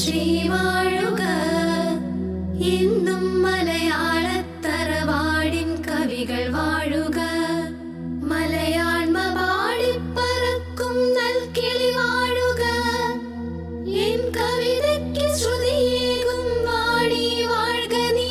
ശ്രീ വാഴുക എന്നും മലയാളത്തറവാടിൻ കവികൾ വാഴുക മലയാണ്മ പാടിപ്പറക്കും നൽകിളി വാഴുക എൻ കവിതയ്ക്ക് ശ്രുതിയേകും വാണി വാഴ്ക നീ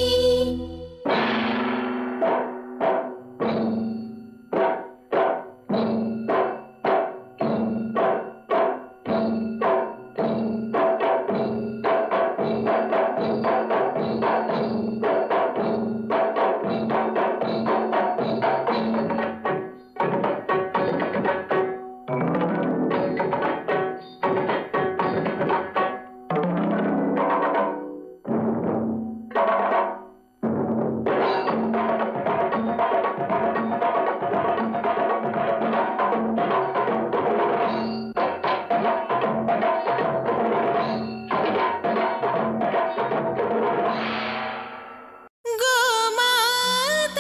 ഗോമാത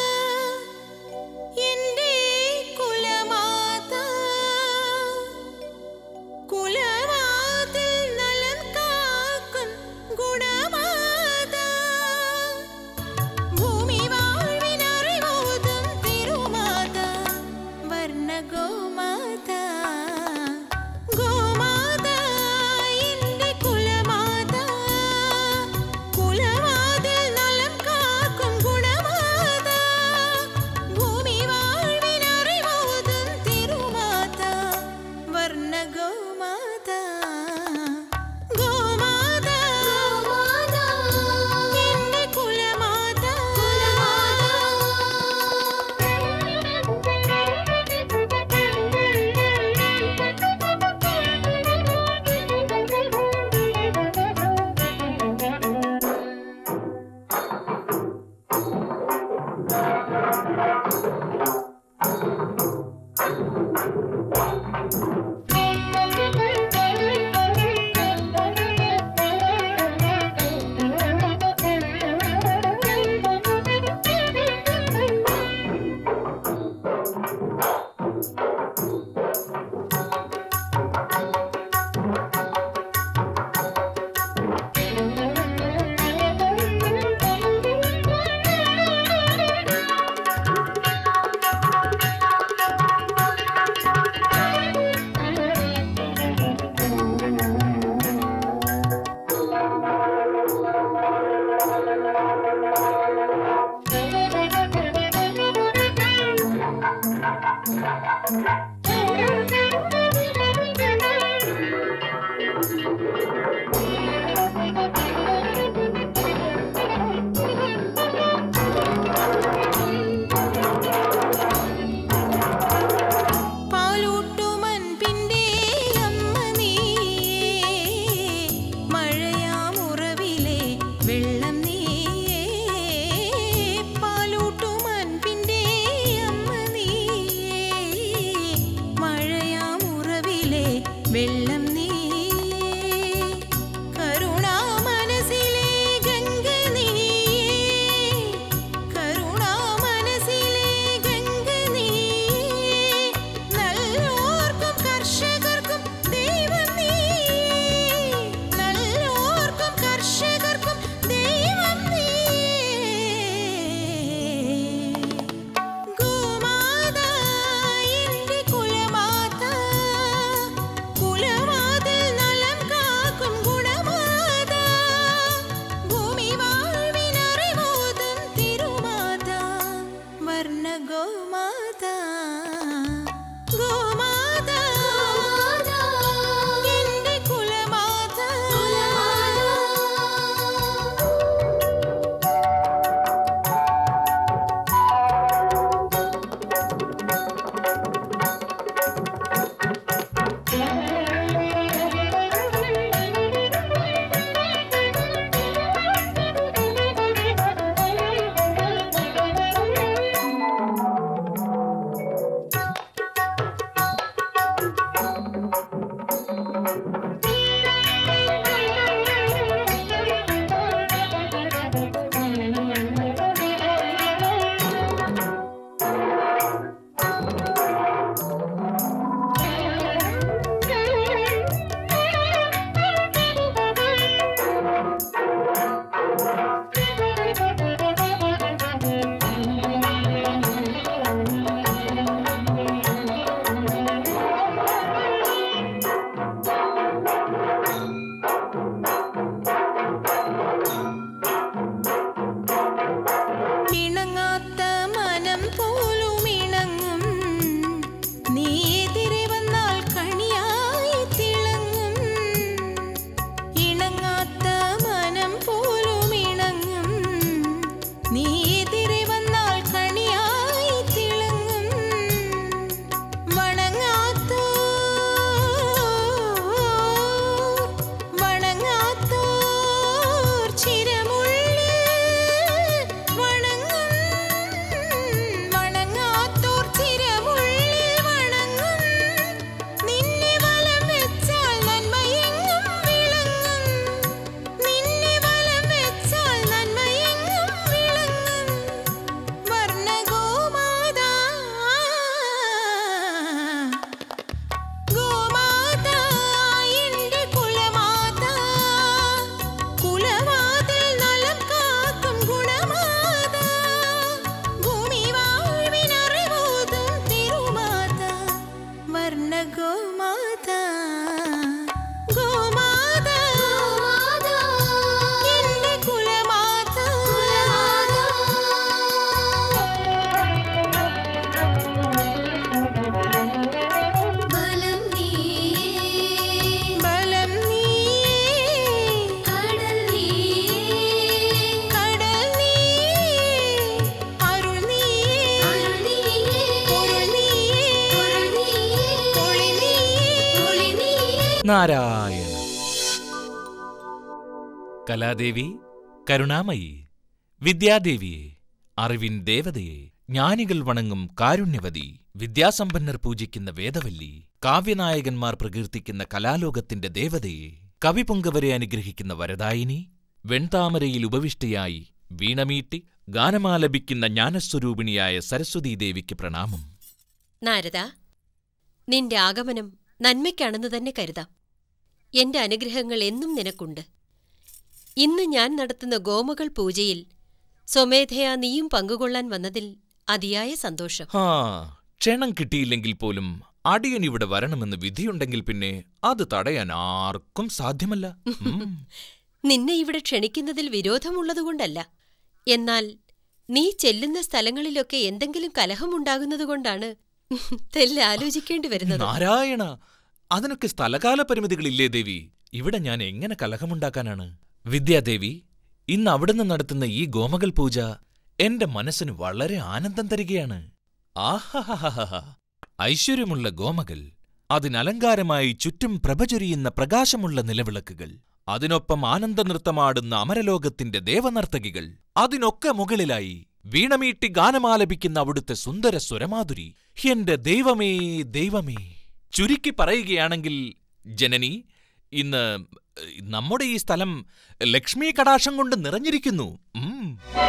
എൻ്റെ കുലമാത കുലവാതിൽ നലം കാക്കും ഗുണമാത ഭൂമി വാഴ്വിനറിവോതും തിരുമാത വർണ്ണ ഗോമാത ഗോമാത എൻ്റെ കുലമാത കുലവാതിൽ നലം കാക്കും ഗുണമാത ഭൂമി വാഴ്വിനറിവോതും തിരുമാത വർണ്ണ ഗോമാത ഗോമാത എൻ്റെ കുലമാത പാലൂട്ടുമൻപിൻ്റെ അമ്മ നീയേ മഴയാമുറവിലെ വെള്ളം നീയേ പാലൂട്ടുമൻപിൻ്റെ അമ്മ നീയേ മഴയാമുറവിലെ വെള്ളം നീയേ കരുണാമയ നാരായണ കലാദേവി കരുണാമയി വിദ്യാദേവിയെ അറിവിൻ ദേവതയെ ജ്ഞാനികൾ വണങ്ങും കാരുണ്യവതി വിദ്യാസമ്പന്നർ പൂജിക്കുന്ന വേദവല്ലി കാവ്യനായകന്മാർ പ്രകീർത്തിക്കുന്ന കലാലോകത്തിന്റെ ദേവതയെ കവിപൊങ്കവരെ അനുഗ്രഹിക്കുന്ന വരദായിനി വെൺതാമരയിൽ ഉപവിഷ്ടയായി വീണമീട്ടി ഗാനമാലപിക്കുന്ന ജ്ഞാനസ്വരൂപിണിയായ സരസ്വതീദേവിക്ക് പ്രണാമം നാരദ നിന്റെ ആഗമനം നന്മയ്ക്കാണെന്ന് തന്നെ കരുതാം എന്റെ അനുഗ്രഹങ്ങൾ എന്നും നിനക്കുണ്ട് ഇന്ന് ഞാൻ നടത്തുന്ന ഗോമകൾ പൂജയിൽ സ്വമേധയാ നീയും പങ്കുകൊള്ളാൻ വന്നതിൽ അതിയായ സന്തോഷം ഹാ ക്ഷണം കിട്ടിയില്ലെങ്കിൽ പോലും അടിയൻ ഇവിടെ വരണമെന്ന് വിധിയുണ്ടെങ്കിൽ പിന്നെ അത് തടയാൻ ആർക്കും സാധ്യമല്ല ഉം. നിന്നെ ഇവിടെ ക്ഷണിക്കുന്നതിൽ വിരോധമുള്ളതുകൊണ്ടല്ല എന്നാൽ നീ ചെല്ലുന്ന സ്ഥലങ്ങളിലൊക്കെ എന്തെങ്കിലും കലഹമുണ്ടാകുന്നതുകൊണ്ടാണ് തെല്ല് ആലോചിക്കേണ്ടി വരുന്നത് നാരായണ അതിനൊക്കെ സ്ഥലകാല പരിമിതികളില്ലേ ദേവി ഇവിടെ ഞാൻ എങ്ങനെ കലഹമുണ്ടാക്കാനാണ് വിദ്യാദേവി ഇന്ന് അവിടുന്ന് നടത്തുന്ന ഈ ഗോമകൾ പൂജ എന്റെ മനസ്സിന് വളരെ ആനന്ദം തരികയാണ് ആഹാഹാഹാ ഐശ്വര്യമുള്ള ഗോമകൾ അതിനലങ്കാരമായി ചുറ്റും പ്രഭചൊരിയുന്ന പ്രകാശമുള്ള നിലവിളക്കുകൾ അതിനൊപ്പം ആനന്ദനൃത്തമാടുന്ന അമരലോകത്തിന്റെ ദേവനർത്തകികൾ അതിനൊക്കെ മുകളിലായി വീണമീട്ടി ഗാനമാലപിക്കുന്ന അവിടുത്തെ സുന്ദര സ്വരമാധുരി എന്റെ ദൈവമേ ദൈവമേ ചുരുക്കി പറയുകയാണെങ്കിൽ ജനനി ഇന്ന് നമ്മുടെ ഈ സ്ഥലം ലക്ഷ്മി കടാക്ഷം കൊണ്ട് നിറഞ്ഞിരിക്കുന്നു ഉം.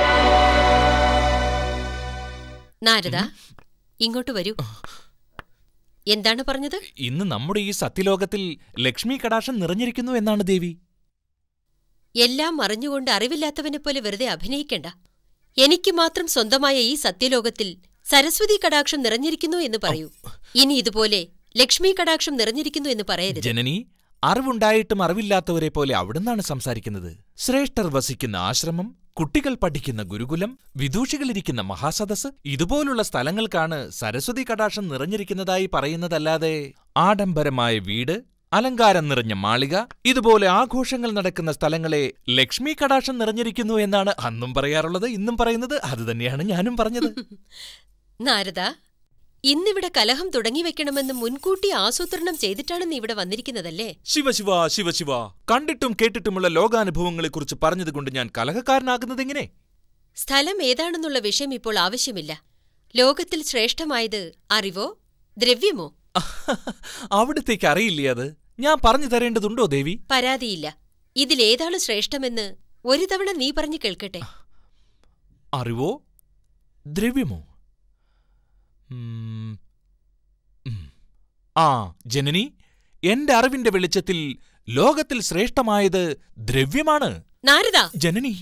നാരദ ഇങ്ങോട്ട് വരൂ എന്താണ് പറഞ്ഞത് ഇന്ന് നമ്മുടെ ഈ സത്യലോകത്തിൽ ലക്ഷ്മി കടാക്ഷം നിറഞ്ഞിരിക്കുന്നു എന്നാണ് ദേവി എല്ലാം അറിഞ്ഞുകൊണ്ട് അറിവില്ലാത്തവനെ പോലെ വെറുതെ അഭിനയിക്കണ്ട എനിക്ക് മാത്രം സ്വന്തമായ ഈ സത്യലോകത്തിൽ സരസ്വതി കടാക്ഷം നിറഞ്ഞിരിക്കുന്നു എന്ന് പറയൂ ഇനി ഇതുപോലെ ലക്ഷ്മി കടാക്ഷം നിറഞ്ഞിരിക്കുന്നു എന്ന് പറയരുത് ജനനി അറിവുണ്ടായിട്ടും അറിവില്ലാത്തവരെ പോലെ അവിടുന്നാണ് സംസാരിക്കുന്നത് ശ്രേഷ്ഠർ വസിക്കുന്ന ആശ്രമം കുട്ടികൾ പഠിക്കുന്ന ഗുരുകുലം വിദൂഷികളിരിക്കുന്ന മഹാസദസ് ഇതുപോലുള്ള സ്ഥലങ്ങൾക്കാണ് സരസ്വതി കടാക്ഷം നിറഞ്ഞിരിക്കുന്നതായി പറയുന്നതല്ലാതെ ആഡംബരമായ വീട് അലങ്കാരം നിറഞ്ഞ മാളിക ഇതുപോലെ ആഘോഷങ്ങൾ നടക്കുന്ന സ്ഥലങ്ങളെ ലക്ഷ്മി കടാക്ഷം നിറഞ്ഞിരിക്കുന്നു എന്നാണ് അന്നും പറയാറുള്ളത് ഇന്നും പറയുന്നത് അതുതന്നെയാണ് ഞാനും പറഞ്ഞത് നാരദ ഇന്നിവിടെ കലഹം തുടങ്ങിവെക്കണമെന്ന് മുൻകൂട്ടി ആസൂത്രണം ചെയ്തിട്ടാണ് നീ ഇവിടെ വന്നിരിക്കുന്നതല്ലേ ശിവശിവ ശിവശിവ കണ്ടിട്ടും കേട്ടിട്ടുമുള്ള ലോകാനുഭവങ്ങളെക്കുറിച്ച് പറഞ്ഞതുകൊണ്ട് ഞാൻ കലഹക്കാരനാകുന്നതെങ്ങനെ സ്ഥലം ഏതാണെന്നുള്ള വിഷയം ഇപ്പോൾ ആവശ്യമില്ല ലോകത്തിൽ ശ്രേഷ്ഠമായത് അറിവോ ദ്രവ്യമോ അവിടത്തേക്ക് അറിയില്ലേ അത് ഞാൻ പറഞ്ഞു തരേണ്ടതുണ്ടോ ദേവി പരാതിയില്ല ഇതിലേതാണ് ശ്രേഷ്ഠമെന്ന് ഒരു തവണ നീ പറഞ്ഞു കേൾക്കട്ടെ അറിവോ ദ്രവ്യമോ ഉം, ഉം. ആ ജനനി എന്റെ അറിവിന്റെ വെളിച്ചത്തിൽ ലോകത്തിൽ ശ്രേഷ്ഠമായത് ദ്രവ്യമാണ് നാരദ ജനനി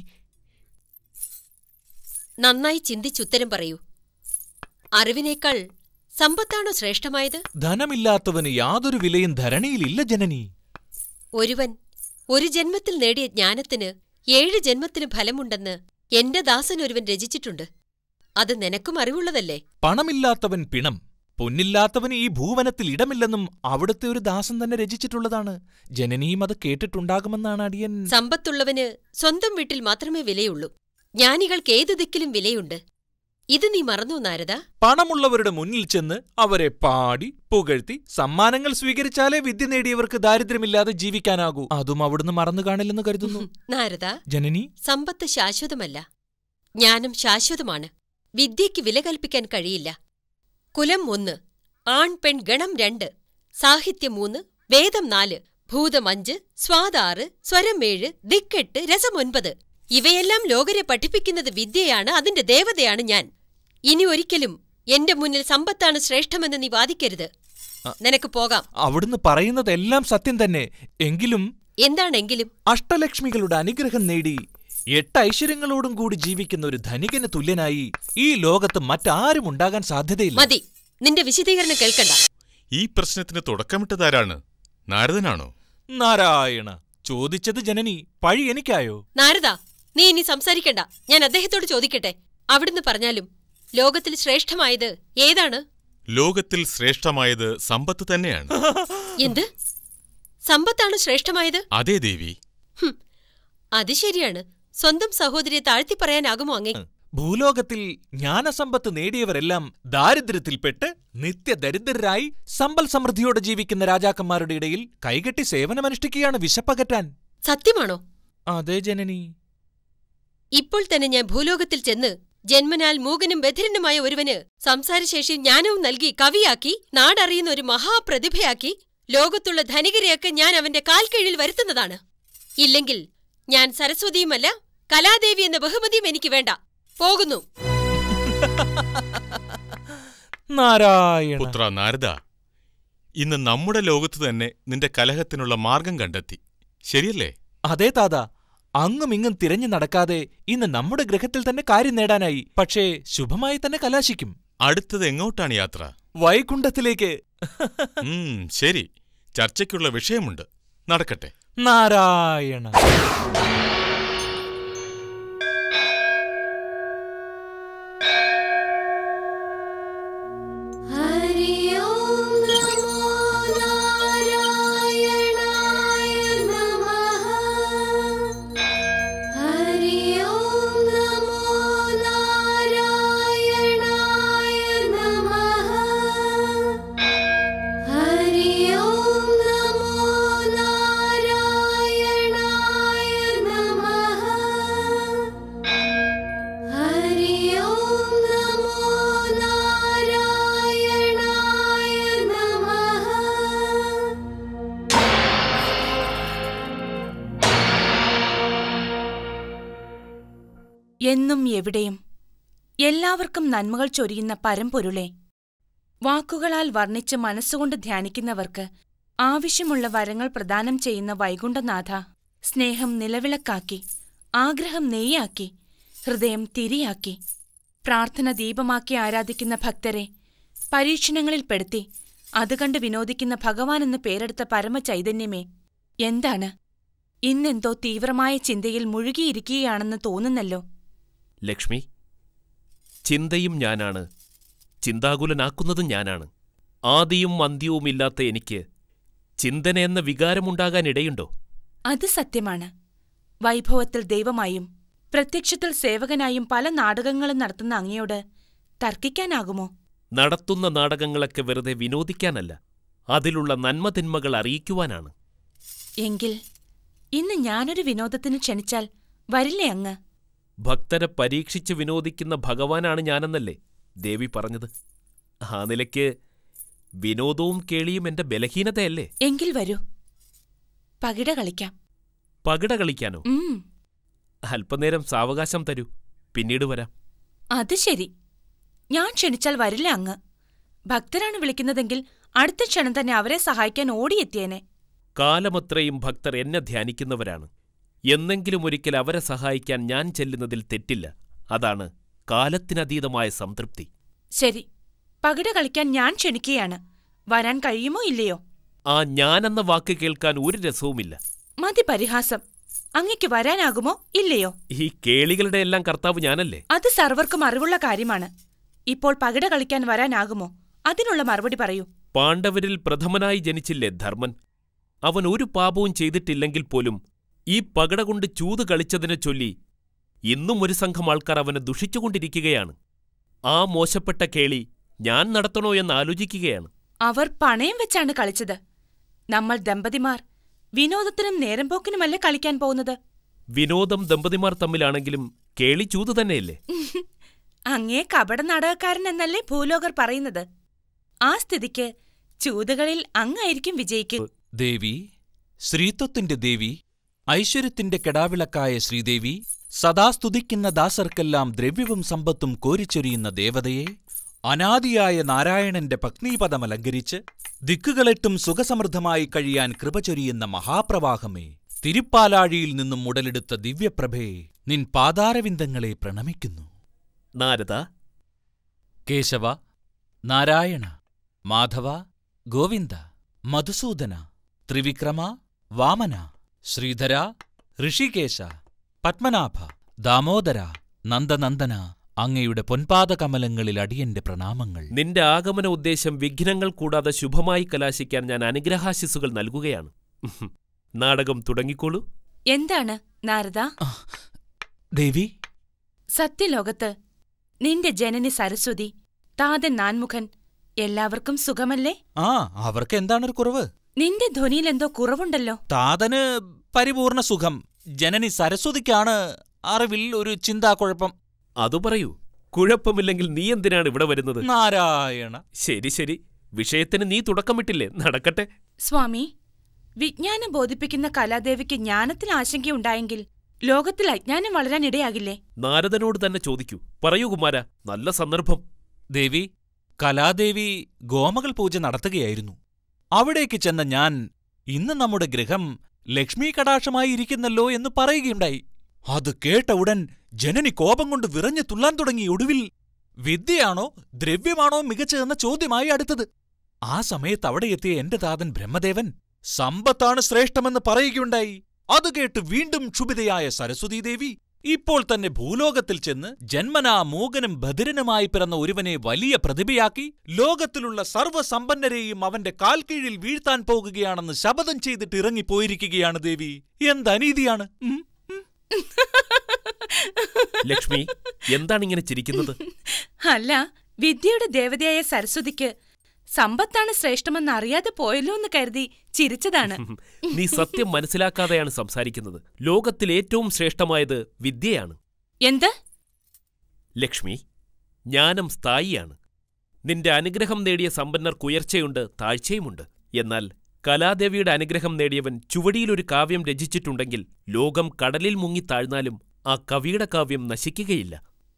നന്നായി ചിന്തിച്ചുത്തരം പറയൂ അറിവിനേക്കാൾ സമ്പത്താണോ ശ്രേഷ്ഠമായത് ധനമില്ലാത്തവന് യാതൊരു വിലയും ധരണിയിലില്ല ജനനി ഒരുവൻ ഒരു ജന്മത്തിൽ നേടിയ ജ്ഞാനത്തിന് ഏഴ് ജന്മത്തിന് ഫലമുണ്ടെന്ന് എന്റെ ദാസൻ ഒരുവൻ രചിച്ചിട്ടുണ്ട് അത് നിനക്കും അറിവുള്ളതല്ലേ പണമില്ലാത്തവൻ പിണം പൊന്നില്ലാത്തവന് ഈ ഭൂവനത്തിൽ ഇടമില്ലെന്നും അവിടുത്തെ ഒരു ദാസൻ തന്നെ രചിച്ചിട്ടുള്ളതാണ് ജനനിയും അത് കേട്ടിട്ടുണ്ടാകുമെന്നാണ് അടിയൻ സമ്പത്തുള്ളവന് സ്വന്തം വീട്ടിൽ മാത്രമേ വിലയുള്ളൂ ജ്ഞാനികൾക്ക് ഏതു ദിക്കിലും വിലയുണ്ട് ഇത് നീ മറന്നോ നാരദ പണമുള്ളവരുടെ മുന്നിൽ ചെന്ന് അവരെ പാടി പുകഴ്ത്തി സമ്മാനങ്ങൾ സ്വീകരിച്ചാലേ വിദ്യ നേടിയവർക്ക് ദാരിദ്ര്യമില്ലാതെ ജീവിക്കാനാകൂ അതും അവിടുന്ന് മറന്നു കാണില്ലെന്ന് കരുതുന്നു നാരദ ജനനി സമ്പത്ത് ശാശ്വതമല്ല ജ്ഞാനം ശാശ്വതമാണ് വിദ്യയ്ക്ക് വില കൽപ്പിക്കാൻ കഴിയില്ല കുലം ഒന്ന് ആൺ പെൺ ഗണം രണ്ട് സാഹിത്യം മൂന്ന് വേദം നാല് ഭൂതം അഞ്ച് സ്വാദാറ് സ്വരം ഏഴ് ദിക്കെട്ട് രസം ഒൻപത് ഇവയെല്ലാം ലോകരെ പഠിപ്പിക്കുന്നത് വിദ്യയാണ് അതിന്റെ ദേവതയാണ് ഞാൻ ഇനി ഒരിക്കലും എന്റെ മുന്നിൽ സമ്പത്താണ് ശ്രേഷ്ഠമെന്ന് നീ വാദിക്കരുത് നിനക്ക് പോകാം അവിടുന്ന് പറയുന്നതെല്ലാം സത്യം തന്നെ എങ്കിലും എന്താണെങ്കിലും അഷ്ടലക്ഷ്മികളുടെ അനുഗ്രഹം നേടി എട്ട് ഐശ്വര്യങ്ങളോടും കൂടി ജീവിക്കുന്ന ഒരു ധനികന് തുല്യനായി ഈ ലോകത്ത് മറ്റാരും ഉണ്ടാകാൻ സാധ്യതയില്ല മതി നിന്റെ വിശദീകരണം കേൾക്കണ്ട ഈ പ്രശ്നത്തിന് തുടക്കമിട്ടതാരാണ് നാരദനാണോ നാരായണ ചോദിച്ചത് ജനനി പഴി എനിക്കായോ നാരദ നീ ഇനി സംസാരിക്കണ്ട ഞാൻ അദ്ദേഹത്തോട് ചോദിക്കട്ടെ അവിടുന്ന് പറഞ്ഞാലും ലോകത്തിൽ ശ്രേഷ്ഠമായത് ഏതാണ് ലോകത്തിൽ ശ്രേഷ്ഠമായത് സമ്പത്ത് തന്നെയാണ് എന്ത് സമ്പത്താണ് ശ്രേഷ്ഠമായത് അതേ ദേവി ഹും, അത് ശരിയാണ് സ്വന്തം സഹോദരിയെ താഴ്ത്തി പറയാനാകുമോ അങ്ങേ ഭൂലോകത്തിൽ ജ്ഞാനസമ്പത്ത് നേടിയവരെല്ലാം ദാരിദ്ര്യത്തിൽപ്പെട്ട് നിത്യദരിദ്രരായി സമ്പൽ സമൃദ്ധിയോടെ ജീവിക്കുന്ന രാജാക്കന്മാരുടെ ഇടയിൽ കൈകെട്ടി സേവനമനുഷ്ഠിക്കുകയാണ് വിശപ്പകറ്റാൻ സത്യമാണോ അതെ ജനനി ഇപ്പോൾ തന്നെ ഞാൻ ഭൂലോകത്തിൽ ചെന്ന് ജന്മനാൽ മൂകനും ബധിരനുമായ ഒരുവന് സംസാരശേഷി ജ്ഞാനവും നൽകി കവിയാക്കി നാടറിയുന്ന ഒരു മഹാപ്രതിഭയാക്കി ലോകത്തുള്ള ധനികരെയൊക്കെ ഞാൻ അവന്റെ കാൽക്കീഴിൽ വരുത്തുന്നതാണ് ഇല്ലെങ്കിൽ ഞാൻ സരസ്വതിയുമല്ല കലാദേവി എന്ന ബഹുമതിയും എനിക്ക് വേണ്ട പോകുന്നു നാരായണ പുത്ര നാരദ ഇന്ന് നമ്മുടെ ലോകത്ത് തന്നെ നിന്റെ കലഹത്തിനുള്ള മാർഗം കണ്ടെത്തി ശരിയല്ലേ അതെ താത അങ്ങും ഇങ്ങും തിരഞ്ഞു നടക്കാതെ ഇന്ന് നമ്മുടെ ഗ്രഹത്തിൽ തന്നെ കാര്യം നേടാനായി പക്ഷേ ശുഭമായി തന്നെ കലാശിക്കും അടുത്തത് എങ്ങോട്ടാണ് യാത്ര വൈകുണ്ഠത്തിലേക്ക് ഉം ശരി ചർച്ചയ്ക്കുള്ള വിഷയമുണ്ട് നടക്കട്ടെ നാരായണ ഹരി ഓം നമോ നാരായണായ നമഃ ഹരി ഓം നമോ നാരായണായ നമഃ ഹരി ഓം നമോ നാരായണായ നമഃ ഹരി ഓം നമോ നാരായണായ നമഃ എന്നും എവിടെയും എല്ലാവർക്കും നന്മകൾ ചൊരിയുന്ന പരമ്പൊരുളെ വാക്കുകളാൽ വർണ്ണിച്ച് മനസ്സുകൊണ്ട് ധ്യാനിക്കുന്നവർക്ക് ആവശ്യമുള്ള വരങ്ങൾ പ്രദാനം ചെയ്യുന്ന വൈകുണ്ഠനാഥ സ്നേഹം നിലവിളക്കാക്കി ആഗ്രഹം നെയ്യാക്കി ഹൃദയം തിരിയാക്കി പ്രാർത്ഥന ദീപമാക്കി ആരാധിക്കുന്ന ഭക്തരെ പരീക്ഷണങ്ങളിൽപ്പെടുത്തി അതുകണ്ട് വിനോദിക്കുന്ന ഭഗവാനെന്ന് പേരെടുത്ത പരമചൈതന്യമേ എന്താണ് ഇന്നെന്തോ തീവ്രമായ ചിന്തയിൽ മുഴുകിയിരിക്കുകയാണെന്ന് തോന്നുന്നല്ലോ ലക്ഷ്മി ചിന്തയും ഞാനാണ് ചിന്താകുലനാക്കുന്നതും ഞാനാണ് ആദിയും അന്ത്യവുമില്ലാത്ത എനിക്ക് ചിന്തന എന്ന വികാരമുണ്ടാകാൻ ഇടയുണ്ടോ അത് സത്യമാണ് വൈഭവത്തിൽ ദൈവമായും പ്രത്യക്ഷത്തിൽ സേവകനായും പല നാടകങ്ങളും നടത്തുന്ന അങ്ങയോട് തർക്കിക്കാനാകുമോ നടത്തുന്ന നാടകങ്ങളൊക്കെ വെറുതെ വിനോദിക്കാനല്ല അതിലുള്ള നന്മതിന്മകൾ അറിയിക്കുവാനാണ് എങ്കിൽ ഇന്ന് ഞാനൊരു വിനോദത്തിന് ക്ഷണിച്ചാൽ വരില്ലേ അങ്ങ് ഭക്തരെ പരീക്ഷിച്ച് വിനോദിക്കുന്ന ഭഗവാനാണ് ഞാനെന്നല്ലേ ദേവി പറഞ്ഞത് ആ നിലയ്ക്ക് വിനോദവും കേളിയും എന്റെ ബലഹീനതയല്ലേ എങ്കിൽ വരൂ പകിട കളിക്കാം പകിട കളിക്കാനോ ഉം അല്പനേരം സാവകാശം തരൂ പിന്നീട് വരാം അത് ശരി ഞാൻ ക്ഷണിച്ചാൽ വരില്ല അങ്ങ് ഭക്തരാണ് വിളിക്കുന്നതെങ്കിൽ അടുത്ത ക്ഷണം തന്നെ അവരെ സഹായിക്കാൻ ഓടിയെത്തിയേനെ കാലമത്രയും ഭക്തർ എന്നെ ധ്യാനിക്കുന്നവരാണ് എന്നെങ്കിലും ഒരിക്കൽ അവരെ സഹായിക്കാൻ ഞാൻ ചെല്ലുന്നതിൽ തെറ്റില്ല അതാണ് കാലത്തിനതീതമായ സംതൃപ്തി ശരി പകിട കളിക്കാൻ ഞാൻ ക്ഷണിക്കുകയാണ് വരാൻ കഴിയുമോ ഇല്ലയോ ആ ഞാനെന്ന വാക്ക് കേൾക്കാൻ ഒരു രസവുമില്ല മതി പരിഹാസം അങ്ങയ്ക്ക് വരാനാകുമോ ഇല്ലയോ ഈ കേളികളുടെ എല്ലാം കർത്താവ് ഞാനല്ലേ അത് സർവർക്കും അറിവുള്ള കാര്യമാണ് ഇപ്പോൾ പകിട കളിക്കാൻ വരാനാകുമോ അതിനുള്ള മറുപടി പറയൂ പാണ്ഡവരിൽ പ്രഥമനായി ജനിച്ചില്ലേ ധർമ്മൻ അവൻ ഒരു പാപവും ചെയ്തിട്ടില്ലെങ്കിൽ പോലും ഈ പകട കൊണ്ട് ചൂത് കളിച്ചതിനെ ചൊല്ലി ഇന്നും ഒരു സംഘം ആൾക്കാർ അവനെ ദുഷിച്ചുകൊണ്ടിരിക്കുകയാണ് ആ മോശപ്പെട്ട കേളി ഞാൻ നടത്തണോ എന്ന് ആലോചിക്കുകയാണ് അവർ പണയം വെച്ചാണ് കളിച്ചത് നമ്മൾ ദമ്പതിമാർ വിനോദത്തിനും നേരം പോക്കിനുമല്ലേ കളിക്കാൻ പോകുന്നത് വിനോദം ദമ്പതിമാർ തമ്മിലാണെങ്കിലും കേളി ചൂത് തന്നെയല്ലേ അങ്ങേ കപട നാടകക്കാരൻ എന്നല്ലേ ഭൂലോകർ പറയുന്നത് ആ സ്ഥിതിക്ക് ചൂതുകളിൽ അങ്ങായിരിക്കും വിജയിക്കുക ദേവി ശ്രീത്വത്തിന്റെ ദേവി ഐശ്വര്യത്തിന്റെ കെടാവിളക്കായ ശ്രീദേവി സദാ സ്തുതിക്കുന്ന ദാസർക്കെല്ലാം ദ്രവ്യവും സമ്പത്തും കോരിച്ചൊരിയുന്ന ദേവതയെ അനാദിയായ നാരായണന്റെ പത്നീപദമലങ്കരിച്ച് ദിക്കുകളെട്ടും സുഖസമൃദ്ധമായി കഴിയാൻ കൃപ ചൊരിയുന്ന മഹാപ്രവാഹമേ തിരുപ്പാലാഴിയിൽ നിന്നും ഉടലെടുത്ത ദിവ്യപ്രഭയെ നിൻ പാതാരവിന്ദങ്ങളെ പ്രണമിക്കുന്നു നാരദ കേശവ നാരായണ മാധവ ഗോവിന്ദ മധുസൂദന ത്രിവിക്രമ വാമന ശ്രീധര ഋഷികേശ പത്മനാഭ ദാമോദര നന്ദനന്ദന അങ്ങയുടെ പൊൻപാദകമലങ്ങളിൽ അടിയന്റെ പ്രണാമങ്ങൾ നിന്റെ ആഗമന ഉദ്ദേശം വിഘ്നങ്ങൾ കൂടാതെ ശുഭമായി കലാശിക്കാൻ ഞാൻ അനുഗ്രഹാശിസുകൾ നൽകുകയാണ് നാടകം തുടങ്ങിക്കോളൂ എന്താണ് നാരദ ദേവി സത്യലോകത്ത് നിന്റെ ജനനി സരസ്വതി താതൻ നാൻമുഖൻ എല്ലാവർക്കും സുഖമല്ലേ ആ അവർക്ക് എന്താണൊരു കുറവ് നിന്റെ ധ്വനിയിലെന്തോ കുറവുണ്ടല്ലോ താതന് പരിപൂർണ സുഖം ജനനി സരസ്വതിക്കാണ് അറിവിൽ ഒരു ചിന്താക്കുഴപ്പം അതു പറയൂ കുഴപ്പമില്ലെങ്കിൽ നീ എന്തിനാണ് ഇവിടെ വരുന്നത് നാരായണ ശരി ശരി വിഷയത്തിന് നീ തുടക്കമിട്ടില്ലേ നടക്കട്ടെ സ്വാമി വിജ്ഞാനം ബോധിപ്പിക്കുന്ന കലാദേവിക്ക് ജ്ഞാനത്തിൽ ആശങ്കയുണ്ടായെങ്കിൽ ലോകത്തിൽ അജ്ഞാനം വളരാൻ ഇടയാകില്ലേ നാരദനോട് തന്നെ ചോദിക്കൂ പറയൂ കുമാര നല്ല സന്ദർഭം ദേവി കലാദേവി ഗോമകൾ പൂജ നടത്തുകയായിരുന്നു അവിടേക്ക് ചെന്ന ഞാൻ ഇന്ന് നമ്മുടെ ഗൃഹം ലക്ഷ്മി കടാക്ഷമായി ഇരിക്കുന്നല്ലോ എന്ന് പറയുകയുണ്ടായി അത് കേട്ട ഉടൻ ജനനി കോപം കൊണ്ട് വിറഞ്ഞു തുള്ളാൻ തുടങ്ങി ഒടുവിൽ വിദ്യയാണോ ദ്രവ്യമാണോ മികച്ചതെന്ന ചോദ്യമായി അടുത്തത് ആ സമയത്ത് അവിടെ എത്തിയ എന്റെ താതൻ ബ്രഹ്മദേവൻ സമ്പത്താണ് ശ്രേഷ്ഠമെന്ന് പറയുകയുണ്ടായി അത് കേട്ട് വീണ്ടും ക്ഷുഭിതയായ സരസ്വതീദേവി ഇപ്പോൾ തന്നെ ഭൂലോകത്തിൽ ചെന്ന് ജന്മനാ മൂകനും ബധിരനുമായി പിറന്ന ഒരുവനെ വലിയ പ്രതിഭയാക്കി ലോകത്തിലുള്ള സർവ്വസമ്പന്നരെയും അവന്റെ കാൽക്കീഴിൽ വീഴ്ത്താൻ പോകുകയാണെന്ന് ശപഥം ചെയ്തിട്ട് ഇറങ്ങിപ്പോയിരിക്കുകയാണ് ദേവി എന്തനീതിയാണ് ഉം? ലക്ഷ്മി എന്താണിങ്ങനെ ചിരിക്കുന്നത് അല്ല വിദ്യയുടെ ദേവതയായ സരസ്വതിക്ക് സമ്പത്താണ് ശ്രേഷ്ഠമെന്ന് അറിയാതെ പോയല്ലോ എന്ന് കരുതി ചിരിച്ചതാണ് നീ സത്യം മനസ്സിലാക്കാതെയാണ് സംസാരിക്കുന്നത് ലോകത്തിൽ ഏറ്റവും ശ്രേഷ്ഠമായത് വിദ്യയാണ് എന്ത് ലക്ഷ്മി ജ്ഞാനം സ്ഥായിയാണ് നിന്റെ അനുഗ്രഹം നേടിയ സമ്പന്നർക്ക് ഉയർച്ചയുണ്ട് താഴ്ചയുമുണ്ട് എന്നാൽ കലാദേവിയുടെ അനുഗ്രഹം നേടിയവൻ ചുവടിയിലൊരു കാവ്യം രചിച്ചിട്ടുണ്ടെങ്കിൽ ലോകം കടലിൽ മുങ്ങിത്താഴ്ന്നാലും ആ കവിയുടെ കാവ്യം നശിക്കുകയില്ല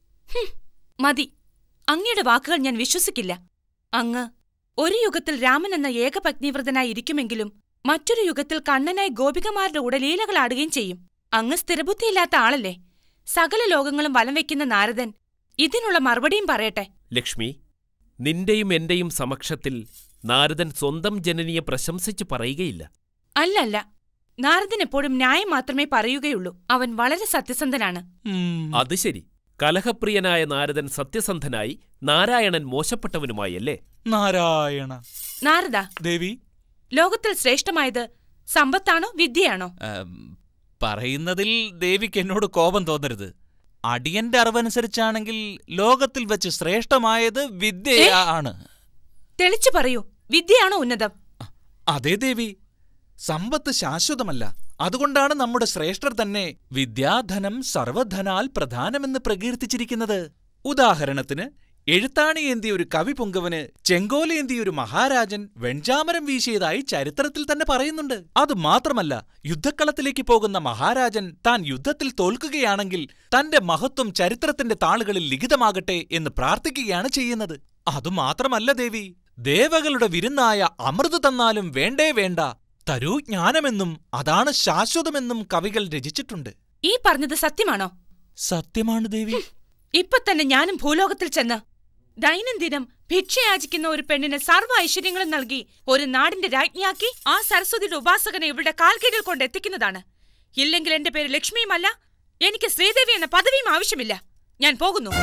മതി അങ്ങയുടെ വാക്കുകൾ ഞാൻ വിശ്വസിക്കില്ല അങ്ങ് ഒരു യുഗത്തിൽ രാമൻ എന്ന ഏകപത്നീവ്രതനായി ഇരിക്കുമെങ്കിലും മറ്റൊരു യുഗത്തിൽ കണ്ണനായി ഗോപികമാരുടെ കൂടെ ലീലകളാടുകയും ചെയ്യും അങ്ങ് സ്ഥിരബുദ്ധിയില്ലാത്ത ആളല്ലേ സകല ലോകങ്ങളും വലം വയ്ക്കുന്ന നാരദൻ ഇതിനുള്ള മറുപടിയും പറയട്ടെ ലക്ഷ്മി നിന്റെയും എന്റെയും സമക്ഷത്തിൽ നാരദൻ സ്വന്തം ജനനിയെ പ്രശംസിച്ച് പറയുകയില്ല അല്ലല്ല നാരദൻ എപ്പോഴും ന്യായം മാത്രമേ പറയുകയുള്ളൂ അവൻ വളരെ സത്യസന്ധനാണ് ഉം. അത് ശരി കലഹപ്രിയനായ നാരദൻ സത്യസന്ധനായി നാരായണൻ മോശപ്പെട്ടവനുമായി അല്ലേ നാരായണ നാരദ ദേവി ലോകത്തിൽ ശ്രേഷ്ഠമായത് സമ്പത്താണോ വിദ്യയാണോ ഉം, പറയുന്നതിൽ ദേവിക്ക് എന്നോട് കോപം തോന്നരുത് അടിയന്റെ അറിവനുസരിച്ചാണെങ്കിൽ ലോകത്തിൽ വെച്ച് ശ്രേഷ്ഠമായത് വിദ്യയാണ് തെളിച്ചു പറയൂ വിദ്യയാണോ ഉന്നതം അതേ ദേവി സമ്പത്ത് ശാശ്വതമല്ല അതുകൊണ്ടാണ് നമ്മുടെ ശ്രേഷ്ഠർ തന്നെ വിദ്യാധനം സർവധനാൽ പ്രധാനമെന്ന് പ്രകീർത്തിച്ചിരിക്കുന്നത് ഉദാഹരണത്തിന് എഴുത്താണിയേന്തിയ ഒരു കവി പുങ്കവന് ചെങ്കോലേന്തിയ ഒരു മഹാരാജൻ വെഞ്ചാമരം വീശിയതായി ചരിത്രത്തിൽ തന്നെ പറയുന്നുണ്ട് അത് മാത്രമല്ല യുദ്ധക്കളത്തിലേക്ക് പോകുന്ന മഹാരാജൻ താൻ യുദ്ധത്തിൽ തോൽക്കുകയാണെങ്കിൽ തന്റെ മഹത്വം ചരിത്രത്തിന്റെ താളുകളിൽ ലിഖിതമാകട്ടെ എന്ന് പ്രാർത്ഥിക്കുകയാണ് ചെയ്യുന്നത് അതുമാത്രമല്ല ദേവി ദേവകളുടെ വിരുന്നായ അമൃത് തന്നാലും വേണ്ടേ വേണ്ട തരൂ ജ്ഞാനമെന്നും അതാണ് ശാശ്വതമെന്നും കവികൾ രചിച്ചിട്ടുണ്ട് ഈ പറഞ്ഞത് സത്യമാണോ സത്യമാണ് ദേവി ഇപ്പൊ തന്നെ ഞാനും ഭൂലോകത്തിൽ ചെന്ന് ദൈനംദിനം ഭിക്ഷയാചിക്കുന്ന ഒരു പെണ്ണിന് സർവ്വ ഐശ്വര്യങ്ങളും നൽകി ഒരു നാടിന്റെ രാജ്ഞിയാക്കി ആ സരസ്വതിയുടെ ഉപാസകനെ ഇവരുടെ കാൽക്കീഴിൽ കൊണ്ട് എത്തിക്കുന്നതാണ് ഇല്ലെങ്കിൽ എന്റെ പേര് ലക്ഷ്മിയുമല്ല എനിക്ക് ശ്രീദേവി എന്ന പദവിയും ആവശ്യമില്ല ഞാൻ പോകുന്നു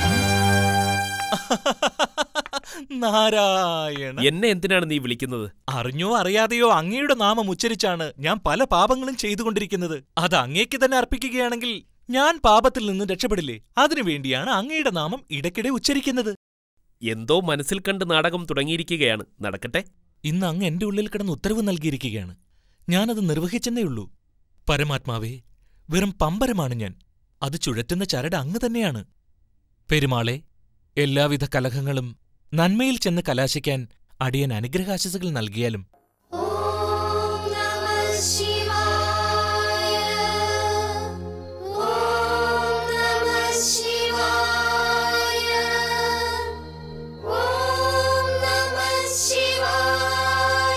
നാരായണ എന്നെ എന്തിനാണ് നീ വിളിക്കുന്നത് അറിഞ്ഞോ അറിയാതെയോ അങ്ങയുടെ നാമം ഉച്ചരിച്ചാണ് ഞാൻ പല പാപങ്ങളും ചെയ്തുകൊണ്ടിരിക്കുന്നത് അത് അങ്ങേക്ക് തന്നെ അർപ്പിക്കുകയാണെങ്കിൽ ഞാൻ പാപത്തിൽ നിന്ന് രക്ഷപ്പെടില്ലേ അതിനുവേണ്ടിയാണ് അങ്ങയുടെ നാമം ഇടയ്ക്കിടെ ഉച്ചരിക്കുന്നത് എന്തോ മനസ്സിൽ കണ്ട് നാടകം തുടങ്ങിയിരിക്കുകയാണ് നടക്കട്ടെ ഇന്ന് അങ്ങ് എന്റെ ഉള്ളിൽ കിടന്ന് ഉത്തരവ് നൽകിയിരിക്കുകയാണ് ഞാനത് നിർവഹിച്ചെന്നേയുള്ളൂ പരമാത്മാവേ വെറും പമ്പരമാണ് ഞാൻ അത് ചുഴറ്റുന്ന ചരട് അങ്ങ് തന്നെയാണ് പെരുമാളെ എല്ലാവിധ കലഹങ്ങളും നന്മയിൽ ചെന്ന് കലാശിക്കാൻ അടിയൻ അനുഗ്രഹാശിസുകൾ നൽകിയാലും ॐ नमः शिवाय ॐ नमः शिवाय ॐ नमः शिवाय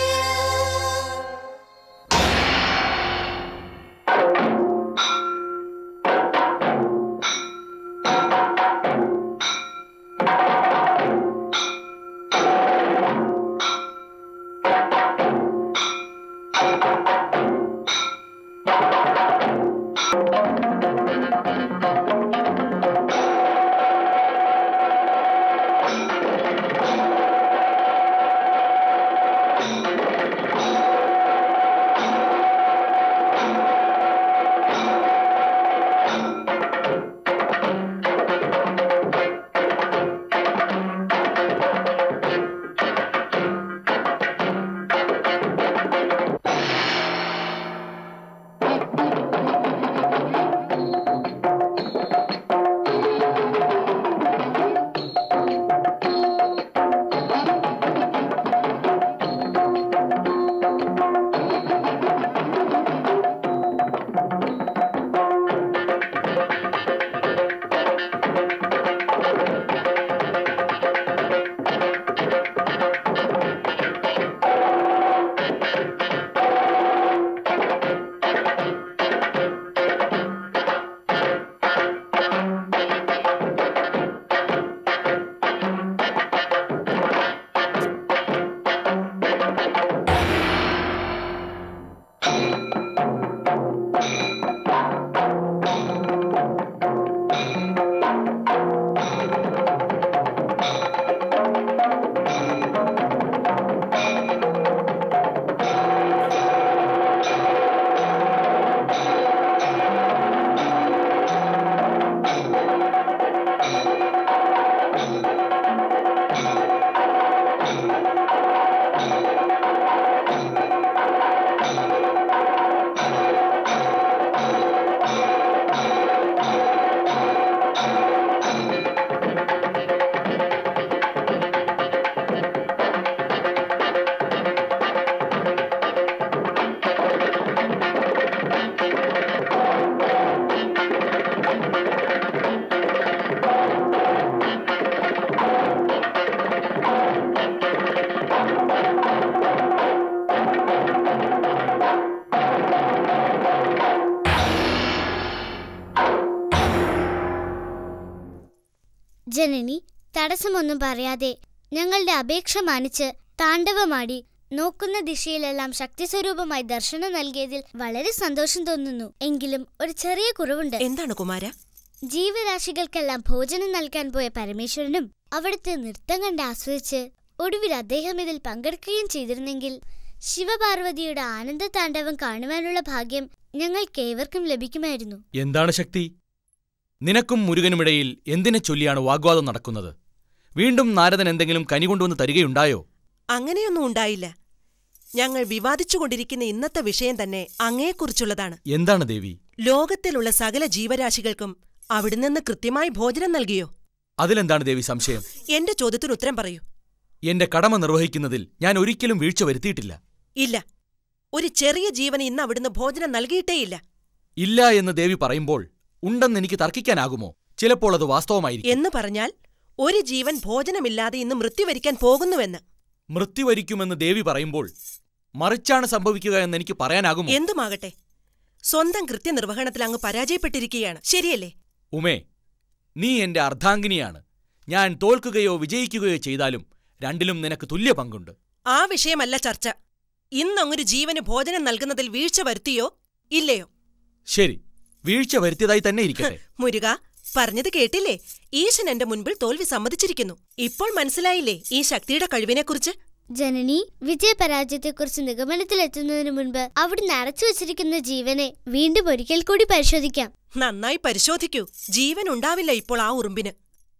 ജനനി തടസ്സമൊന്നും പറയാതെ ഞങ്ങളുടെ അപേക്ഷ മാനിച്ച് താണ്ഡവമാടി നോക്കുന്ന ദിശയിലെല്ലാം ശക്തിസ്വരൂപമായി ദർശനം നൽകിയതിൽ വളരെ സന്തോഷം തോന്നുന്നു എങ്കിലും ഒരു ചെറിയ കുറവുണ്ട് എന്താണ് കുമാര ജീവരാശികൾക്കെല്ലാം ഭോജനം നൽകാൻ പോയ പരമേശ്വരനും അവിടുത്തെ നൃത്തം കണ്ട് ആസ്വദിച്ച് ഒടുവിൽ അദ്ദേഹം ഇതിൽ പങ്കെടുക്കുകയും ചെയ്തിരുന്നെങ്കിൽ ശിവപാർവതിയുടെ ആനന്ദ താണ്ഡവം കാണുവാനുള്ള ഭാഗ്യം ഞങ്ങൾക്കേവർക്കും ലഭിക്കുമായിരുന്നു എന്താണ് ശക്തി നിനക്കും മുരുകനുമിടയിൽ എന്തിനെ ചൊല്ലിയാണ് വാഗ്വാദം നടക്കുന്നത് വീണ്ടും നാരദൻ എന്തെങ്കിലും കനി കൊണ്ടുവന്ന് തരികയുണ്ടായോ അങ്ങനെയൊന്നും ഉണ്ടായില്ല ഞങ്ങൾ വിവാദിച്ചുകൊണ്ടിരിക്കുന്ന ഇന്നത്തെ വിഷയം തന്നെ അങ്ങയെക്കുറിച്ചുള്ളതാണ് എന്താണ് ദേവി ലോകത്തിലുള്ള സകല ജീവരാശികൾക്കും അവിടെ നിന്ന് കൃത്യമായി ഭോജനം നൽകിയോ അതിലെന്താണ് ദേവി സംശയം എന്റെ ചോദ്യത്തിന് ഉത്തരം പറയൂ എന്റെ കടമ നിർവഹിക്കുന്നതിൽ ഞാൻ ഒരിക്കലും വീഴ്ച വരുത്തിയിട്ടില്ല ഇല്ല ഒരു ചെറിയ ജീവന് ഇന്ന് അവിടുന്ന് ഭോജനം നൽകിയിട്ടേയില്ല ഇല്ല എന്ന് ദേവി പറയുമ്പോൾ ഉണ്ടെന്ന് എനിക്ക് തർക്കിക്കാനാകുമോ ചിലപ്പോൾ അത് വാസ്തവമായിരിക്കും എന്ന് പറഞ്ഞാൽ ഒരു ജീവൻ ഭോജനമില്ലാതെ ഇന്ന് മൃത്യുവരിക്കാൻ പോകുന്നുവെന്ന് മൃത്യുവരിക്കുമെന്ന് ദേവി പറയുമ്പോൾ മറിച്ചാണ് സംഭവിക്കുക എന്ന് എനിക്ക് പറയാനാകുമോ എന്തുമാകട്ടെ സ്വന്തം കൃത്യനിർവഹണത്തിൽ അങ്ങ് പരാജയപ്പെട്ടിരിക്കുകയാണ് ശരിയല്ലേ ഉമേ നീ എന്റെ അർദ്ധാംഗിനിയാണ് ഞാൻ തോൽക്കുകയോ വിജയിക്കുകയോ ചെയ്താലും രണ്ടിലും നിനക്ക് തുല്യ പങ്കുണ്ട് ആ വിഷയമല്ല ചർച്ച ഇന്നങ്ങൊരു ജീവന് ഭോജനം നൽകുന്നതിൽ വീഴ്ച വരുത്തിയോ ഇല്ലയോ ശരി വീഴ്ച വരുത്തിയതായി തന്നെ ഇരിക്കട്ടെ മുരുക പറഞ്ഞത് കേട്ടില്ലേ ഈശൻ എന്റെ മുൻപിൽ തോൽവി സമ്മതിച്ചിരിക്കുന്നു ഇപ്പോൾ മനസ്സിലായില്ലേ ഈ ശക്തിയുടെ കഴിവിനെക്കുറിച്ച് ജനനി വിജയപരാജയത്തെക്കുറിച്ച് നിഗമനത്തിലെത്തുന്നതിന് മുൻപ് അവിടുന്ന് അടച്ചു വച്ചിരിക്കുന്ന ജീവനെ വീണ്ടും ഒരിക്കൽ കൂടി പരിശോധിക്കാം നന്നായി പരിശോധിക്കൂ ജീവൻ ഉണ്ടാവില്ല ഇപ്പോൾ ആ ഉറുമ്പിന്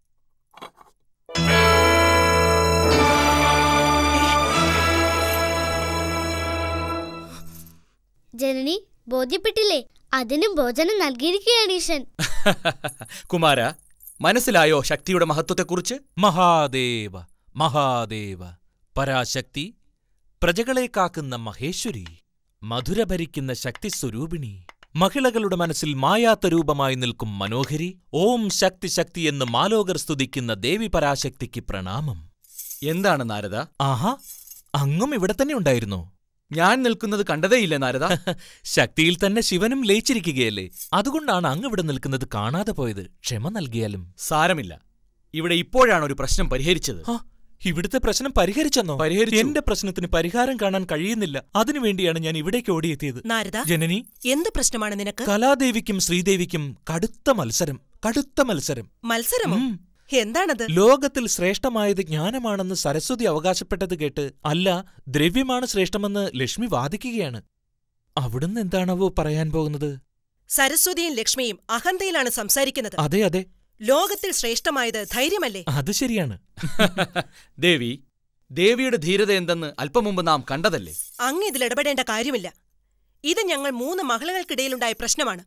ജനനി ബോധ്യപ്പെട്ടില്ലേ അതിനും ഭോജനം നൽകിയിരിക്കുകയാണ് ഈശൻ കുമാര മനസ്സിലായോ ശക്തിയുടെ മഹത്വത്തെക്കുറിച്ച് മഹാദേവ മഹാദേവ പരാശക്തി പ്രജകളെ കാക്കുന്ന മഹേശ്വരി മധുര ഭരിക്കുന്ന ശക്തിസ്വരൂപിണി മഹിളകളുടെ മനസ്സിൽ മായാത്ത രൂപമായി നിൽക്കും മനോഹരി ഓം ശക്തി ശക്തി എന്ന് മാലോകർ സ്തുതിക്കുന്ന ദേവി പരാശക്തിക്ക് പ്രണാമം എന്താണ് നാരദ ആഹാ അങ്ങും ഇവിടെ തന്നെ ഉണ്ടായിരുന്നോ ഞാൻ നിൽക്കുന്നത് കണ്ടതേയില്ല നാരദ ശക്തിയിൽ തന്നെ ശിവനും ലയിച്ചിരിക്കുകയല്ലേ അതുകൊണ്ടാണ് അങ്ങ് ഇവിടെ നിൽക്കുന്നത് കാണാതെ പോയത് ക്ഷമ നൽകിയാലും സാരമില്ല ഇവിടെ ഇപ്പോഴാണ് ഒരു പ്രശ്നം പരിഹരിച്ചത് ആ, ഇവിടുത്തെ പ്രശ്നം പരിഹരിച്ചെന്നോ പരിഹരിച്ചു. എന്റെ പ്രശ്നത്തിന് പരിഹാരം കാണാൻ കഴിയുന്നില്ല അതിനുവേണ്ടിയാണ് ഞാൻ ഇവിടേക്ക് ഓടിയെത്തിയത് നാരദ ജനനി എന്ത് പ്രശ്നമാണ് നിനക്ക് കലാദേവിക്കും ശ്രീദേവിക്കും കടുത്ത മത്സരം കടുത്ത മത്സരം മത്സരമോ ഉം. എന്താണത് ലോകത്തിൽ ശ്രേഷ്ഠമായത് ജ്ഞാനമാണെന്ന് സരസ്വതി അവകാശപ്പെട്ടത് കേട്ട് അല്ല ദ്രവ്യമാണ് ശ്രേഷ്ഠമെന്ന് ലക്ഷ്മി വാദിക്കുകയാണ് അവിടുന്ന് എന്താണാവോ പറയാൻ പോകുന്നത് സരസ്വതിയും ലക്ഷ്മിയും അഹന്തയിലാണ് സംസാരിക്കുന്നത് അതെ അതെ ലോകത്തിൽ ശ്രേഷ്ഠമായത് ധൈര്യമല്ലേ അത് ശരിയാണ് ദേവി ദേവിയുടെ ധീരത എന്തെന്ന് അല്പം മുമ്പ് നാം കണ്ടതല്ലേ അങ്ങ് ഇതിൽ ഇടപെടേണ്ട കാര്യമില്ല ഇത് ഞങ്ങൾ മൂന്ന് മഹിളകൾക്കിടയിലുണ്ടായ പ്രശ്നമാണ്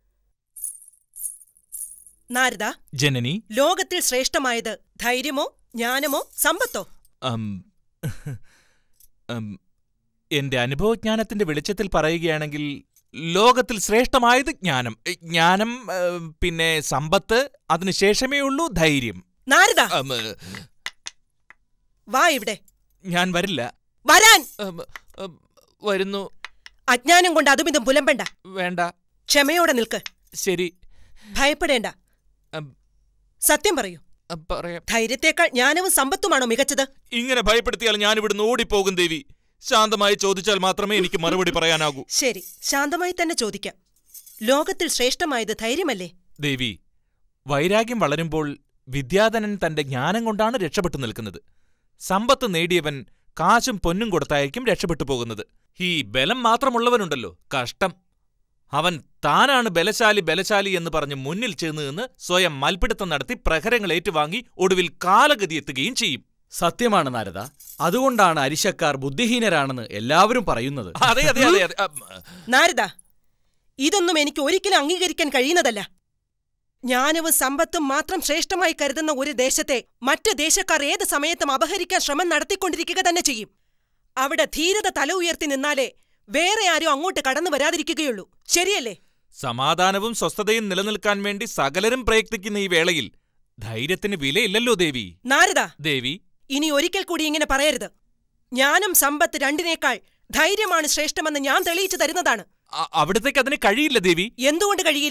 നാരദ ജനനി ലോകത്തിൽ ശ്രേഷ്ഠമായത് ധൈര്യമോ ജ്ഞാനമോ സമ്പത്തോ അം, അം, എന്റെ അനുഭവജ്ഞാനത്തിന്റെ വെളിച്ചത്തിൽ പറയുകയാണെങ്കിൽ ലോകത്തിൽ ശ്രേഷ്ഠമായത് ജ്ഞാനം എ, ജ്ഞാനം ഏ, പിന്നെ സമ്പത്ത് അതിനുശേഷമേ ഉള്ളൂ ധൈര്യം നാരദ അം, ഏ, വാ ഇവിടെ ഞാൻ വരില്ല വരാൻ അം, അം, വരുന്നു അജ്ഞാനം കൊണ്ട് അതും ഇതും പുലമ്പണ്ട വേണ്ട ക്ഷമയോടെ നിൽക്ക് ശരി ഭയപ്പെടേണ്ട അം, സത്യം പറയൂ അം, പറയാം ധൈര്യത്തേക്കാൾ ജ്ഞാനവും സമ്പത്തുമാണോ മികച്ചത് ഇങ്ങനെ ഭയപ്പെടുത്തിയാൽ ഞാൻ ഇവിടുന്ന് ഓടിപ്പോകും ദേവി ശാന്തമായി ചോദിച്ചാൽ മാത്രമേ എനിക്ക് മറുപടി പറയാനാകൂ ശരി ശാന്തമായി തന്നെ ചോദിക്കാം ലോകത്തിൽ ശ്രേഷ്ഠമായത് ധൈര്യമല്ലേ ദേവി വൈരാഗ്യം വളരുമ്പോൾ വിദ്യാധനൻ തന്റെ ജ്ഞാനം കൊണ്ടാണ് രക്ഷപ്പെട്ടു നിൽക്കുന്നത് സമ്പത്ത് നേടിയവൻ കാശും പൊന്നും കൊടുത്തായിരിക്കും രക്ഷപ്പെട്ടു പോകുന്നത് ഈ ബലം മാത്രമുള്ളവനുണ്ടല്ലോ കഷ്ടം അവൻ താനാണ് ബലശാലി ബലശാലി എന്ന് പറഞ്ഞ് മുന്നിൽ ചെന്ന് നിന്ന് സ്വയം മൽപ്പിടുത്തം നടത്തി പ്രഹരങ്ങൾ ഏറ്റുവാങ്ങി ഒടുവിൽ കാലഗതി എത്തുകയും ചെയ്യും സത്യമാണ് നാരദ അതുകൊണ്ടാണ് അരിശക്കാർ ബുദ്ധിഹീനരാണെന്ന് എല്ലാവരും പറയുന്നത് അതെ അതെ അതെ അതെ അം, നാരദ ഇതൊന്നും എനിക്ക് ഒരിക്കലും അംഗീകരിക്കാൻ കഴിയുന്നതല്ല ജ്ഞാനവും സമ്പത്തും മാത്രം ശ്രേഷ്ഠമായി കരുതുന്ന ഒരു ദേശത്തെ മറ്റ് ദേശക്കാർ ഏത് സമയത്തും അപഹരിക്കാൻ ശ്രമം നടത്തിക്കൊണ്ടിരിക്കുക തന്നെ ചെയ്യും അവിടെ ധീരത തല ഉയർത്തി നിന്നാലേ വേറെ ആരും അങ്ങോട്ട് കടന്നു വരാതിരിക്കുകയുള്ളൂ ശരിയല്ലേ സമാധാനവും സ്വസ്ഥതയും നിലനിൽക്കാൻ വേണ്ടി സകലരും പ്രയത്നിക്കുന്ന ഈ വേളയിൽ ധൈര്യത്തിന് വിലയില്ലല്ലോ ദേവി നാരദ ദേവി ഇനി ഒരിക്കൽ കൂടി ഇങ്ങനെ പറയരുത് ജ്ഞാനം സമ്പത്ത് രണ്ടിനേക്കാൾ ധൈര്യമാണ് ശ്രേഷ്ഠമെന്ന് ഞാൻ തെളിയിച്ചു തരുന്നതാണ് അ- അവിടത്തേക്ക് അതിന് കഴിയില്ല ദേവി എന്തുകൊണ്ട് കഴിയില്ല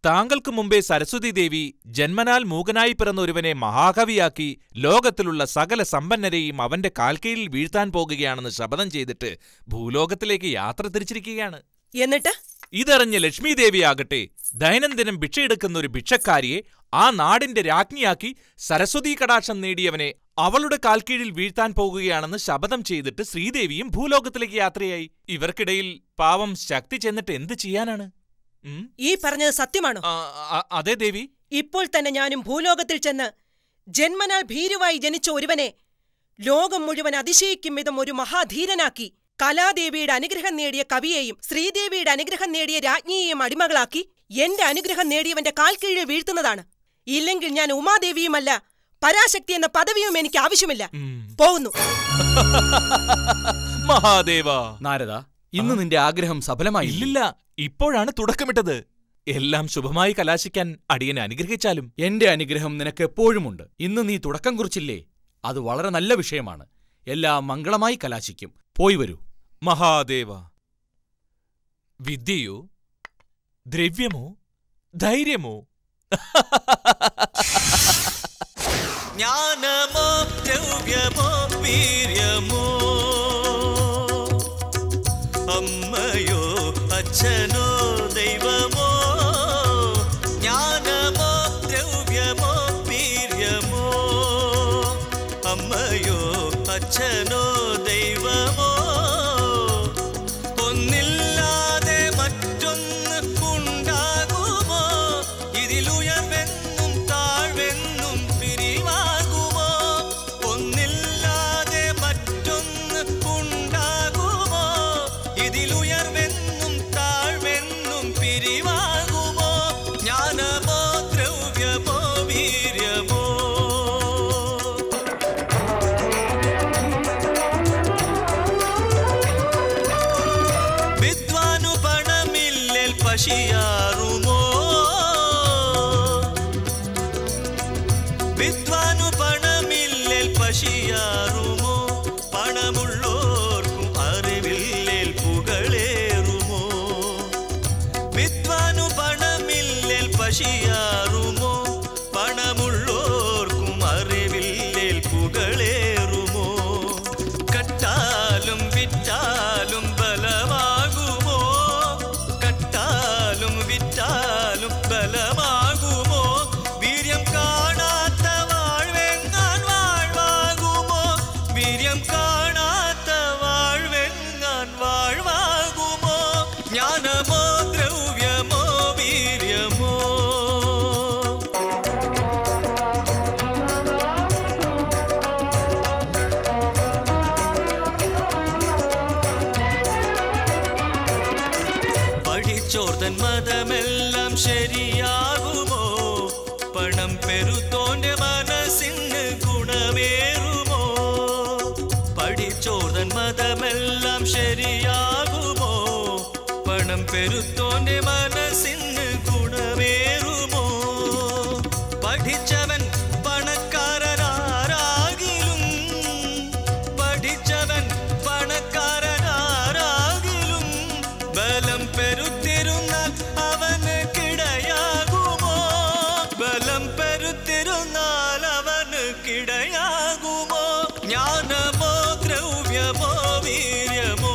താങ്കൾക്ക് മുമ്പേ സരസ്വതി ദേവി ജന്മനാൽ മൂകനായി പിറന്ന ഒരുവനെ മഹാകവിയാക്കി ലോകത്തിലുള്ള സകല സമ്പന്നരെയും അവന്റെ കാൽക്കീഴിൽ വീഴ്ത്താൻ പോകുകയാണെന്ന് ശപഥം ചെയ്തിട്ട് ഭൂലോകത്തിലേക്ക് യാത്ര തിരിച്ചിരിക്കുകയാണ് എന്നിട്ട് ഇതറിഞ്ഞ ലക്ഷ്മീദേവിയാകട്ടെ ദൈനംദിനം ഭിക്ഷയെടുക്കുന്ന ഒരു ഭിക്ഷക്കാരിയെ ആ നാടിന്റെ രാജ്ഞിയാക്കി സരസ്വതീ കടാക്ഷം നേടിയവനെ അവളുടെ കാൽക്കീഴിൽ വീഴ്ത്താൻ പോകുകയാണെന്ന് ശപഥം ചെയ്തിട്ട് ശ്രീദേവിയും ഭൂലോകത്തിലേക്ക് യാത്രയായി ഇവർക്കിടയിൽ പാവം ശക്തി ചെന്നിട്ട് എന്ത് ചെയ്യാനാണ് ഉം? ഈ പറഞ്ഞത് സത്യമാണോ ആ, അ- അതെ ദേവി ഇപ്പോൾ തന്നെ ഞാനും ഭൂലോകത്തിൽ ചെന്ന് ജന്മനാൽ ഭീരുവായി ജനിച്ച ഒരുവനെ ലോകം മുഴുവൻ അതിശയിക്കും വിധം ഒരു മഹാധീരനാക്കി കലാദേവിയുടെ അനുഗ്രഹം നേടിയ കവിയെയും ശ്രീദേവിയുടെ അനുഗ്രഹം നേടിയ രാജ്ഞിയെയും അടിമകളാക്കി എന്റെ അനുഗ്രഹം നേടിയവന്റെ കാൽക്കീഴിൽ വീഴ്ത്തുന്നതാണ് ഇല്ലെങ്കിൽ ഞാൻ ഉമാദേവിയുമല്ല പരാശക്തി എന്ന പദവിയും എനിക്ക് ആവശ്യമില്ല ഉം. പോകുന്നു മഹാദേവ നാരദ ഇന്ന് നിന്റെ ആഗ്രഹം സഫലമായി ഇല്ലില്ല ഇപ്പോഴാണ് തുടക്കമിട്ടത് എല്ലാം ശുഭമായി കലാശിക്കാൻ അടിയനെ അനുഗ്രഹിച്ചാലും എന്റെ അനുഗ്രഹം നിനക്ക് എപ്പോഴുമുണ്ട് ഇന്ന് നീ തുടക്കം കുറിച്ചില്ലേ അത് വളരെ നല്ല വിഷയമാണ് എല്ലാം മംഗളമായി കലാശിക്കും പോയി വരൂ മഹാദേവ വിദ്യയോ ദ്രവ്യമോ ധൈര്യമോ ജ്ഞാനമോ ദ്രവ്യമോ വീര്യമോ അമ്മയോ അച്ഛനോ ദൈവമോ ജ്ഞാനമോ ദ്രവ്യമോ വീര്യമോ അമ്മയോ അച്ഛനോ ദൈവമോ ഒന്നില്ലാതെ മറ്റൊന്ന് ഉണ്ടാകുമോ ഇതിലുയർവെന്നും താഴ്വെന്നും പിരിവാകുമോ ഒന്നില്ലാതെ മറ്റൊന്ന് ഉണ്ടാകുമോ ഇതിലുയർവെന്നും താഴ്വെന്നും പിരിവാകുമോ ജ്ഞാനമോ ദ്രവ്യമോ വീര്യമോ വിദ്വാനു പണമില്ലേൽ പശിയാറുമോ വിദ്വാനു പണമില്ലേൽ പശിയാറുമോ പണമുള്ളോർക്കും അറിവില്ലേൽ പുകളേറുമോ വിദ്വാനു പണമില്ലേൽ പശിയാറുമോ പണമുള്ളോർക്കും അറിവില്ലേൽ പുകളേറുമോ കട്ടാലും വിറ്റാലും ബലമാകുമോ കട്ടാലും വിറ്റാലും ബലമാകുമോ വീര്യം കാണാത്ത വാഴ്വെങ്ങാൻ വാഴ്വാകുമോ വീര്യം കാണാത്ത വാഴ്വെങ്ങാൻ വാഴ്വാകുമോ ജ്ഞാനമോ ദ്രവ്യമോ വീര്യമോ പഠിച്ചോർത്തൻ മതമെല്ലാം ശരിയാകുമോ പണം പെരുത്തോന്റെ മനസ്സിന് ഗുണമേറുമോ പഠിച്ചോർത്തൻ മതമെല്ലാം ശരിയാകുമോ പണം പെരുത്തോന്റെ മനസ്സിന് ഗുണമേറുമോ പഠിച്ചവൻ പണക്കാരനാരാകിലും പഠിച്ചവൻ പണക്കാരനാരാകിലും ബലം പെരുത്തിരുന്നാൽ അവന് കിടയാകുമോ ബലം പെരുത്തിരുന്നാൽ അവന് കിടയാകുമോ ജ്ഞാനമോ ദ്രവ്യമോ വീര്യമോ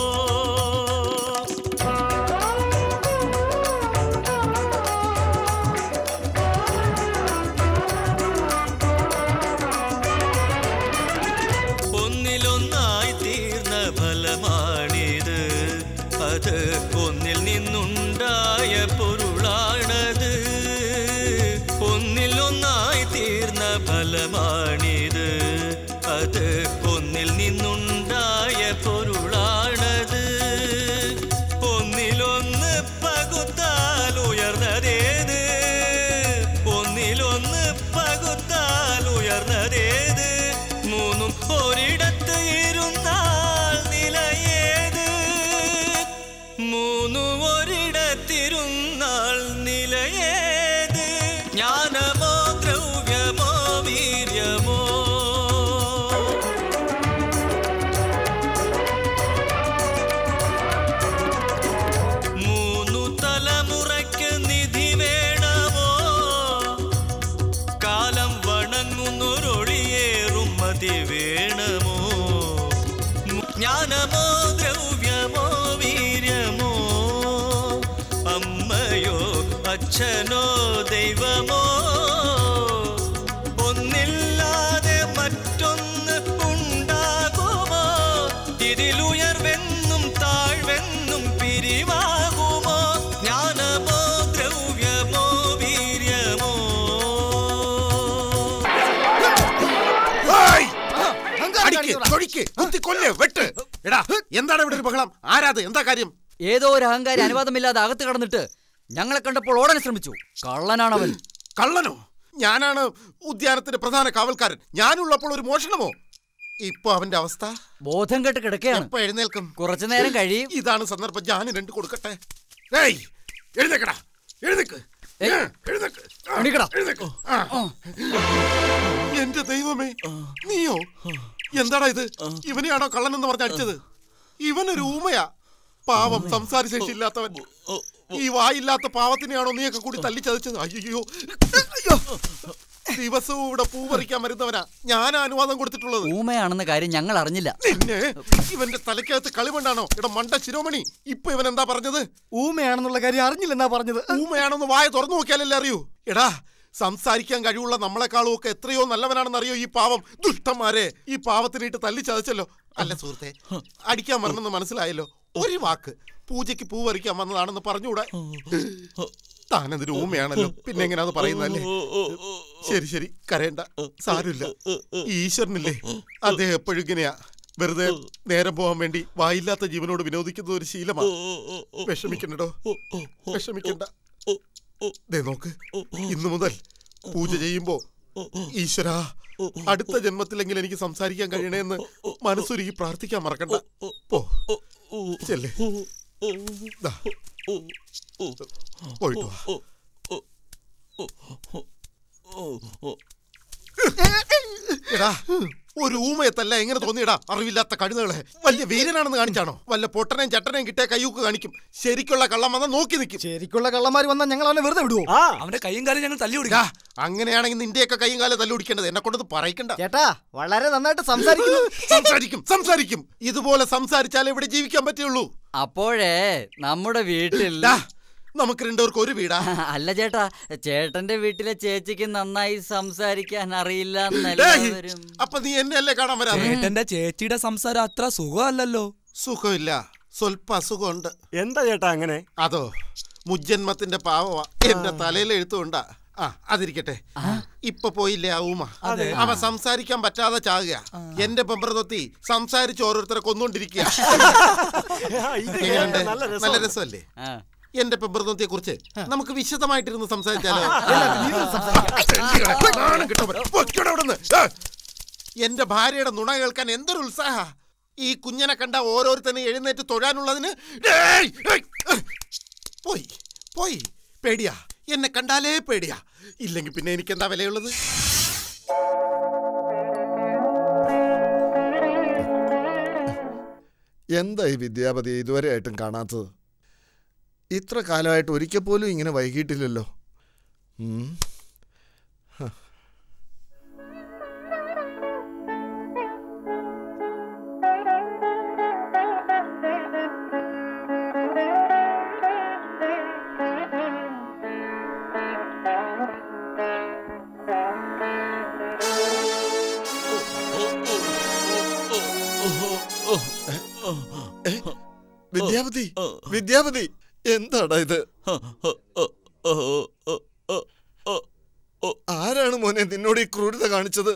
ഒന്നിലൊന്നായി തീർന്ന ഫലമാണിത് അത് ഒന്നിൽ നിന്നുണ്ടായ പൊരുളാണത് ഒന്നിലൊന്നായി തീർന്ന ഫലമാണിത് അത് ഒന്നിൽ നിന്നുണ്ടായ പൊരുളാണത് ഒന്നിലൊന്ന് പകുത്താൽ ഉയർന്നതേത് ഒന്നിലൊന്ന് പകുത്താൽ ഉയർന്നതേത് മൂന്നും ഒരിടത്ത് ഇരുന്നാൽ നിലയേത് മൂന്നു ഒരിടത്തിരുന്നാൽ നിലയേത് ജ്ഞാനമോ ദ്രവ്യമോ വീര്യമോ മൂന്നു തലമുറയ്ക്ക് നിധി വേ അച്ഛനോ ദൈവമോ ഒന്നില്ലാതെ മറ്റൊന്ന് ഉണ്ടാകുമോ ഇതിലുയർവെന്നും താഴ്വെന്നും പിരിവാകുമോ ജ്ഞാനമോ ദ്രവ്യമോ വീര്യമോ അടിക്ക്, തൊഴിക്ക്, കുത്തിക്കൊല്ല്, വെട്ട്. എടാ എന്താണ് ഇവിടെ ഒരു ബഹളം ആരാത് എന്താ കാര്യം ഏതോ ഒരു അഹങ്കാരി അനുവാദമില്ലാതെ അകത്ത് കടന്നിട്ട് ഞങ്ങളെ കണ്ടപ്പോൾ ഓടാൻ ശ്രമിച്ചു കള്ളനാണവൻ കള്ളനോ ഞാനാണ് ഉദ്യാനത്തിന്റെ പ്രധാന കാവൽക്കാരൻ ഞാനുള്ളപ്പോൾ ഒരു മോഷണമോ ഇപ്പൊ അവന്റെ അവസ്ഥ ബോധം കെട്ട് കിടക്കുകയാണ് എപ്പോ എഴുന്നേൽക്കും കുറച്ചു നേരം കഴിയും ഇതാണ് സന്ദർഭം ഞാൻ രണ്ട് കൊടുക്കട്ടെ ഏയ് എഴുന്നേക്കടാ എഴുന്നേക്ക് ഏയ്, ഏ, എഴുന്നേക്ക് ആ, എണീക്കടാ. എഴുന്നേക്ക്. ആ. എന്റെ ദൈവമേ നീയോ എന്താടാ ഇത് ഇവനെയാണോ കള്ളൻ എന്ന് പറഞ്ഞ് അടിച്ചത് ഇവനൊരു ഊമയാ പാവം സംസാരശേഷി ഇല്ലാത്തവൻ ഈ വായില്ലാത്ത പാവത്തിനെയാണോ നീയൊക്കെ കൂടി തല്ലിച്ചതച്ചത് അയ്യോ അയ്യോ ദിവസവും ഇവിടെ പൂ പറിക്കാൻ വരുന്നവനാ ഞാൻ അനുവാദം കൊടുത്തിട്ടുള്ളത് ഊമയാണെന്ന കാര്യം ഞങ്ങൾ അറിഞ്ഞില്ല പിന്നെ ഇവന്റെ തലയ്ക്കകത്ത് കളിമണ്ണാണോ ഇവിടെ മണ്ട ശിരോമണി ഇപ്പൊ ഇവൻ എന്താ പറഞ്ഞത് ഊമയാണെന്നുള്ള കാര്യം അറിഞ്ഞില്ലെന്നാ പറഞ്ഞത് ഊമയാണെന്ന് വായ തുറന്നു നോക്കിയാലല്ലേ അറിയൂ എടാ സംസാരിക്കാൻ കഴിവുള്ള നമ്മളെക്കാളും ഒക്കെ എത്രയോ നല്ലവനാണെന്ന് അറിയോ ഈ പാവം ദുഷ്ടന്മാരെ ഈ പാവത്തിനിട്ട് തല്ലി ചതച്ചല്ലോ അല്ല സുഹൃത്തെ അടിക്കാൻ വരണമെന്ന് മനസ്സിലായല്ലോ ഒരു വാക്ക് പൂജയ്ക്ക് പൂ പറിക്കാൻ വന്നതാണെന്ന് പറഞ്ഞുകൂടെ താനതിന് ഊമയാണല്ലോ പിന്നെ എങ്ങനെയാ അത് പറയുന്നല്ലേ ശരി ശരി കരയണ്ട സാരമില്ല ഈശ്വരനില്ലേ അദ്ദേഹം എപ്പോഴും ഇങ്ങനെയാ വെറുതെ നേരം പോകാൻ വേണ്ടി വായില്ലാത്ത ജീവനോട് വിനോദിക്കുന്ന ഒരു ശീലമാ വിഷമിക്കണ്ടോ വിഷമിക്കണ്ട ദേ നോക്ക് ഇന്നു മുതൽ പൂജ ചെയ്യുമ്പോ ഈശ്വരാ അടുത്ത ജന്മത്തിലെങ്കിലും എനിക്ക് സംസാരിക്കാൻ കഴിയണേന്ന് മനസ്സൊരുക്കി പ്രാർത്ഥിക്കാൻ മറക്കണ്ട പോ ചെല്ലേ ദാ, പോയിട്ട് വാ എടാ ഒരു ഊമയത്തല്ല എങ്ങനെ തോന്നിയടാ അറിവില്ലാത്ത കഴുതകളെ വലിയ വീരനാണെന്ന് കാണിച്ചാണോ വല്ല പൊട്ടനെയും ചട്ടനെയും കിട്ടിയ കയ്യൂക്ക് കാണിക്കും ശരിക്കുള്ള കള്ളം വന്നാൽ നോക്കി നിൽക്കും ശരിക്കുള്ള കള്ളന്മാർ വന്നാൽ ഞങ്ങൾ അവനെ വെറുതെ വിടുവോ അവന്റെ കൈയും കാലം ഞങ്ങൾ തല്ലി അങ്ങനെയാണെങ്കിൽ നിന്റെയൊക്കെ കൈയും കാലം തല്ലി പിടിക്കേണ്ടത് എന്നെ കൊണ്ടത് പറയിക്കണ്ട ചേട്ടാ വളരെ നന്നായിട്ട് സംസാരിക്കുന്നു സംസാരിക്കും സംസാരിക്കും ഇതുപോലെ സംസാരിച്ചാലേ ഇവിടെ ജീവിക്കാൻ പറ്റുള്ളൂ അപ്പോഴേ നമ്മുടെ വീട്ടിൽ നമുക്ക് രണ്ടുപേർക്ക് ഒരു വീടാ അല്ല ചേട്ടാ ചേട്ടന്റെ വീട്ടിലെ ചേച്ചിക്ക് നന്നായി സംസാരിക്കാൻ അറിയില്ല ഡേയ്, എന്നെല്ലാവരും അപ്പൊ നീ എന്നെ അല്ലേ കാണാൻ വരാ ചേട്ടന്റെ ചേച്ചിയുടെ സംസാരം അത്ര സുഖമല്ലല്ലോ സുഖമില്ല സ്വല്പ അസുഖമുണ്ട് എന്താ ചേട്ടാ അങ്ങനെ അതോ മുജ്ജന്മത്തിന്റെ പാവമാ എന്റെ തലയിൽ എഴുത്തുകൊണ്ടാ ആ അതിരിക്കട്ടെ ഇപ്പൊ പോയില്ലേ ആ ഊമ അതെ. അവ സംസാരിക്കാൻ പറ്റാതെ ചാകുക എന്റെ പെമ്പറതൊത്തി സംസാരിച്ച് ഓരോരുത്തരെ കൊന്നുകൊണ്ടിരിക്കുക എങ്ങനെയുണ്ട്? നല്ല രസം. നല്ല രസമല്ലേ എന്റെ പെമ്പറതൊത്തിയെ കുറിച്ച് നമുക്ക് വിശദമായിട്ടിരുന്ന് സംസാരിച്ചാലോ നാണം കെട്ടവൻ. പൊയ്ക്കോടെ അവിടുന്ന്. ഏ! എന്റെ ഭാര്യയുടെ നുണ കേൾക്കാൻ എന്തൊരു ഉത്സാഹ ഈ കുഞ്ഞനെ കണ്ട ഓരോരുത്തനെ എഴുന്നേറ്റ് തൊഴാനുള്ളതിന് ഏയ്! ഏയ്! ഏയ്! പോയി പോയി പേടിയാ എന്നെ കണ്ടാലേ പേടിയാ ഇല്ലെങ്കിൽ പിന്നെ എനിക്ക് എന്താ വിലയുള്ളത് എന്താ ഈ വിദ്യാപതി ഇതുവരെ ആയിട്ടും കാണാത്തത് ഇത്ര കാലമായിട്ട് ഒരിക്കൽ പോലും ഇങ്ങനെ വൈകിട്ടില്ലല്ലോ ഉം. ഹ. ഏ? വിദ്യാപതി വിദ്യാപതി എന്താടാ ഇത് ആരാണ് മോനെ നിന്നോട് ഈ ക്രൂരത കാണിച്ചത്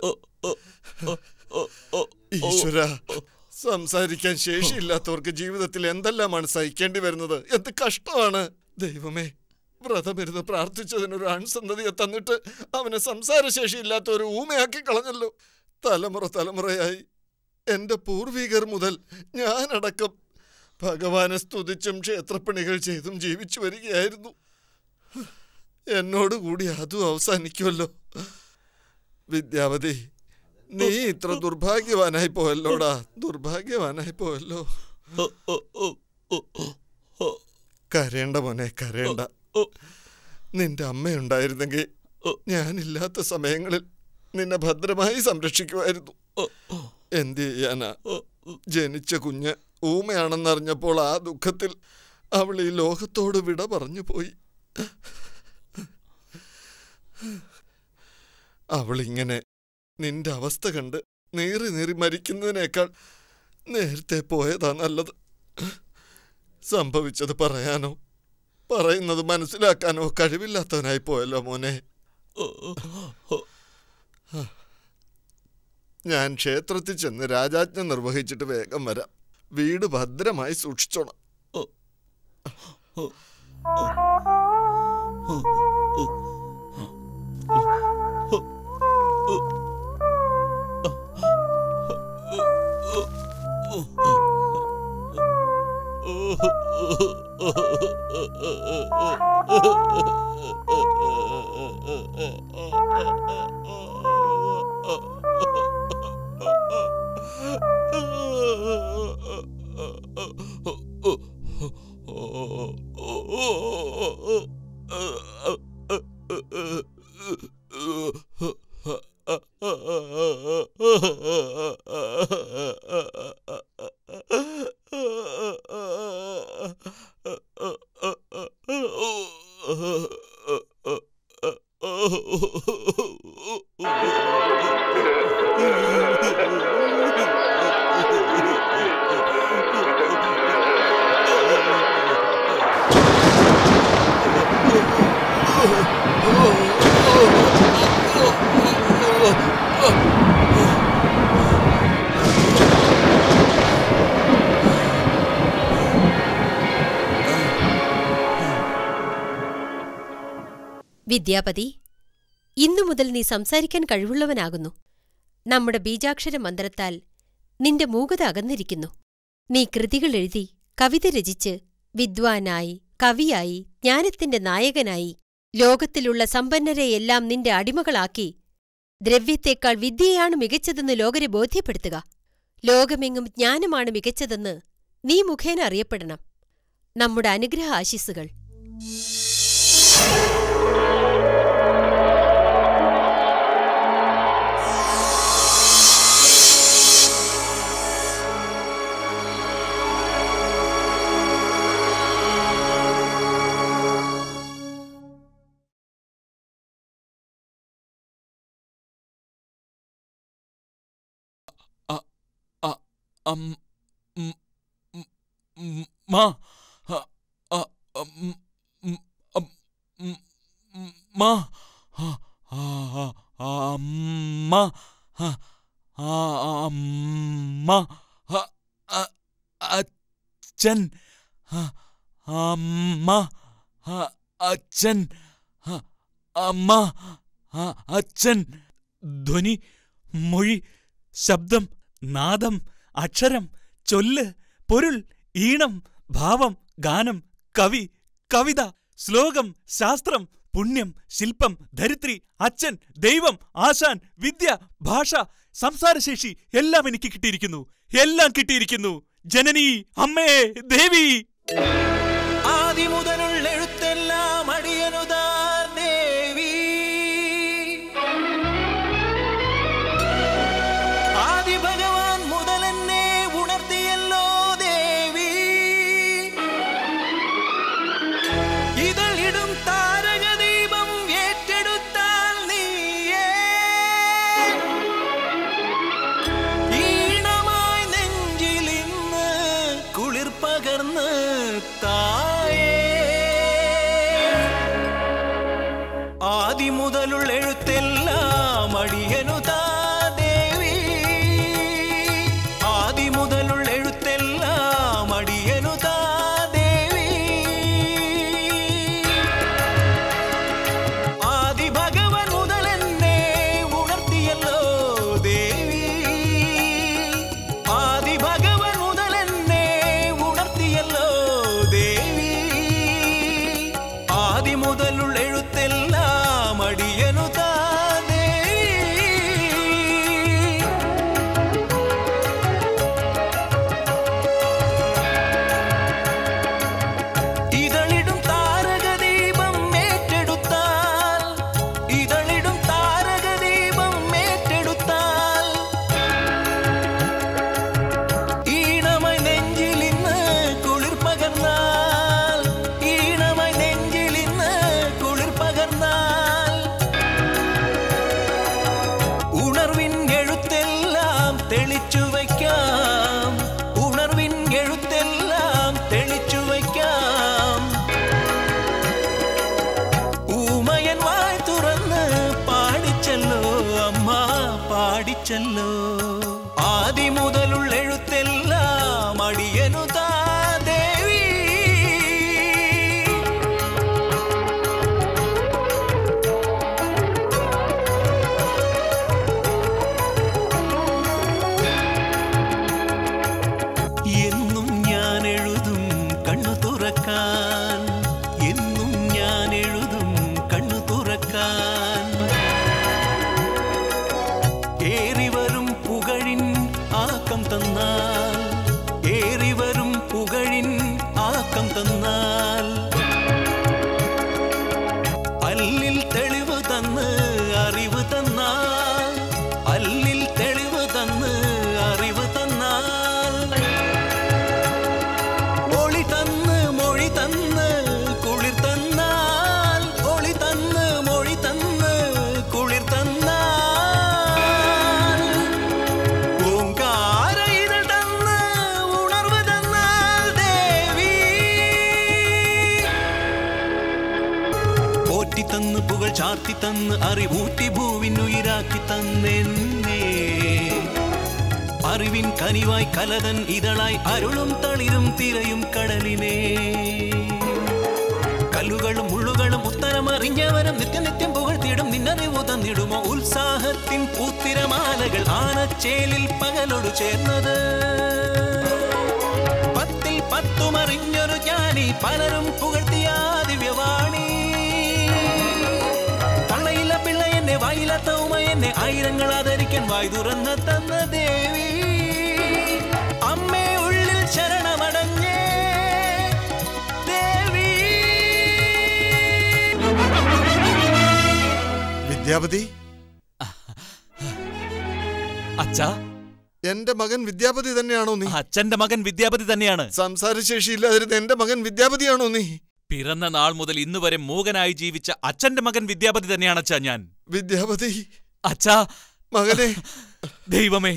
ഈശ്വര സംസാരിക്കാൻ ശേഷിയില്ലാത്തവർക്ക് ജീവിതത്തിൽ എന്തെല്ലാമാണ് സഹിക്കേണ്ടി വരുന്നത് എന്ത് കഷ്ടമാണ് ദൈവമേ വ്രതമിരുന്ന് പ്രാർത്ഥിച്ചതിനൊരു അൺസന്തതിയെ തന്നിട്ട് അവനെ സംസാരശേഷിയില്ലാത്ത ഒരു ഊമയാക്കി കളഞ്ഞല്ലോ തലമുറ തലമുറയായി എന്റെ പൂർവികർ മുതൽ ഞാനടക്കം ഭഗവാനെ സ്തുതിച്ചും ക്ഷേത്രപ്പണികൾ ചെയ്തും ജീവിച്ചു വരികയായിരുന്നു എന്നോട് കൂടി അതും അവസാനിക്കുമല്ലോ വിദ്യാവതി നീ ഇത്ര ദുർഭാഗ്യവാനായി പോയല്ലോടാ ദുർഭാഗ്യവാനായി പോയല്ലോ കരയേണ്ട മോനെ കരയേണ്ട നിന്റെ അമ്മയുണ്ടായിരുന്നെങ്കിൽ ഞാനില്ലാത്ത സമയങ്ങളിൽ നിന്നെ ഭദ്രമായി സംരക്ഷിക്കുമായിരുന്നു എന്ത് ചെയ്യാനാ ജനിച്ച കുഞ്ഞ് ഊമയാണെന്നറിഞ്ഞപ്പോൾ ആ ദുഃഖത്തിൽ അവൾ ഈ ലോകത്തോട് വിട പറഞ്ഞു പോയി അവളിങ്ങനെ നിന്റെ അവസ്ഥ കണ്ട് നീറി നീറി മരിക്കുന്നതിനേക്കാൾ നേരത്തെ പോയതാ നല്ലത് സംഭവിച്ചത് പറയാനോ പറയുന്നത് മനസ്സിലാക്കാനോ കഴിവില്ലാത്തവനായി പോയല്ലോ മോനെ ഞാൻ ക്ഷേത്രത്തിൽ ചെന്ന് രാജാജ്ഞ നിർവഹിച്ചിട്ട് വേഗം വരാം വീട് ഭദ്രമായി സൂക്ഷിച്ചോണം വിദ്യാപതി ഇന്നു മുതൽ നീ സംസാരിക്കാൻ കഴിവുള്ളവനാകുന്നു നമ്മുടെ ബീജാക്ഷര മന്ത്രത്താൽ നിന്റെ മൂകത അകന്നിരിക്കുന്നു നീ കൃതികൾ എഴുതി കവിത രചിച്ച് വിദ്വാനായി കവിയായി ജ്ഞാനത്തിന്റെ നായകനായി ലോകത്തിലുള്ള സമ്പന്നരെയെല്ലാം നിന്റെ അടിമകളാക്കി ദ്രവ്യത്തേക്കാൾ വിദ്യയാണ് മികച്ചതെന്ന് ലോകരെ ബോധ്യപ്പെടുത്തുക ലോകമെങ്ങും ജ്ഞാനമാണ് മികച്ചതെന്ന് നീ മുഖേന അറിയപ്പെടണം നമ്മുടെ അനുഗ്രഹ ആശിസ്സുകൾ അം ഉം, ഉം, ഉം, മാ ഹ, അ, അം, ഉം, അം, ഉം, ഉം, മാ ഹ, ആ, ആ, അമ്മ ഹ, ആ, അമ്മ ഹ, അ, അച്ഛൻ ഹ, അമ്മ ഹ, അച്ഛൻ ഹ, അമ്മ ഹ, അച്ഛൻ ധ്വനി മൊഴി ശബ്ദം നാദം അക്ഷരം ചൊല്ല് പൊരുൾ ഈണം ഭാവം ഗാനം കവി കവിത ശ്ലോകം ശാസ്ത്രം പുണ്യം ശില്പം ധരിത്രി അച്ഛൻ ദൈവം ആശാൻ വിദ്യ ഭാഷ സംസാരശേഷി എല്ലാം എനിക്ക് കിട്ടിയിരിക്കുന്നു എല്ലാം കിട്ടിയിരിക്കുന്നു ജനനി അമ്മേ ദേവി ആദി മുതലുള്ള എഴുത്തെല്ലാം അടിയനുതാർ ദേവി ആദി ഭഗവാൻ മുതലെന്നെ ഉണർത്തിയല്ലോ ദേവി ഇതളിടും താരക ദീപം ഏറ്റെടുത്താൽ നീയേ ഈണമായി നെഞ്ചിലിന്ന് കുളിർ പകർന്ന് തായേ ആദി മുതലുള്ള എഴുത്തെല്ലാം അടിയനു താ ദേവി ആദി മുതലുള്ള എഴുത്തെല്ലാം അടിയനു താ ദേവി ആദി ഭഗവൻ മുതലെന്നെ ഉണർത്തിയല്ലോ ദേവി ആദി ഭഗവൻ മുതലെന്നെ ഉണർത്തിയല്ലോ ദേവി ആദി മുതലുള്ള എഴുത്തെല്ലാം അടിയനു താ ദേവി ജനിച്ചല്ലോ ആദി മുതലുള്ള എഴുത്തെല്ലാം അടിയനു താ ദേവി എന്നും ഞാൻ എഴുതും കണ്ണു തുറക്കാൻ എന്നും ഞാൻ എഴുതും കണ്ണു തുറക്കാൻ ഏറിവരും പുകഴിൻ ആക്കം തന്നാൽ ഏറിവരും പുകഴിൻ ആക്കം തന്നാൽ അല്ലിൽ തെളിവ് തന്ന് അറിവ് തന്നാൽ അല്ലിൽ തെളിവ് തന്ന് അറിവ് തന്നാൽ ഒളി തന്ന് മൊഴി തന്ന് കുളിർ തന്നാൽ ഒളി തന്ന് മൊഴി തന്ന് കുളിർ തന്നാൽ ഓങ്കാര ഇതൾ തന്ന് ഉണർവ് തന്നാൽ ദേവി പോറ്റി തന്ന് പുകൾ ചാർത്തി തന്ന് അറിവൂട്ടി ഭൂവിനുയിരാക്കി തന്നെന്നേ അറിവിൻ കനിവായി കലതൻ ഇതളായി അരുളും തളിരും തിരയും കടലിനെ കല്ലുകളും മുള്ളുകളും ഉത്തരമറിഞ്ഞവരും നിത്യനിത്യം പുകഴ്ത്തിയിടും നിന്നറിവു തന്നിടുമോ ഉത്സാഹത്തിൻ പൂത്തിരമാലകൾ ആനച്ചേലിൽ പകലൊടു ചേർന്നത് പത്തിൽ പത്തുമറിഞ്ഞൊരു ജ്ഞാനി പലരും പുകഴ്ത്തിയ ദിവ്യവാണി തള്ളയില്ല പിള്ള എന്നെ വായില്ലാത്ത ഉമ എന്നെ ആയിരങ്ങൾ ആദരിക്കാൻ വായ് തുറന്ന തന്ന ദേവി അമ്മേ ഉള്ളിൽ ശരണമടഞ്ഞേ ദേവി വിദ്യാപതി അച്ഛാ എന്റെ മകൻ വിദ്യാപതി തന്നെയാണോ നീ അച്ഛന്റെ മകൻ വിദ്യാപതി തന്നെയാണ് സംസാരശേഷിയില്ലാതിരുന്ന എന്റെ മകൻ വിദ്യാപതിയാണോ നീ പിറന്ന നാൾ മുതൽ ഇന്ന് വരെ മൂകനായി ജീവിച്ച അച്ഛന്റെ മകൻ വിദ്യാപതി തന്നെയാണ് അച്ഛാ ഞാൻ വിദ്യാപതി അച്ഛാ മകനെ ദൈവമേ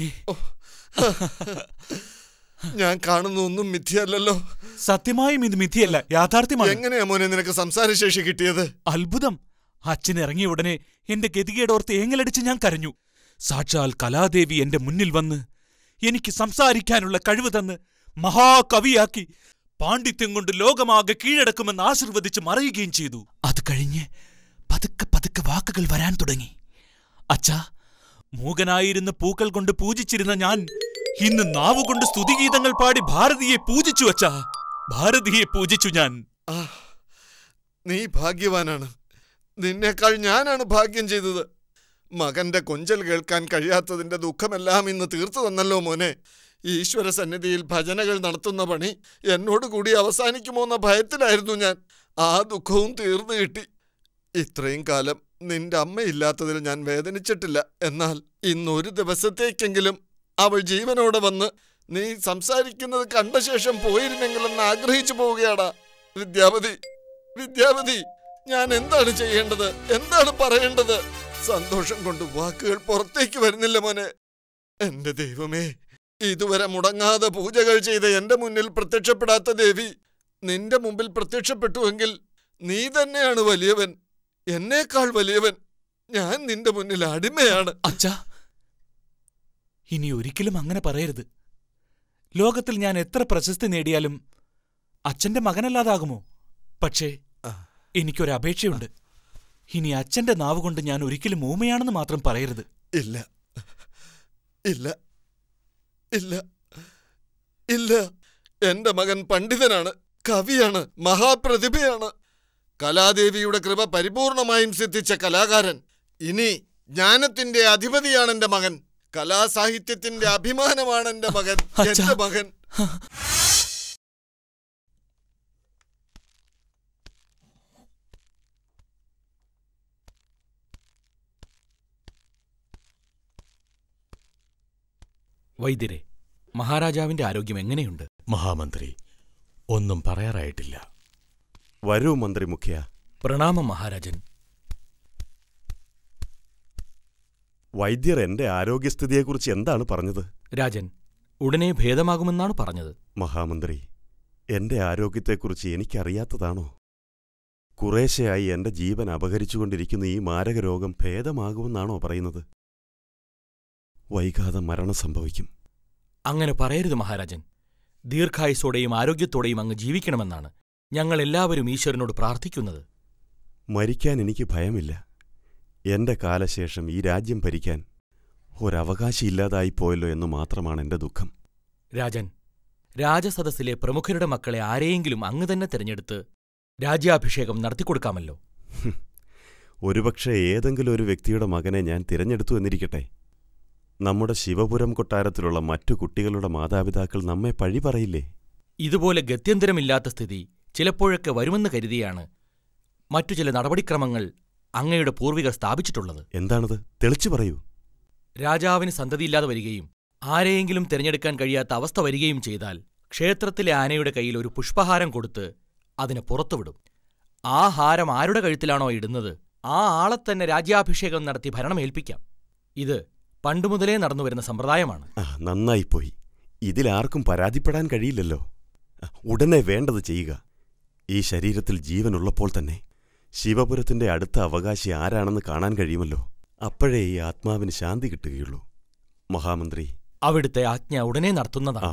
ഞാൻ കാണുന്ന ഒന്നും മിഥ്യയല്ലല്ലോ സത്യമായും ഇത് മിഥിയല്ല യാഥാർത്ഥ്യമാണ് എങ്ങനെയാ മോനെ നിനക്ക് സംസാരശേഷി കിട്ടിയത് അത്ഭുതം അച്ഛൻ ഇറങ്ങിയ ഉടനെ എന്റെ ഗതികേടോർത്ത് ഏങ്ങലടിച്ച് ഞാൻ കരഞ്ഞു സാക്ഷാൽ കലാദേവി എന്റെ മുന്നിൽ വന്ന് എനിക്ക് സംസാരിക്കാനുള്ള കഴിവ് തന്ന് മഹാകവിയാക്കി പാണ്ഡിത്യം കൊണ്ട് ലോകമാകെ കീഴടക്കുമെന്ന് ആശീർവദിച്ച് മറയുകയും ചെയ്തു അത് കഴിഞ്ഞ് പതുക്കെ പതുക്കെ വാക്കുകൾ വരാൻ തുടങ്ങി അച്ഛാ മൂകനായിരുന്ന പൂക്കൾ കൊണ്ട് പൂജിച്ചിരുന്ന ഞാൻ ഇന്ന് നാവുകൊണ്ട് സ്തുതിഗീതങ്ങൾ പാടി ഭാരതിയെ പൂജിച്ചു അച്ഛാ ഭാരതിയെ പൂജിച്ചു ഞാൻ ആ നീ ഭാഗ്യവാനാണ് നിന്നേക്കാൾ ഞാനാണ് ഭാഗ്യം ചെയ്തത് മകന്റെ കൊഞ്ചൽ കേൾക്കാൻ കഴിയാത്തതിന്റെ ദുഃഖമെല്ലാം ഇന്ന് തീർത്തു തന്നല്ലോ മോനെ ഈശ്വര സന്നിധിയിൽ ഭജനകൾ നടത്തുന്ന പണി എന്നോട് കൂടി അവസാനിക്കുമോ എന്ന ഭയത്തിലായിരുന്നു ഞാൻ ആ ദുഃഖവും തീർന്നു കിട്ടി ഇത്രയും കാലം നിന്റെ അമ്മയില്ലാത്തതിൽ ഞാൻ വേദനിച്ചിട്ടില്ല എന്നാൽ ഇന്നൊരു ദിവസത്തേക്കെങ്കിലും അവൾ ജീവനോടെ വന്ന് നീ സംസാരിക്കുന്നത് കണ്ട ശേഷം പോയിരുന്നെങ്കിലെന്ന് ആഗ്രഹിച്ചു പോവുകയാടാ വിദ്യാപതി വിദ്യാപതി ഞാൻ എന്താണ് ചെയ്യേണ്ടത് എന്താണ് പറയേണ്ടത് സന്തോഷം കൊണ്ട് വാക്കുകൾ പുറത്തേക്ക് വരുന്നില്ല മോനെ എന്റെ ദൈവമേ ഇതുവരെ മുടങ്ങാതെ പൂജകൾ ചെയ്ത എന്റെ മുന്നിൽ പ്രത്യക്ഷപ്പെടാത്ത ദേവി നിന്റെ മുമ്പിൽ പ്രത്യക്ഷപ്പെട്ടുവെങ്കിൽ നീ തന്നെയാണ് വലിയവൻ എന്നേക്കാൾ വലിയവൻ ഞാൻ നിന്റെ മുന്നിൽ അടിമയാണ് അച്ഛാ ഇനി ഒരിക്കലും അങ്ങനെ പറയരുത് ലോകത്തിൽ ഞാൻ എത്ര പ്രശസ്തി നേടിയാലും അച്ഛന്റെ മകനല്ലാതാകുമോ പക്ഷേ എനിക്കൊരു അപേക്ഷയുണ്ട് ഇനി അച്ഛന്റെ നാവ് കൊണ്ട് ഞാൻ ഒരിക്കലും ഊമയാണെന്ന് മാത്രം പറയരുത് ഇല്ല ഇല്ല ഇല്ല ഇല്ല എന്റെ മകൻ പണ്ഡിതനാണ് കവിയാണ് മഹാപ്രതിഭയാണ് കലാദേവിയുടെ കൃപ പരിപൂർണമായും സിദ്ധിച്ച കലാകാരൻ ഇനി ജ്ഞാനത്തിന്റെ അധിപതിയാണ് എന്റെ മകൻ കലാസാഹിത്യത്തിന്റെ അഭിമാനമാണ് എന്റെ മകൻ എന്റെ മകൻ വൈദ്യരെ മഹാരാജാവിന്റെ ആരോഗ്യം എങ്ങനെയുണ്ട് മഹാമന്ത്രി ഒന്നും പറയാറായിട്ടില്ല വരൂ മന്ത്രി മുഖ്യ പ്രണാമം മഹാരാജൻ വൈദ്യർ എന്റെ ആരോഗ്യസ്ഥിതിയെക്കുറിച്ച് എന്താണ് പറഞ്ഞത് രാജൻ ഉടനെ ഭേദമാകുമെന്നാണ് പറഞ്ഞത് മഹാമന്ത്രി എന്റെ ആരോഗ്യത്തെക്കുറിച്ച് എനിക്കറിയാത്തതാണോ കുറേശ്ശെയായി എന്റെ ജീവൻ അപഹരിച്ചുകൊണ്ടിരിക്കുന്ന ഈ മാരകരോഗം ഭേദമാകുമെന്നാണോ പറയുന്നത് വൈകാതെ മരണം സംഭവിക്കും അങ്ങനെ പറയരുത് മഹാരാജൻ ദീർഘായുസോടെയും ആരോഗ്യത്തോടെയും അങ്ങ് ജീവിക്കണമെന്നാണ് ഞങ്ങൾ എല്ലാവരും ഈശ്വരനോട് പ്രാർത്ഥിക്കുന്നത് മരിക്കാൻ എനിക്ക് ഭയമില്ല എന്റെ കാലശേഷം ഈ രാജ്യം ഭരിക്കാൻ ഒരവകാശിയില്ലാതായിപ്പോയല്ലോ എന്ന് മാത്രമാണ് എന്റെ ദുഃഖം രാജൻ രാജസദസ്സിലെ പ്രമുഖരുടെ മക്കളെ ആരെയെങ്കിലും അങ്ങ് തന്നെ തിരഞ്ഞെടുത്ത് രാജ്യാഭിഷേകം നടത്തിക്കൊടുക്കാമല്ലോ ഒരുപക്ഷെ ഏതെങ്കിലും ഒരു വ്യക്തിയുടെ മകനെ ഞാൻ തിരഞ്ഞെടുത്തു എന്നിരിക്കട്ടെ നമ്മുടെ ശിവപുരം കൊട്ടാരത്തിലുള്ള മറ്റു കുട്ടികളുടെ മാതാപിതാക്കൾ നമ്മെ പഴി പറയില്ലേ ഇതുപോലെ ഗത്യന്തരമില്ലാത്ത സ്ഥിതി ചിലപ്പോഴൊക്കെ വരുമെന്ന് കരുതിയാണ് മറ്റു ചില നടപടിക്രമങ്ങൾ അങ്ങയുടെ പൂർവികർ സ്ഥാപിച്ചിട്ടുള്ളത് എന്താണത് തെളിച്ചു പറയൂ രാജാവിന് സന്തതിയില്ലാതെ വരികയും ആരെയെങ്കിലും തിരഞ്ഞെടുക്കാൻ കഴിയാത്ത അവസ്ഥ വരികയും ചെയ്താൽ ക്ഷേത്രത്തിലെ ആനയുടെ കയ്യിൽ ഒരു പുഷ്പഹാരം കൊടുത്ത് അതിനെ പുറത്തുവിടും ആ ഹാരം ആരുടെ കഴുത്തിലാണോ ഇടുന്നത് ആ ആളെ തന്നെ രാജ്യാഭിഷേകം നടത്തി ഭരണമേൽപ്പിക്കാം ഇത് പണ്ടുമുതലേ നടന്നുവരുന്ന സമ്പ്രദായമാണ് ആ നന്നായിപ്പോയി ഇതിലാർക്കും പരാതിപ്പെടാൻ കഴിയില്ലല്ലോ ആ, ഉടനെ വേണ്ടത് ചെയ്യുക ഈ ശരീരത്തിൽ ജീവനുള്ളപ്പോൾ തന്നെ ശിവപുരത്തിന്റെ അടുത്ത അവകാശി ആരാണെന്ന് കാണാൻ കഴിയുമല്ലോ അപ്പോഴേ ഈ ആത്മാവിന് ശാന്തി കിട്ടുകയുള്ളൂ മഹാമന്ത്രി അവിടുത്തെ ആജ്ഞ ഉടനെ നടത്തുന്നതാണ്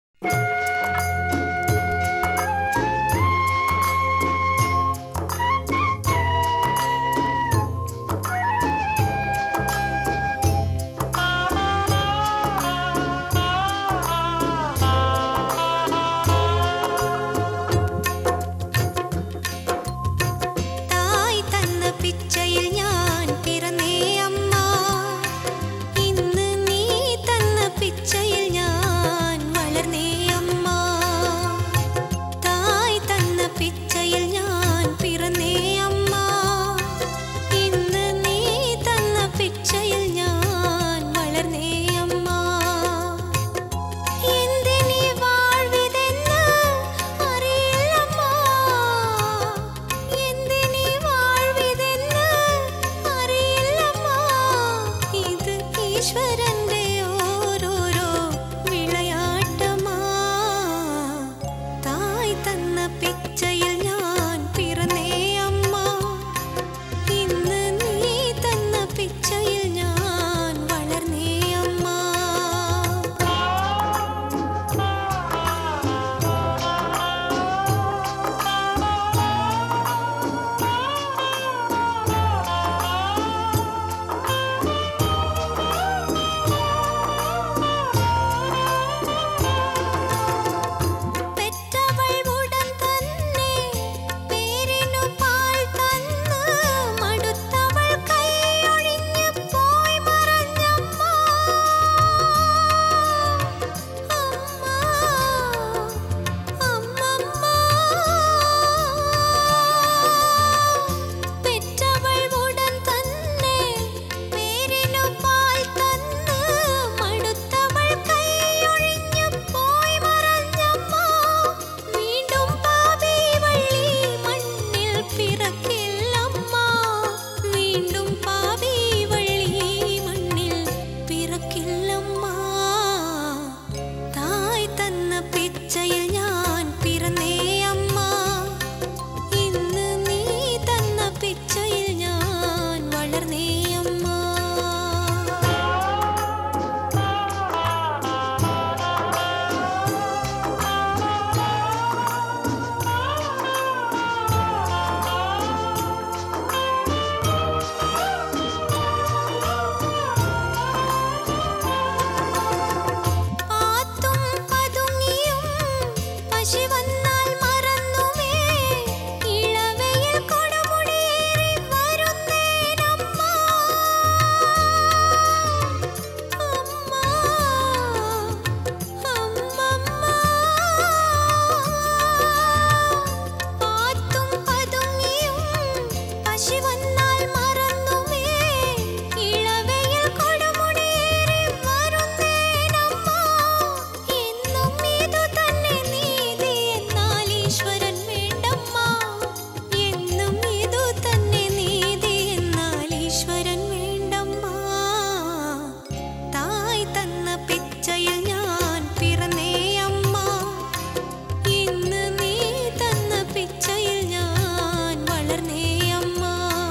തായ് തന്ന പിച്ചയിൽ ഞാൻ പിറന്നേ അമ്മ ഇന്ന് നീ തന്ന പിച്ചയിൽ ഞാൻ വളർന്നേ അമ്മ തായ് തന്ന പിച്ചയിൽ ഞാൻ പിറന്നേ അമ്മ ഇന്ന് നീ തന്ന പിച്ചയിൽ ഞാൻ വളർന്നേ അമ്മ എന്തിനീ വാഴ്വിതെന്ന് അറിയില്ലമ്മ എന്തിനീ വാഴ്വിതെന്ന് അറിയില്ലമ്മ ഇത് ഈശ്വരന്റെ ഓരോരോ വിളയാട്ടമാ തായ് തന്ന പിച്ചയിൽ ഞാൻ പിറന്നേ അമ്മ ഇന്ന് നീ തന്ന പിച്ചയിൽ ഞാൻ വളർന്നേ അമ്മ പെറ്റവൾ ഉടൻ തന്നെ പേരിനു പാൽ തന്ന് മടുത്തവൾ കൈയൊഴിഞ്ഞ് പോയി മറഞ്ഞമ്മ പെറ്റവൾ ഉടൻ തന്നെ പേരിനു പാൽ തന്ന് മടുത്തവൾ കൈയൊഴിഞ്ഞു പോയി മറഞ്ഞമ്മ വീണ്ടും പാപി വള്ളി മണ്ണിൽ പിറക്കില്ലമ്മ വീണ്ടും പാപി വള്ളി മണ്ണിൽ പിറക്കില്ലമ്മ തായ് തന്ന പിച്ചയിൽ ഞാൻ പിറന്നേ അമ്മ ഇന്ന് നീ തന്ന പിച്ചയിൽ ഞാൻ വളർന്നേ അമ്മ പാത്തും പതുങ്ങിയും പശി വന്നാൽ മറന്നുമേ ഇളവയിൽ കൊടുമുടിയേറി വരുന്നേനമ്മ പാത്തും പതുങ്ങിയും പശി വന്നാൽ മറന്നുമേ ഇളവയിൽ കൊടുമുടിയേറി വരുന്നേനമ്മ എന്നും ഇതു തന്നെ നീതി എന്നാൽ ഈശ്വരൻ വേണ്ടമ്മ എന്നും ഇതു തന്നെ നീതി എന്നാൽ ഈശ്വരൻ വേണ്ടമ്മ തായ് തന്ന പിച്ചയിൽ ഞാൻ പിറന്നേ അമ്മ ഇന്ന് നീ തന്ന പിച്ചയിൽ ഞാൻ വളർന്നേ അമ്മ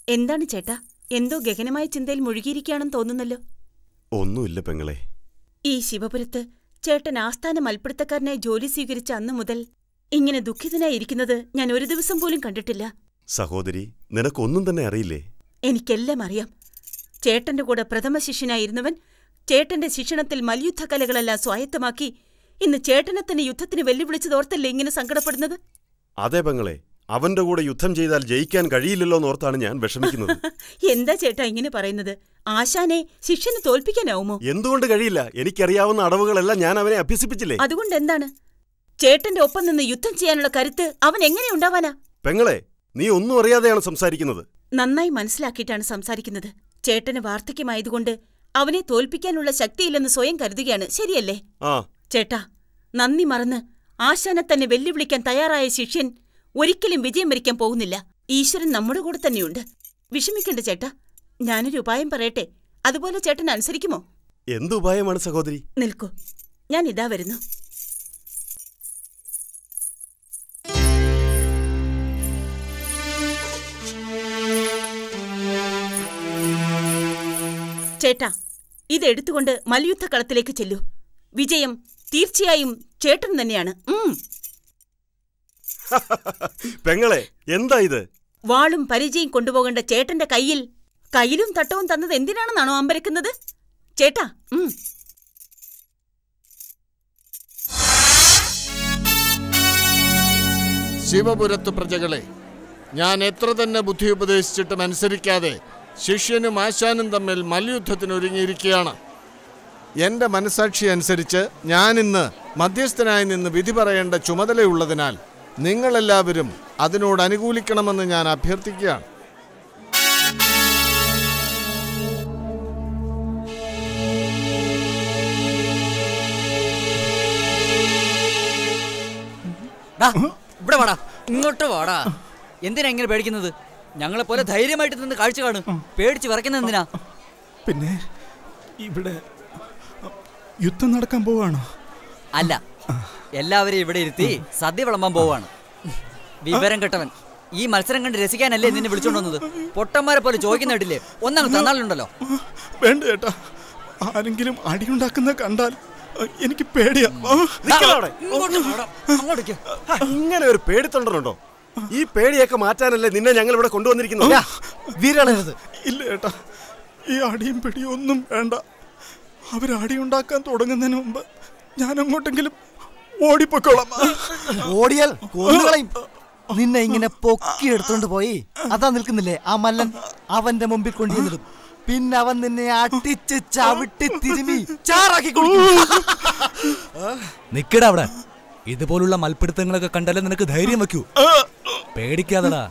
എന്താണ് ചേട്ടാ എന്തോ ഗഹനമായ ചിന്തയിൽ മുഴുകിയിരിക്കുകയാണെന്ന് തോന്നുന്നല്ലോ ഒന്നുമില്ല പെങ്ങളെ ഈ ശിവപുരത്ത് ചേട്ടൻ ആസ്ഥാന മൽപ്പിടുത്തക്കാരനായി ജോലി സ്വീകരിച്ച അന്നു മുതൽ ഇങ്ങനെ ദുഃഖിതനായിരിക്കുന്നത് ഞാൻ ഒരു ദിവസം പോലും കണ്ടിട്ടില്ല സഹോദരി നിനക്കൊന്നും തന്നെ അറിയില്ലേ എനിക്കെല്ലാം അറിയാം ചേട്ടന്റെ കൂടെ പ്രഥമ ശിഷ്യനായിരുന്നവൻ ചേട്ടന്റെ ശിക്ഷണത്തിൽ മൽയുദ്ധ കലകളെല്ലാം സ്വായത്തമാക്കി ഇന്ന് ചേട്ടനെ തന്നെ യുദ്ധത്തിന് വെല്ലുവിളിച്ചതോർത്തല്ലേ ഇങ്ങനെ സങ്കടപ്പെടുന്നത് അതെ പെങ്ങളെ അവന്റെ കൂടെ യുദ്ധം ചെയ്താൽ ജയിക്കാൻ കഴിയില്ലല്ലോ എന്നോർത്താണ് ഞാൻ വിഷമിക്കുന്നത് എന്താ ചേട്ടാ ഇങ്ങനെ പറയുന്നത് ആശാനെ ശിഷ്യന് തോൽപ്പിക്കാനാവുമോ എന്തുകൊണ്ട് കഴിയില്ല എനിക്കറിയാവുന്ന അടവുകളെല്ലാം ഞാൻ അവനെ അഭ്യസിപ്പിച്ചില്ലേ അതുകൊണ്ട് എന്താണ് ചേട്ടന്റെ ഒപ്പം നിന്ന് യുദ്ധം ചെയ്യാനുള്ള കരുത്ത് അവൻ എങ്ങനെ ഉണ്ടാവാനാ പെങ്ങളെ നീ ഒന്നും അറിയാതെയാണ് സംസാരിക്കുന്നത് നന്നായി മനസ്സിലാക്കിയിട്ടാണ് സംസാരിക്കുന്നത് ചേട്ടന് വാർദ്ധക്യമായതുകൊണ്ട് അവനെ തോൽപ്പിക്കാനുള്ള ശക്തിയില്ലെന്ന് സ്വയം കരുതുകയാണ് ശരിയല്ലേ ആ ചേട്ടാ നന്ദി മറന്ന് ആശാനെ തന്നെ വെല്ലുവിളിക്കാൻ തയ്യാറായ ശിഷ്യൻ ഒരിക്കലും വിജയം വരിക്കാൻ പോകുന്നില്ല ഈശ്വരൻ നമ്മുടെ കൂടെ തന്നെയുണ്ട് വിഷമിക്കണ്ട ചേട്ടാ ഞാനൊരു ഉപായം പറയട്ടെ അതുപോലെ ചേട്ടൻ അനുസരിക്കുമോ എന്തുപായമാണ് സഹോദരി നിൽക്കൂ ഞാൻ ഇതാ വരുന്നു ചേട്ടാ ഇതെടുത്തുകൊണ്ട് മൽയുദ്ധക്കളത്തിലേക്ക് ചെല്ലൂ വിജയം തീർച്ചയായും ചേട്ടൻ തന്നെയാണ് ഉം. പെങ്ങളെ എന്താ ഇത് വാളും പരിചയം കൊണ്ടുപോകേണ്ട ചേട്ടന്റെ കയ്യിൽ കയ്യിലും തട്ടവും തന്നത് എന്തിനാണെന്നാണോ അമ്പരക്കുന്നത് ചേട്ടാ ഉം. ശിവപുരത്ത് പ്രജകളെ ഞാൻ എത്ര തന്നെ ബുദ്ധി ഉപദേശിച്ചിട്ടും അനുസരിക്കാതെ ശിഷ്യനും ആശാനും തമ്മിൽ മൽയുദ്ധത്തിന് ഒരുങ്ങിയിരിക്കുകയാണ് എൻ്റെ മനസാക്ഷി അനുസരിച്ച് ഞാനിന്ന് മധ്യസ്ഥനായി നിന്ന് വിധി പറയേണ്ട ചുമതലയുള്ളതിനാൽ നിങ്ങളെല്ലാവരും അതിനോട് അനുകൂലിക്കണമെന്ന് ഞാൻ അഭ്യർത്ഥിക്കുകയാണ് ഡാ, ഇവിടെ വാടാ ഇങ്ങോട്ട് വാടാ എന്തിനാ ഇങ്ങനെ പേടിക്കുന്നത് ഞങ്ങളെ പോലെ ധൈര്യമായിട്ട് നിന്ന് കാഴ്ച കാണും പേടിച്ച് വിറയ്ക്കുന്നത് എന്തിനാ പിന്നെ ഇവിടെ യുദ്ധം നടക്കാൻ പോവാണോ അല്ല എല്ലാവരെയും ഇവിടെ ഇരുത്തി സദ്യ വിളമ്പാൻ പോവാണ് വിവരം കെട്ടവൻ ഈ മത്സരം കണ്ട് രസിക്കാനല്ലേ നിന്നെ വിളിച്ചോണ്ട് വന്നത് പൊട്ടന്മാരെ പോലെ ചോദിക്കുന്ന കേട്ടില്ലേ ഒന്നങ്ങ് തന്നാലുണ്ടല്ലോ വേണ്ട ചേട്ടാ ആരെങ്കിലും അടിയുണ്ടാക്കുന്ന കണ്ടാൽ അ, എനിക്ക് പേടിയാ ആ. നിക്കവിടെ. ഇങ്ങോട്ട് വാടാ, അങ്ങോട്ടേക്ക്. ഹ, ഇങ്ങനെ ഒരു പേടിത്തൊണ്ടനുണ്ടോ ഈ പേടിയൊക്കെ മാറ്റാനല്ലേ നിന്നെ ഞങ്ങൾ ഇവിടെ കൊണ്ടുവന്നിരിക്കുന്നത് വീരളരുത് ഇല്ല ചേട്ടാ ഈ അടിയും പിടിയും ഒന്നും വേണ്ട അവർ അടിയുണ്ടാക്കാൻ തുടങ്ങുന്നതിന് മുമ്പ് ഞാൻ അങ്ങോട്ടെങ്കിലും ഓടിപ്പോക്കോളാം ഓടിയാൽ കൊന്നുകളയും നിന്നെ ഇങ്ങനെ പൊക്കി എടുത്തോണ്ട് പോയി അതാ നിൽക്കുന്നില്ലേ ആ മല്ലൻ അവന്റെ മുമ്പിൽ കൊണ്ടുവന്നിടും പിന്നെ അവൻ നിന്നെ അടിച്ച് ചവിട്ടി തിരുമി ചാറാക്കി കൊടുക്കും നിക്കടാ അവിടെ ഇതുപോലുള്ള മൽപ്പിടുത്തങ്ങളൊക്കെ കണ്ടാലേ നിനക്ക് ധൈര്യം വെക്കൂ പേടിക്കാതെടാ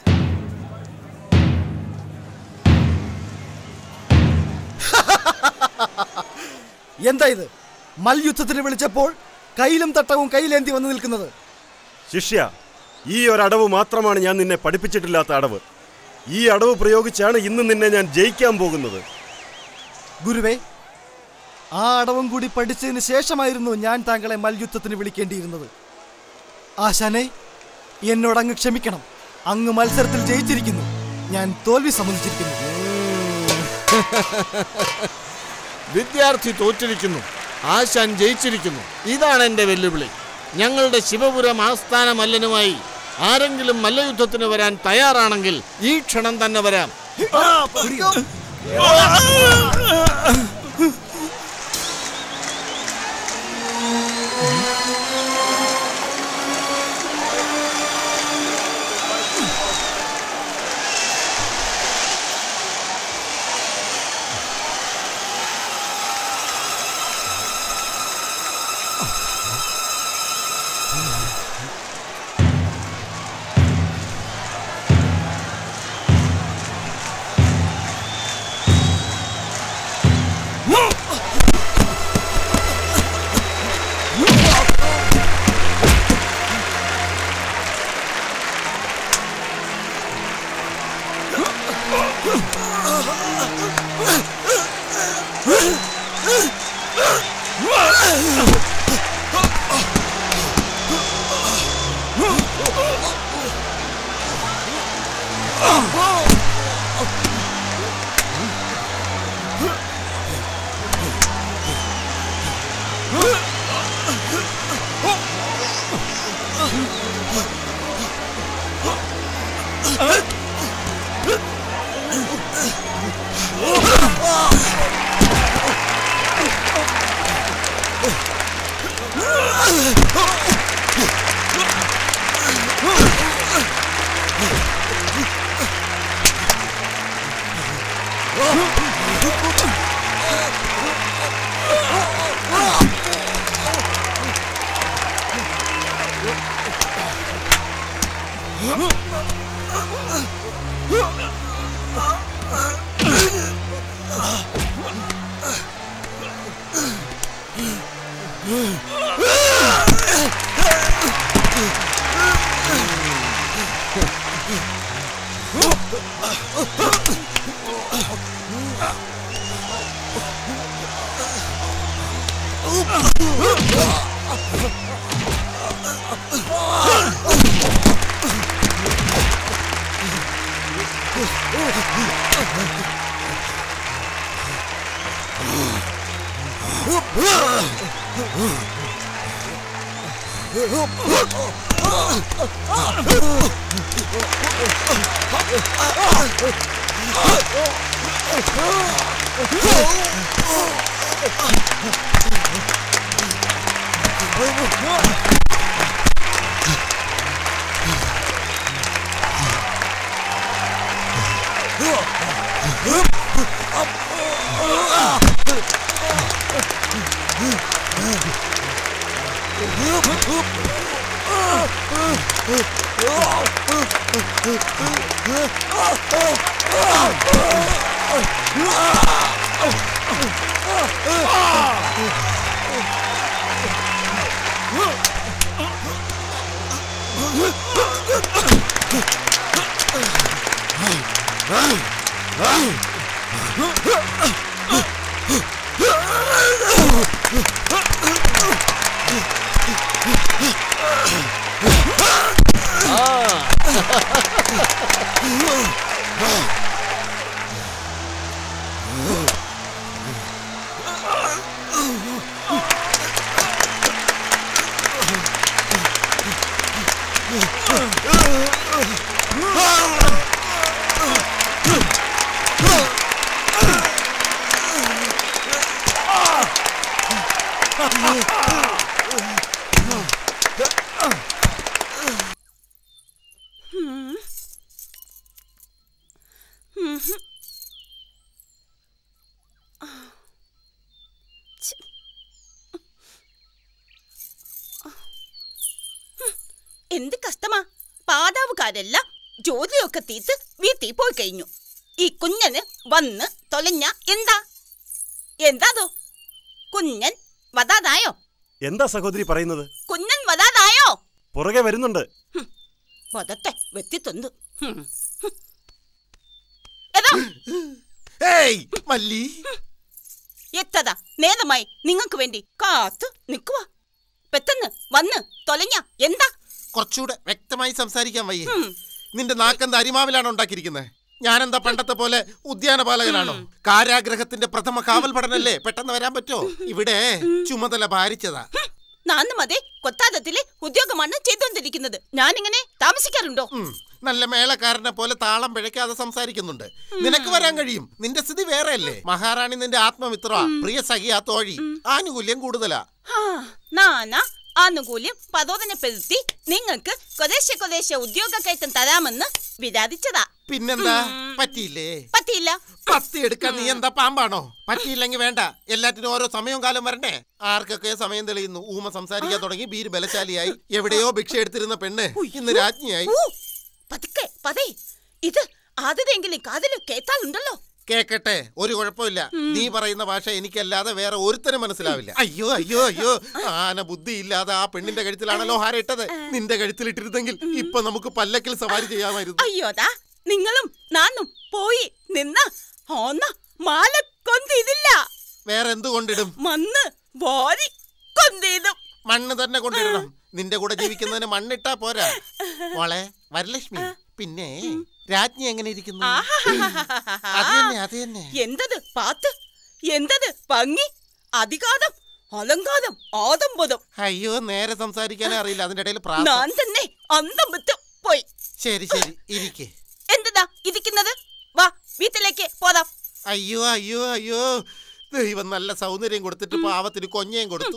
എന്താ ഇത് മൽയുദ്ധത്തിന് വിളിച്ചപ്പോൾ കയ്യിലും തട്ടവും കയ്യിലേന്തി വന്നു നിൽക്കുന്നത് ശിഷ്യ ഈ ഒരടവ് മാത്രമാണ് ഞാൻ നിന്നെ പഠിപ്പിച്ചിട്ടില്ലാത്ത അടവ് ഈ അടവ് പ്രയോഗിച്ചാണ് ഇന്ന് നിന്നെ ഞാൻ ജയിക്കാൻ പോകുന്നത് ഗുരുവേ ആ അടവും കൂടി പഠിച്ചതിന് ശേഷമായിരുന്നു ഞാൻ താങ്കളെ മൽയുദ്ധത്തിന് വിളിക്കേണ്ടിയിരുന്നത് ആശാനെ എന്നോട് അങ്ങ് ക്ഷമിക്കണം അങ്ങ് മത്സരത്തിൽ ജയിച്ചിരിക്കുന്നു ഞാൻ തോൽവി സമ്മതിച്ചിരിക്കുന്നു വിദ്യാർത്ഥി തോറ്റിരിക്കുന്നു ആശാൻ ജയിച്ചിരിക്കുന്നു ഇതാണ് എൻ്റെ വെല്ലുവിളി ഞങ്ങളുടെ ശിവപുരം ആസ്ഥാന മല്ലനുമായി ആരെങ്കിലും മല്ലയുദ്ധത്തിന് വരാൻ തയ്യാറാണെങ്കിൽ ഈ ക്ഷണം തന്നെ വരാം ഉം. ഉം ഹും. ഛെ. ഹും. എന്ത് കഷ്ടമാ പാതാവുകാരെല്ലാം ജോലിയൊക്കെ തീർത്ത് വീട്ടിൽ പോയി കഴിഞ്ഞു ഈ കുഞ്ഞന് വന്ന് തൊലഞ്ഞ എന്താ എന്താതോ കുഞ്ഞൻ വതാതായോ എന്താ സഹോദരി പറയുന്നത് കുഞ്ഞൻ വതാതായോ പുറകെ വരുന്നുണ്ട് വതത്തെ വെത്തിത്തൊന്ത് ഹും. ഏയ് മല്ലി എത്തതാ നേരമായി നിങ്ങൾക്ക് വേണ്ടി കാത്തു നിൽക്കുക പെട്ടെന്ന് വന്ന് തൊലഞ്ഞ എന്താ കുറച്ചുകൂടെ വ്യക്തമായി സംസാരിക്കാൻ വയ്യേ നിന്റെ നാക്കെന്താ അരിമാവിലാണ് ഉണ്ടാക്കിയിരിക്കുന്നത് ഞാനെന്താ പണ്ടത്തെ പോലെ ഉദ്യാനപാലകനാണോ കാരാഗ്രഹത്തിന്റെ പ്രഥമ കാവൽ പഠനല്ലേ പെട്ടെന്ന് വരാൻ പറ്റോ ഇവിടെ ചുമതല ഭാരിച്ചതാ നാന്നും അതെ കൊത്താദത്തിലെ ഉദ്യോഗമാണ് ചെയ്തുകൊണ്ടിരിക്കുന്നത് ഞാനിങ്ങനെ താമസിക്കാറുണ്ടോ നല്ല മേളക്കാരനെ പോലെ താളം പിഴയ്ക്കാതെ സംസാരിക്കുന്നുണ്ട് നിനക്ക് വരാൻ കഴിയും നിന്റെ സ്ഥിതി വേറെയല്ലേ മഹാറാണി നിന്റെ ആത്മമിത്ര പ്രിയ സഖിയാ തോഴി ആനുകൂല്യം കൂടുതലാ ഹാ, നാനാ ആനുകൂല്യം പ്രചോദനപ്പെടുത്തി നിങ്ങൾക്ക് കൊദേശ കൊദേശ ഉദ്യോഗ കയറ്റം തരാമെന്ന് വിചാരിച്ചതാ പിന്നെന്താ പറ്റിയില്ലേ പറ്റിയില്ല പത്തി എടുക്കാൻ നീ എന്താ പാമ്പാണോ പറ്റിയില്ലെങ്കിൽ വേണ്ട എല്ലാറ്റിനും ഓരോ സമയവും കാലം വരണ്ടേ ആർക്കൊക്കെ സമയം തെളിയുന്നു ഊമ സംസാരിക്കാൻ തുടങ്ങി ബീര് ബലശാലിയായി എവിടെയോ ഭിക്ഷ എടുത്തിരുന്ന പെണ്ണ് ഇന്ന് രാജ്ഞിയായി പതുക്കെ പതേ ഇത് ആദ്യതെങ്കിലും കാതിൽ കേട്ടാലുണ്ടല്ലോ കേക്കട്ടെ ഒരു കുഴപ്പമില്ല നീ പറയുന്ന ഭാഷ എനിക്കല്ലാതെ വേറെ ഒരുത്തരും മനസ്സിലാവില്ല അയ്യോ അയ്യോ അയ്യോ ആന ബുദ്ധിയില്ലാതെ ആ പെണ്ണിന്റെ കഴുത്തിലാണല്ലോ ഹാര ഇട്ടത് നിന്റെ കഴുത്തിലിട്ടിരുന്നെങ്കിൽ ഇപ്പൊ നമുക്ക് പല്ലക്കിൽ സവാരി ചെയ്യാമായിരുന്നു അയ്യോതാ നിങ്ങളും നാനും പോയി നിന്ന ഓന്ന മാല കൊന്തിതില്ല വേറെ എന്ത് കൊണ്ടിടും മണ്ണ് വാരി കൊന്തിടും മണ്ണ് തന്നെ കൊണ്ടിടണം നിന്റെ കൂടെ ജീവിക്കുന്നതിന് മണ്ണിട്ടാ പോരാ മോളെ വരലക്ഷ്മി പിന്നെ രാജ്ഞി എങ്ങനെ ഇരിക്കുന്നു അത് തന്നെ അത് തന്നെ എന്തത് പാത്ത് എന്തത് ഭംഗി അധികാരം അലങ്കാരം ആദംബോധം അയ്യോ നേരെ സംസാരിക്കാനേ അറിയില്ല അതിന്റെ ഇടയിൽ ഞാൻ തന്നെ അന്തം വിട്ട് പോയി ശരി ശരി ഇരിക്കേ വീട്ടിലേക്ക് പോതാം അയ്യോ അയ്യോ അയ്യോ ദൈവം നല്ല സൗന്ദര്യം കൊടുത്തിട്ട് പാവത്തിന് കൊഞ്ഞയും കൊടുത്തു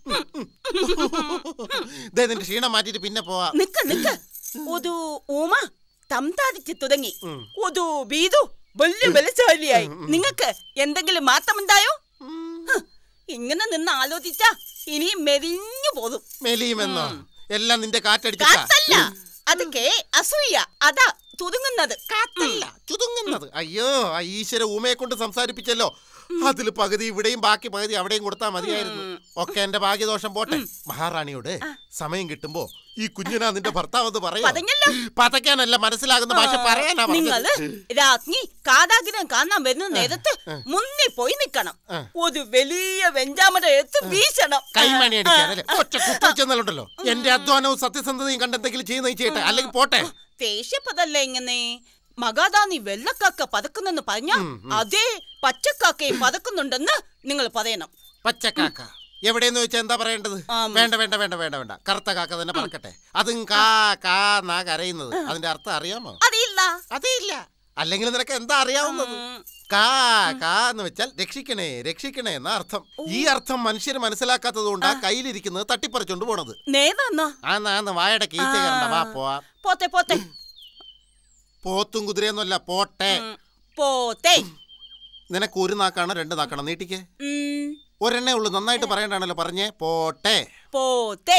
ദേ നിന്റെ ക്ഷീണം മാറ്റിട്ട് പിന്നെ പോവാ നിക്ക നിക്ക ഒരു ഊമ തംതാതിച്ച് തുടങ്ങി ഒരു ബീതു വലിയ ബലശാലിയായി നിങ്ങൾക്ക് എന്തെങ്കിലും മാറ്റമുണ്ടായോ ഹ്, ഇങ്ങനെ നിന്ന് ആലോചിച്ചാ ഇനി മെലിഞ്ഞു പോതും മെലിയുമെന്നോ എല്ലാം നിന്റെ കാറ്റടിച്ചിട്ടാ കാത്തല്ല അതൊക്കെ അസൂയ അതാ തുതുങ്ങുന്നത് കാത്തല്ല ചുതുങ്ങുന്നത് അയ്യോ ആ ഈശ്വര ഊമയെ കൊണ്ട് സംസാരിപ്പിച്ചല്ലോ അതിൽ പകുതി ഇവിടെയും ബാക്കി പകുതി അവിടെയും കൊടുത്താൽ മതിയായിരുന്നു ഒക്കെ എന്റെ ഭാഗ്യദോഷം പോട്ടെ മഹാറാണിയോട് സമയം കിട്ടുമ്പോ ഈ കുഞ്ഞിനാ നിന്റെ ഭർത്താവ് പറയാ പതഞ്ഞല്ലോ. പതയ്ക്കാനല്ല മനസ്സിലാകുന്ന ഭാഷ പറയാനാ നിങ്ങള് പറഞ്ഞത്. രാജ്ഞി കാതാഗ്രഹം കാണാൻ വരുന്ന നേരത്ത് മുന്നിൽ പോയി നിക്കണം ഒരു വലിയ വെഞ്ചാമര എടുത്ത് വീശണം കൈമണി അടിക്കാനല്ലേ ഒറ്റ കുത്തുവെച്ചെന്നല്ലോ എന്റെ അധ്വാനവും സത്യസന്ധതയും കണ്ട് എന്തെങ്കിലും ചെയ്യുന്ന ചെയ്യട്ടെ അല്ലെങ്കിൽ പോട്ടെ ദേഷ്യപ്പതല്ലേ ഇങ്ങനെ മകാദാനി വെള്ളക്കാക്ക പതക്കുന്നെന്ന് പറഞ്ഞ അതേ പച്ചക്കാക്കയും പതക്കുന്നുണ്ടെന്ന് നിങ്ങൾ പറയണം പച്ചക്കാക്ക എവിടെയെന്ന് വെച്ചാൽ എന്താ പറയേണ്ടത് വേണ്ട വേണ്ട വേണ്ട വേണ്ട വേണ്ട കറുത്ത കാക്ക തന്നെ പറക്കട്ടെ അതും കാ കാ എന്നാ കരയുന്നത് അതിന്റെ അർത്ഥം അറിയാമോ അറിയില്ല അറിയില്ല അല്ലെങ്കിൽ നിനക്ക് എന്താ അറിയാവുന്നത് കാ കാ എന്ന് വെച്ചാൽ രക്ഷിക്കണേ രക്ഷിക്കണേ എന്ന അർത്ഥം ഈ അർത്ഥം മനുഷ്യർ മനസ്സിലാക്കാത്തത് കൊണ്ടാ കയ്യിലിരിക്കുന്നത് തട്ടിപ്പറിച്ചോണ്ട് പോണത് നേതാന്നോ ആന്ന് ആന്ന് വായുടെ കീച്ച കണ്ട വാ പോവാ പോത്തെ പോത്തെ പോത്തും കുതിരയൊന്നുമല്ല പോട്ടെ പോത്തെ നിനക്ക് ഒരു നാക്കാണോ രണ്ട് നാക്കാണോ നീട്ടിക്ക് ഉം, ഒരെണ്ണേ ഉള്ളൂ നന്നായിട്ട് പറയണ്ടാണല്ലോ പറഞ്ഞേ പോട്ടെ പോത്തെ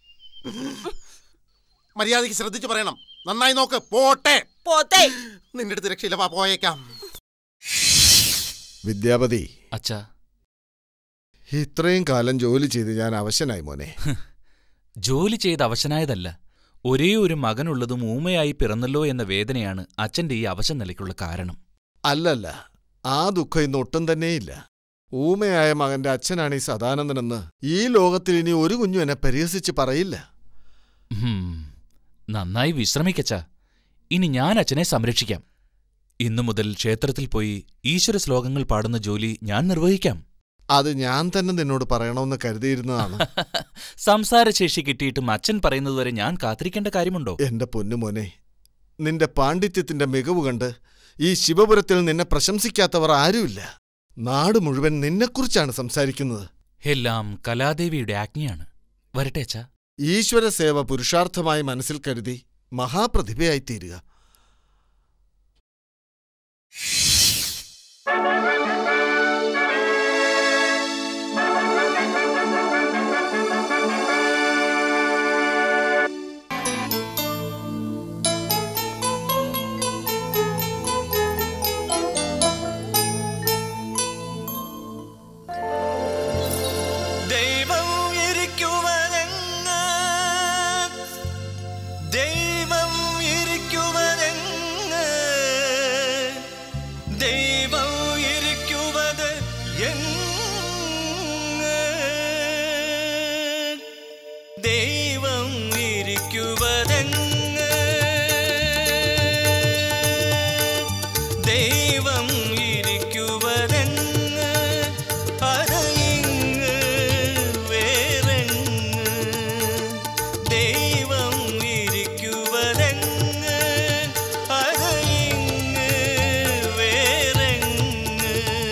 മര്യാദയ്ക്ക് ശ്രദ്ധിച്ചു പറയണം നന്നായി നോക്ക് പോട്ടെ പോത്തെ നിന്റെ അടുത്ത് രക്ഷയില്ല വാ പോയേക്കാം വിദ്യാപതി അച്ഛാ ഇത്രയും കാലം ജോലി ചെയ്ത് ഞാൻ അവശനായി മോനെ ജോലി ചെയ്ത് അവശനായതല്ല ഒരേ ഒരു മകനുള്ളതും ഊമയായി പിറന്നല്ലോ എന്ന വേദനയാണ് അച്ഛന്റെ ഈ അവശനിലയ്ക്കുള്ള കാരണം അല്ലല്ല ആ ദുഃഖം ഇന്ന് ഒട്ടും തന്നെയില്ല ഊമയായ മകന്റെ അച്ഛനാണ് ഈ സദാനന്ദനെന്ന് ഈ ലോകത്തിൽ ഇനി ഒരു കുഞ്ഞും എന്നെ പരിഹസിച്ച് പറയില്ല ഹും, നന്നായി വിശ്രമിക്കച്ചാ ഇനി ഞാൻ അച്ഛനെ സംരക്ഷിക്കാം ഇന്നു മുതൽ ക്ഷേത്രത്തിൽ പോയി ഈശ്വര ശ്ലോകങ്ങൾ പാടുന്ന ജോലി ഞാൻ നിർവഹിക്കാം അത് ഞാൻ തന്നെ നിന്നോട് പറയണമെന്ന് കരുതിയിരുന്നതാണ് സംസാരശേഷി കിട്ടിയിട്ടും അച്ഛൻ പറയുന്നതുവരെ ഞാൻ കാത്തിരിക്കേണ്ട കാര്യമുണ്ടോ എന്റെ പൊന്നുമോനെ നിന്റെ പാണ്ഡിത്യത്തിന്റെ മികവ് കണ്ട് ഈ ശിവപുരത്തിൽ നിന്നെ പ്രശംസിക്കാത്തവർ ആരുമില്ല നാട് മുഴുവൻ നിന്നെക്കുറിച്ചാണ് സംസാരിക്കുന്നത് എല്ലാം കലാദേവിയുടെ ആജ്ഞയാണ് വരട്ടെ അച്ഛാ ഈശ്വര സേവ പുരുഷാർത്ഥമായി മനസ്സിൽ കരുതി മഹാപ്രതിഭയായിത്തീരുക ദൈവം ഇരിക്കുവനെങ്ങ് ദൈവം ഇരിക്കുവനെങ്ങ് ദൈവം ഇരിക്കുവത് എങ്ങ് ദൈവം ഇരിക്കുവതെങ്ങ് ദൈവം ഇരിക്കുവതെങ്ങ് അതയിങ്ങ് വേറെങ്ങ് ദൈവം ഇരിക്കുവതെങ്ങ് അതയിങ്ങ് വേറെങ്ങ്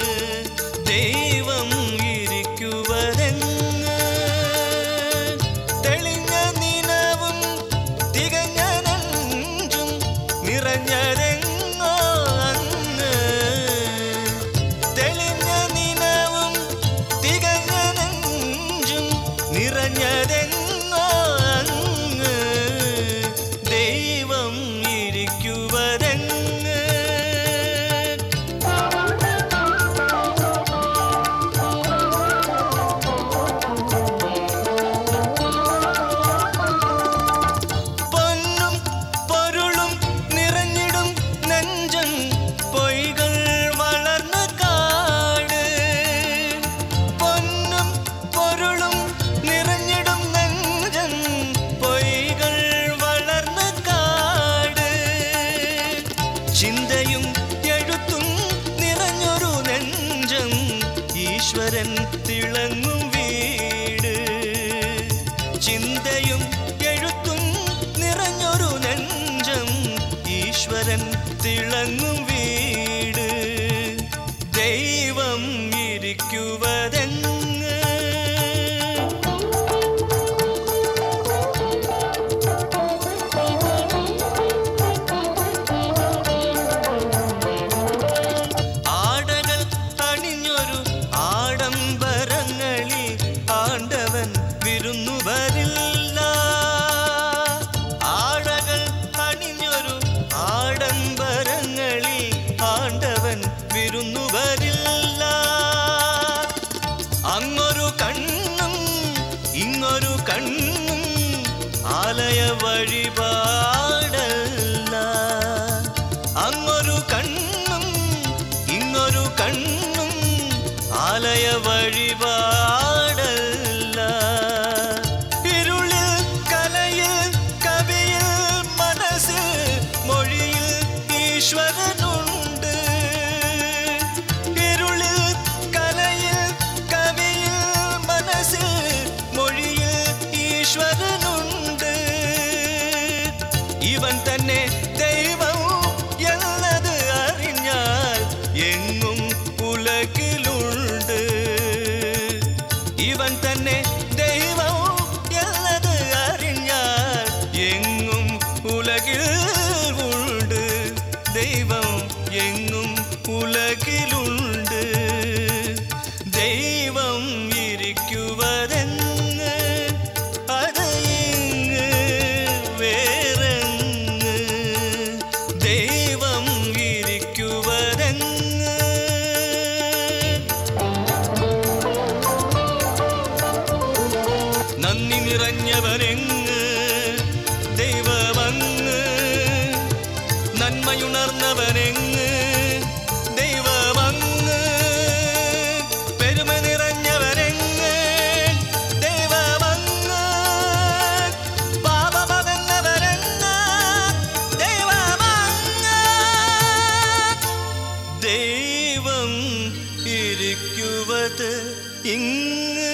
ദൈവം ഇരിക്കുവതെങ്ങ് തെളിഞ്ഞ നിലവും തികഞ്ഞ നെഞ്ചും നിറഞ്ഞതെങ്ങോ അങ്ങ് തെളിഞ്ഞ നിലവും തികഞ്ഞ നെഞ്ചും നിറഞ്ഞതെങ്ങോ അങ്ങ് ദൈവം ഇരിക്കുവതെങ്ങ് പൊന്നും പൊരുളും നിറഞ്ഞിടും നെഞ്ചം പൊയ്കൾ വളർന്ന കാട് പൊന്നും പൊരുളും നിറഞ്ഞിടും നെഞ്ചം പൊയ്കൾ വളർന്ന കാട് ചിന്തയും എഴുത്തും നിറഞ്ഞൊരു നെഞ്ചം ഈശ്വരൻ തിളങ്ങും വീട് ചിന്തയും എഴുത്തും നിറഞ്ഞൊരു നെഞ്ചം ഈശ്വരൻ തിളങ്ങും വീട് തന്നെ ദൈവം എന്നത് അറിഞ്ഞാൽ എങ്ങും ഉലകിലുണ്ട് ഇവൻ തന്നെ ദൈവം എന്നത് അറിഞ്ഞാൽ എങ്ങും ഉലകിൽ ഉണ്ട് ദൈവം എങ്ങും ഉലകിലുണ്ട് ദൈവം ഇരിക്കുവതെങ്ങ് അത് ഇങ്ങ് വേറെങ്ങ് ദൈവം ഇരിക്കുവതെങ്ങ് നന്ദി നിറഞ്ഞവനെങ്ങ് ദൈവമങ്ങ് നന്മയുണർന്നവനെങ്ങ് ദൈവമങ്ങ് പെരുമ നിറഞ്ഞവനെങ്ങ് ദൈവമങ്ങ് പാപമകന്നവരെങ്ങ് ദൈവമങ്ങ് ദൈവം ഇരിക്കുവത് ഇങ്ങ്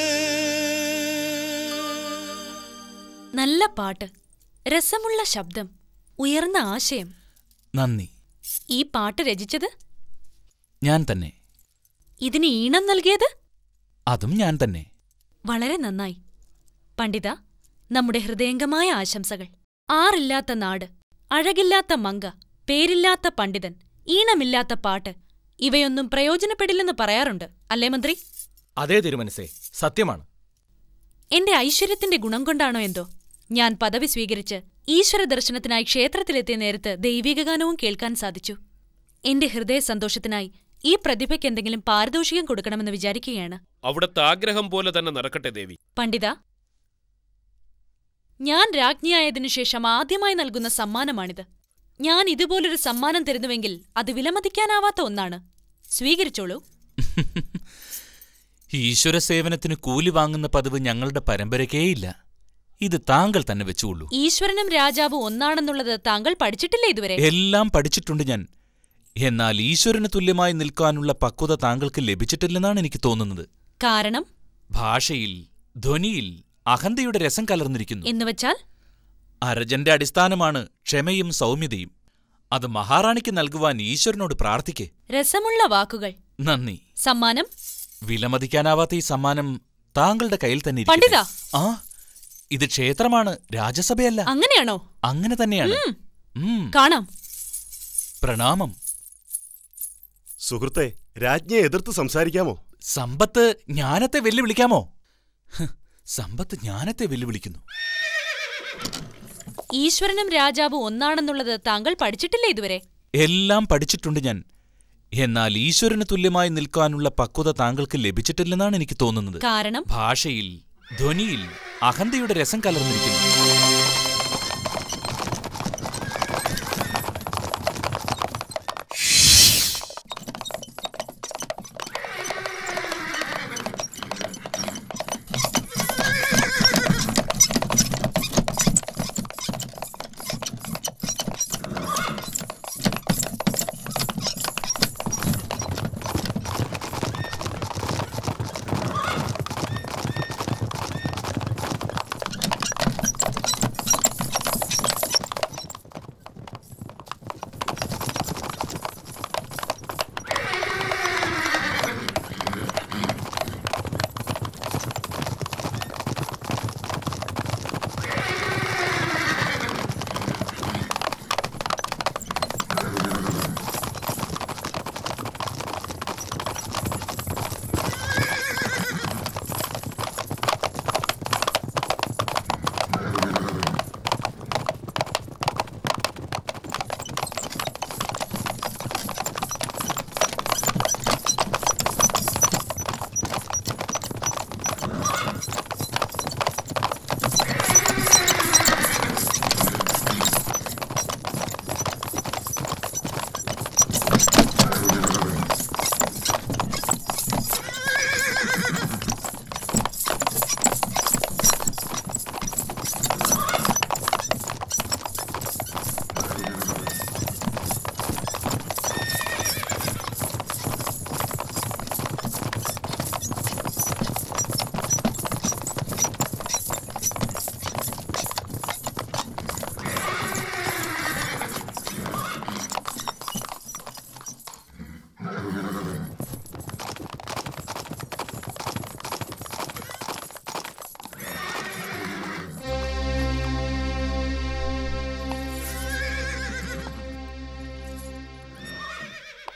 നല്ല പാട്ട് രസമുള്ള ശബ്ദം ഉയർന്ന ആശയം നന്ദി ഈ പാട്ട് രചിച്ചത് ഞാൻ തന്നെ ഇതിന് ഈണം നൽകിയത് അതും ഞാൻ തന്നെ വളരെ നന്നായി പണ്ഡിത നമ്മുടെ ഹൃദയംഗമായ ആശംസകൾ ആറില്ലാത്ത നാട് അഴകില്ലാത്ത മങ്ക പേരില്ലാത്ത പണ്ഡിതൻ ഈണമില്ലാത്ത പാട്ട് ഇവയൊന്നും പ്രയോജനപ്പെടില്ലെന്ന് പറയാറുണ്ട് അല്ലേ മന്ത്രി അതേ തിരുമനസേ സത്യമാണ് എന്റെ ഐശ്വര്യത്തിന്റെ ഗുണം കൊണ്ടാണോ എന്തോ ഞാൻ പദവി സ്വീകരിച്ച് ഈശ്വര ദർശനത്തിനായി ക്ഷേത്രത്തിലെത്തിയ നേരത്ത് ദൈവിക ഗാനവും കേൾക്കാൻ സാധിച്ചു എന്റെ ഹൃദയ സന്തോഷത്തിനായി ഈ പ്രതിഭയ്ക്ക് എന്തെങ്കിലും പാരിതോഷികം കൊടുക്കണമെന്ന് വിചാരിക്കുകയാണ് അവിടുത്തെ ആഗ്രഹം പോലെ തന്നെ നടക്കട്ടെ ദേവി പണ്ഡിത ഞാൻ രാജ്ഞിയായതിനു ശേഷം ആദ്യമായി നൽകുന്ന സമ്മാനമാണിത് ഞാൻ ഇതുപോലൊരു സമ്മാനം തരുന്നുവെങ്കിൽ അത് വിലമതിക്കാനാവാത്ത ഒന്നാണ് സ്വീകരിച്ചോളൂ ഈശ്വര സേവനത്തിന് കൂലി വാങ്ങുന്ന പതിവ് ഞങ്ങളുടെ പരമ്പരക്കേയില്ല ഇത് താങ്കൾ തന്നെ വെച്ചുകൊള്ളൂ ഈശ്വരനും രാജാവും ഒന്നാണെന്നുള്ളത് താങ്കൾ പഠിച്ചിട്ടില്ലേ ഇതുവരെ എല്ലാം പഠിച്ചിട്ടുണ്ട് ഞാൻ എന്നാൽ ഈശ്വരന് തുല്യമായി നിൽക്കാനുള്ള പക്വത താങ്കൾക്ക് ലഭിച്ചിട്ടില്ലെന്നാണ് എനിക്ക് തോന്നുന്നത് കാരണം ഭാഷയിൽ ധ്വനിയിൽ അഹന്തയുടെ രസം കലർന്നിരിക്കുന്നു എന്നുവച്ചാൽ അരജന്റെ അടിസ്ഥാനമാണ് ക്ഷമയും സൗമ്യതയും അത് മഹാറാണിക്ക് നൽകുവാൻ ഈശ്വരനോട് പ്രാർത്ഥിക്കേ രസമുള്ള വാക്കുകൾ നന്ദി സമ്മാനം വിലമതിക്കാനാവാത്ത ഈ സമ്മാനം താങ്കളുടെ കയ്യിൽ തന്നെ ഇരിക്കട്ടെ. പണ്ഡിതാ. ആ ഇത് ക്ഷേത്രമാണ് രാജസഭയല്ല അങ്ങനെയാണോ അങ്ങനെ തന്നെയാണ് ഉം. ഉം. കാണാം പ്രണാമം സുഹൃത്തെ രാജ്ഞിയെ എതിർത്ത് സംസാരിക്കാമോ സമ്പത്ത് ജ്ഞാനത്തെ വെല്ലുവിളിക്കാമോ ഹ്, സമ്പത്ത് ജ്ഞാനത്തെ വെല്ലുവിളിക്കുന്നു ഈശ്വരനും രാജാവും ഒന്നാണെന്നുള്ളത് താങ്കൾ പഠിച്ചിട്ടില്ലേ ഇതുവരെ എല്ലാം പഠിച്ചിട്ടുണ്ട് ഞാൻ എന്നാൽ ഈശ്വരന് തുല്യമായി നിൽക്കാനുള്ള പക്വത താങ്കൾക്ക് ലഭിച്ചിട്ടില്ലെന്നാണ് എനിക്ക് തോന്നുന്നത് കാരണം ഭാഷയിൽ ധ്വനിയിൽ അഹന്തയുടെ രസം കലർന്നിരിക്കുന്നു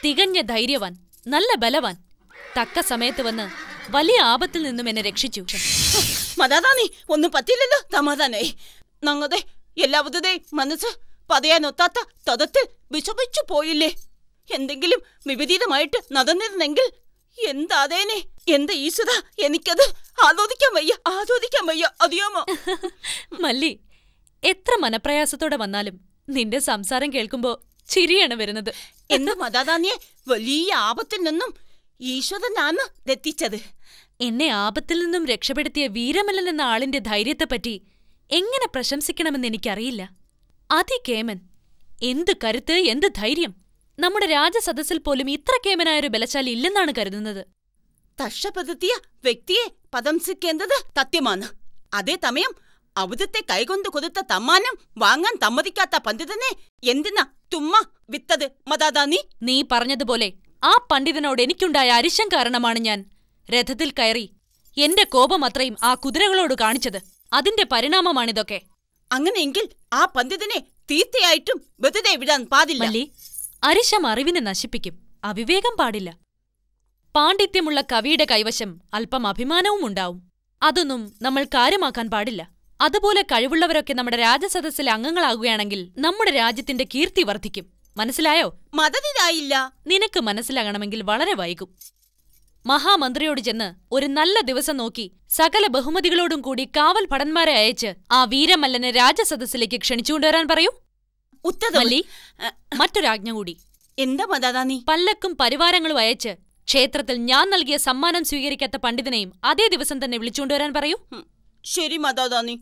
തികഞ്ഞ ധൈര്യവാൻ നല്ല ബലവാൻ തക്ക സമയത്ത് വന്ന് വലിയ ആപത്തിൽ നിന്നും എന്നെ രക്ഷിച്ചു മതാതാനി ഒന്നും പറ്റില്ലല്ലോ സമാധാനായി ഞങ്ങളുടെ എല്ലാവരുടെ മനസ്സ് പതയാനൊത്താത്ത തതത്തിൽ വിഷമിച്ചു പോയില്ലേ എന്തെങ്കിലും വിപരീതമായിട്ട് നടന്നിരുന്നെങ്കിൽ എന്താതേനെ എന്റെ ഈശ്വര എനിക്കത് ആലോചിക്കാൻ വയ്യ ആലോചിക്കാൻ വയ്യ അറിയാമോ മല്ലി എത്ര മനപ്രയാസത്തോടെ വന്നാലും നിന്റെ സംസാരം കേൾക്കുമ്പോ ചിരിയാണ് വരുന്നത് എന്റെ മതാതാനിയെ വലിയ ആപത്തിൽ നിന്നും ഈശ്വരനാണ് രക്ഷിച്ചത് എന്നെ ആപത്തിൽ നിന്നും രക്ഷപ്പെടുത്തിയ വീരമല്ലൻ എന്ന ആളിന്റെ ധൈര്യത്തെപ്പറ്റി എങ്ങനെ പ്രശംസിക്കണമെന്ന് എനിക്കറിയില്ല അതികേമൻ എന്ത് കരുത്ത് എന്ത് ധൈര്യം നമ്മുടെ രാജസദസ്സിൽ പോലും ഇത്ര കേമനായൊരു ബലശാലി ഇല്ലെന്നാണ് കരുതുന്നത് തക്ഷപ്പെടുത്തിയ വ്യക്തിയെ പ്രശംസിക്കേണ്ടത് സത്യമാണ് അതേസമയം അവിടുത്തെ കൈകൊണ്ട് കൊടുത്ത തമ്മാനം വാങ്ങാൻ സമ്മതിക്കാത്ത പണ്ഡിതനെ എന്തിനാ തുമ്മ വിത്തത് മതാദാനി നീ പറഞ്ഞതുപോലെ ആ പണ്ഡിതനോട് എനിക്കുണ്ടായ അരിശം കാരണമാണ് ഞാൻ രഥത്തിൽ കയറി എന്റെ കോപം അത്രയും ആ കുതിരകളോട് കാണിച്ചത് അതിന്റെ പരിണാമമാണിതൊക്കെ അങ്ങനെയെങ്കിൽ ആ പണ്ഡിതനെ തീർച്ചയായിട്ടും വെറുതെ വിടാൻ പാടില്ല മല്ലി അരിശം അറിവിനെ നശിപ്പിക്കും അവിവേകം പാടില്ല പാണ്ഡിത്യമുള്ള കവിയുടെ കൈവശം അല്പം അഭിമാനവും ഉണ്ടാവും അതൊന്നും നമ്മൾ കാര്യമാക്കാൻ പാടില്ല അതുപോലെ കഴിവുള്ളവരൊക്കെ നമ്മുടെ രാജസദസ്സിലെ അംഗങ്ങളാകുകയാണെങ്കിൽ നമ്മുടെ രാജ്യത്തിന്റെ കീർത്തി വർദ്ധിക്കും മനസ്സിലായോ മതത്തിലായില്ല നിനക്ക് മനസ്സിലാകണമെങ്കിൽ വളരെ വൈകും മഹാമന്ത്രിയോട് ചെന്ന് ഒരു നല്ല ദിവസം നോക്കി സകല ബഹുമതികളോടും കൂടി കാവൽ ഭടന്മാരെ അയച്ച് ആ വീരമല്ലനെ രാജസദസ്സിലേക്ക് ക്ഷണിച്ചുകൊണ്ടുവരാൻ പറയൂ മല്ലി മറ്റൊരാജ്ഞ കൂടി എന്താ മതാദാനി പല്ലക്കും പരിവാരങ്ങളും അയച്ച് ക്ഷേത്രത്തിൽ ഞാൻ നൽകിയ സമ്മാനം സ്വീകരിക്കാത്ത പണ്ഡിതനെയും അതേ ദിവസം തന്നെ വിളിച്ചുകൊണ്ടുവരാൻ പറയൂ ശരി മതാദാനി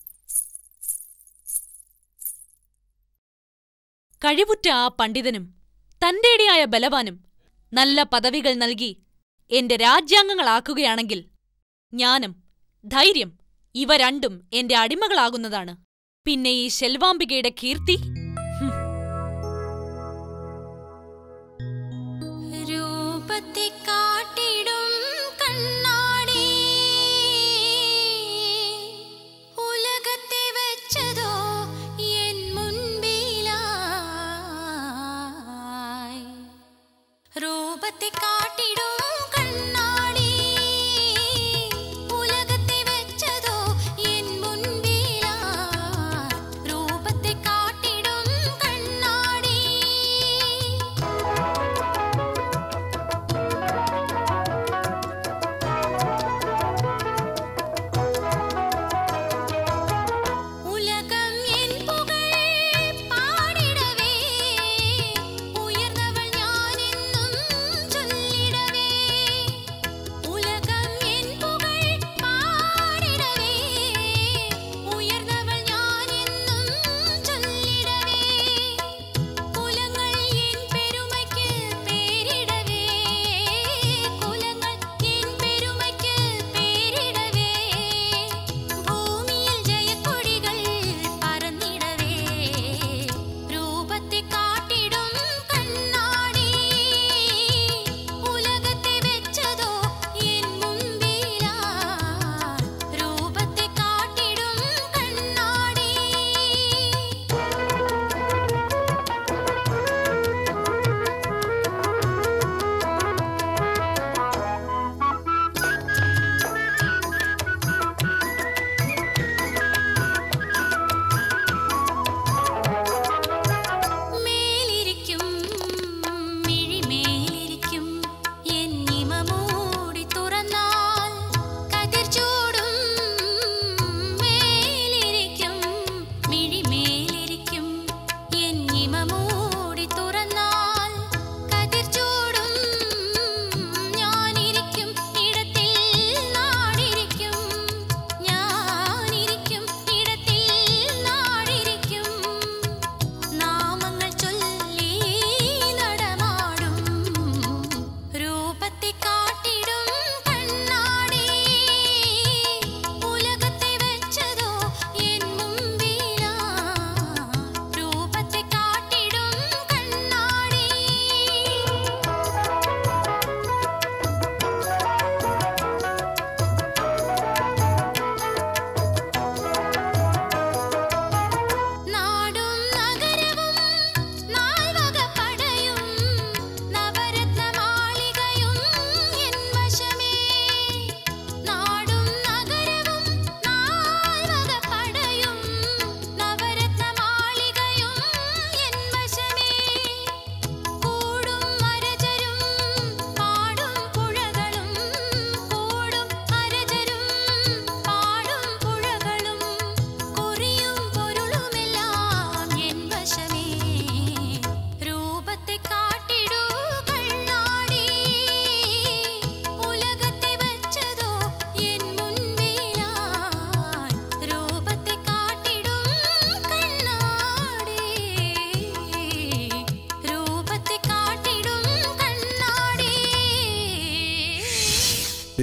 കഴിവുറ്റ ആ പണ്ഡിതനും തന്റേടിയായ ബലവാനും നല്ല പദവികൾ നൽകി എന്റെ രാജ്യാംഗങ്ങളാക്കുകയാണെങ്കിൽ ജ്ഞാനം ധൈര്യം ഇവ രണ്ടും എന്റെ അടിമകളാകുന്നതാണ് പിന്നെ ഈ ശെൽവാംബികയുടെ കീർത്തി രൂപത്തെ കാട്ടിടും കണ്ണാടി ഉലകത്തെ വെച്ചതോ എൻ മുൻപിലായി രൂപത്തെ കാട്ടിടും കണ്ണാടി ഉലകത്തെ വെച്ചതോ എൻ മുൻപിലായി രൂപത്തെ കാട്ടിടും കണ്ണാടി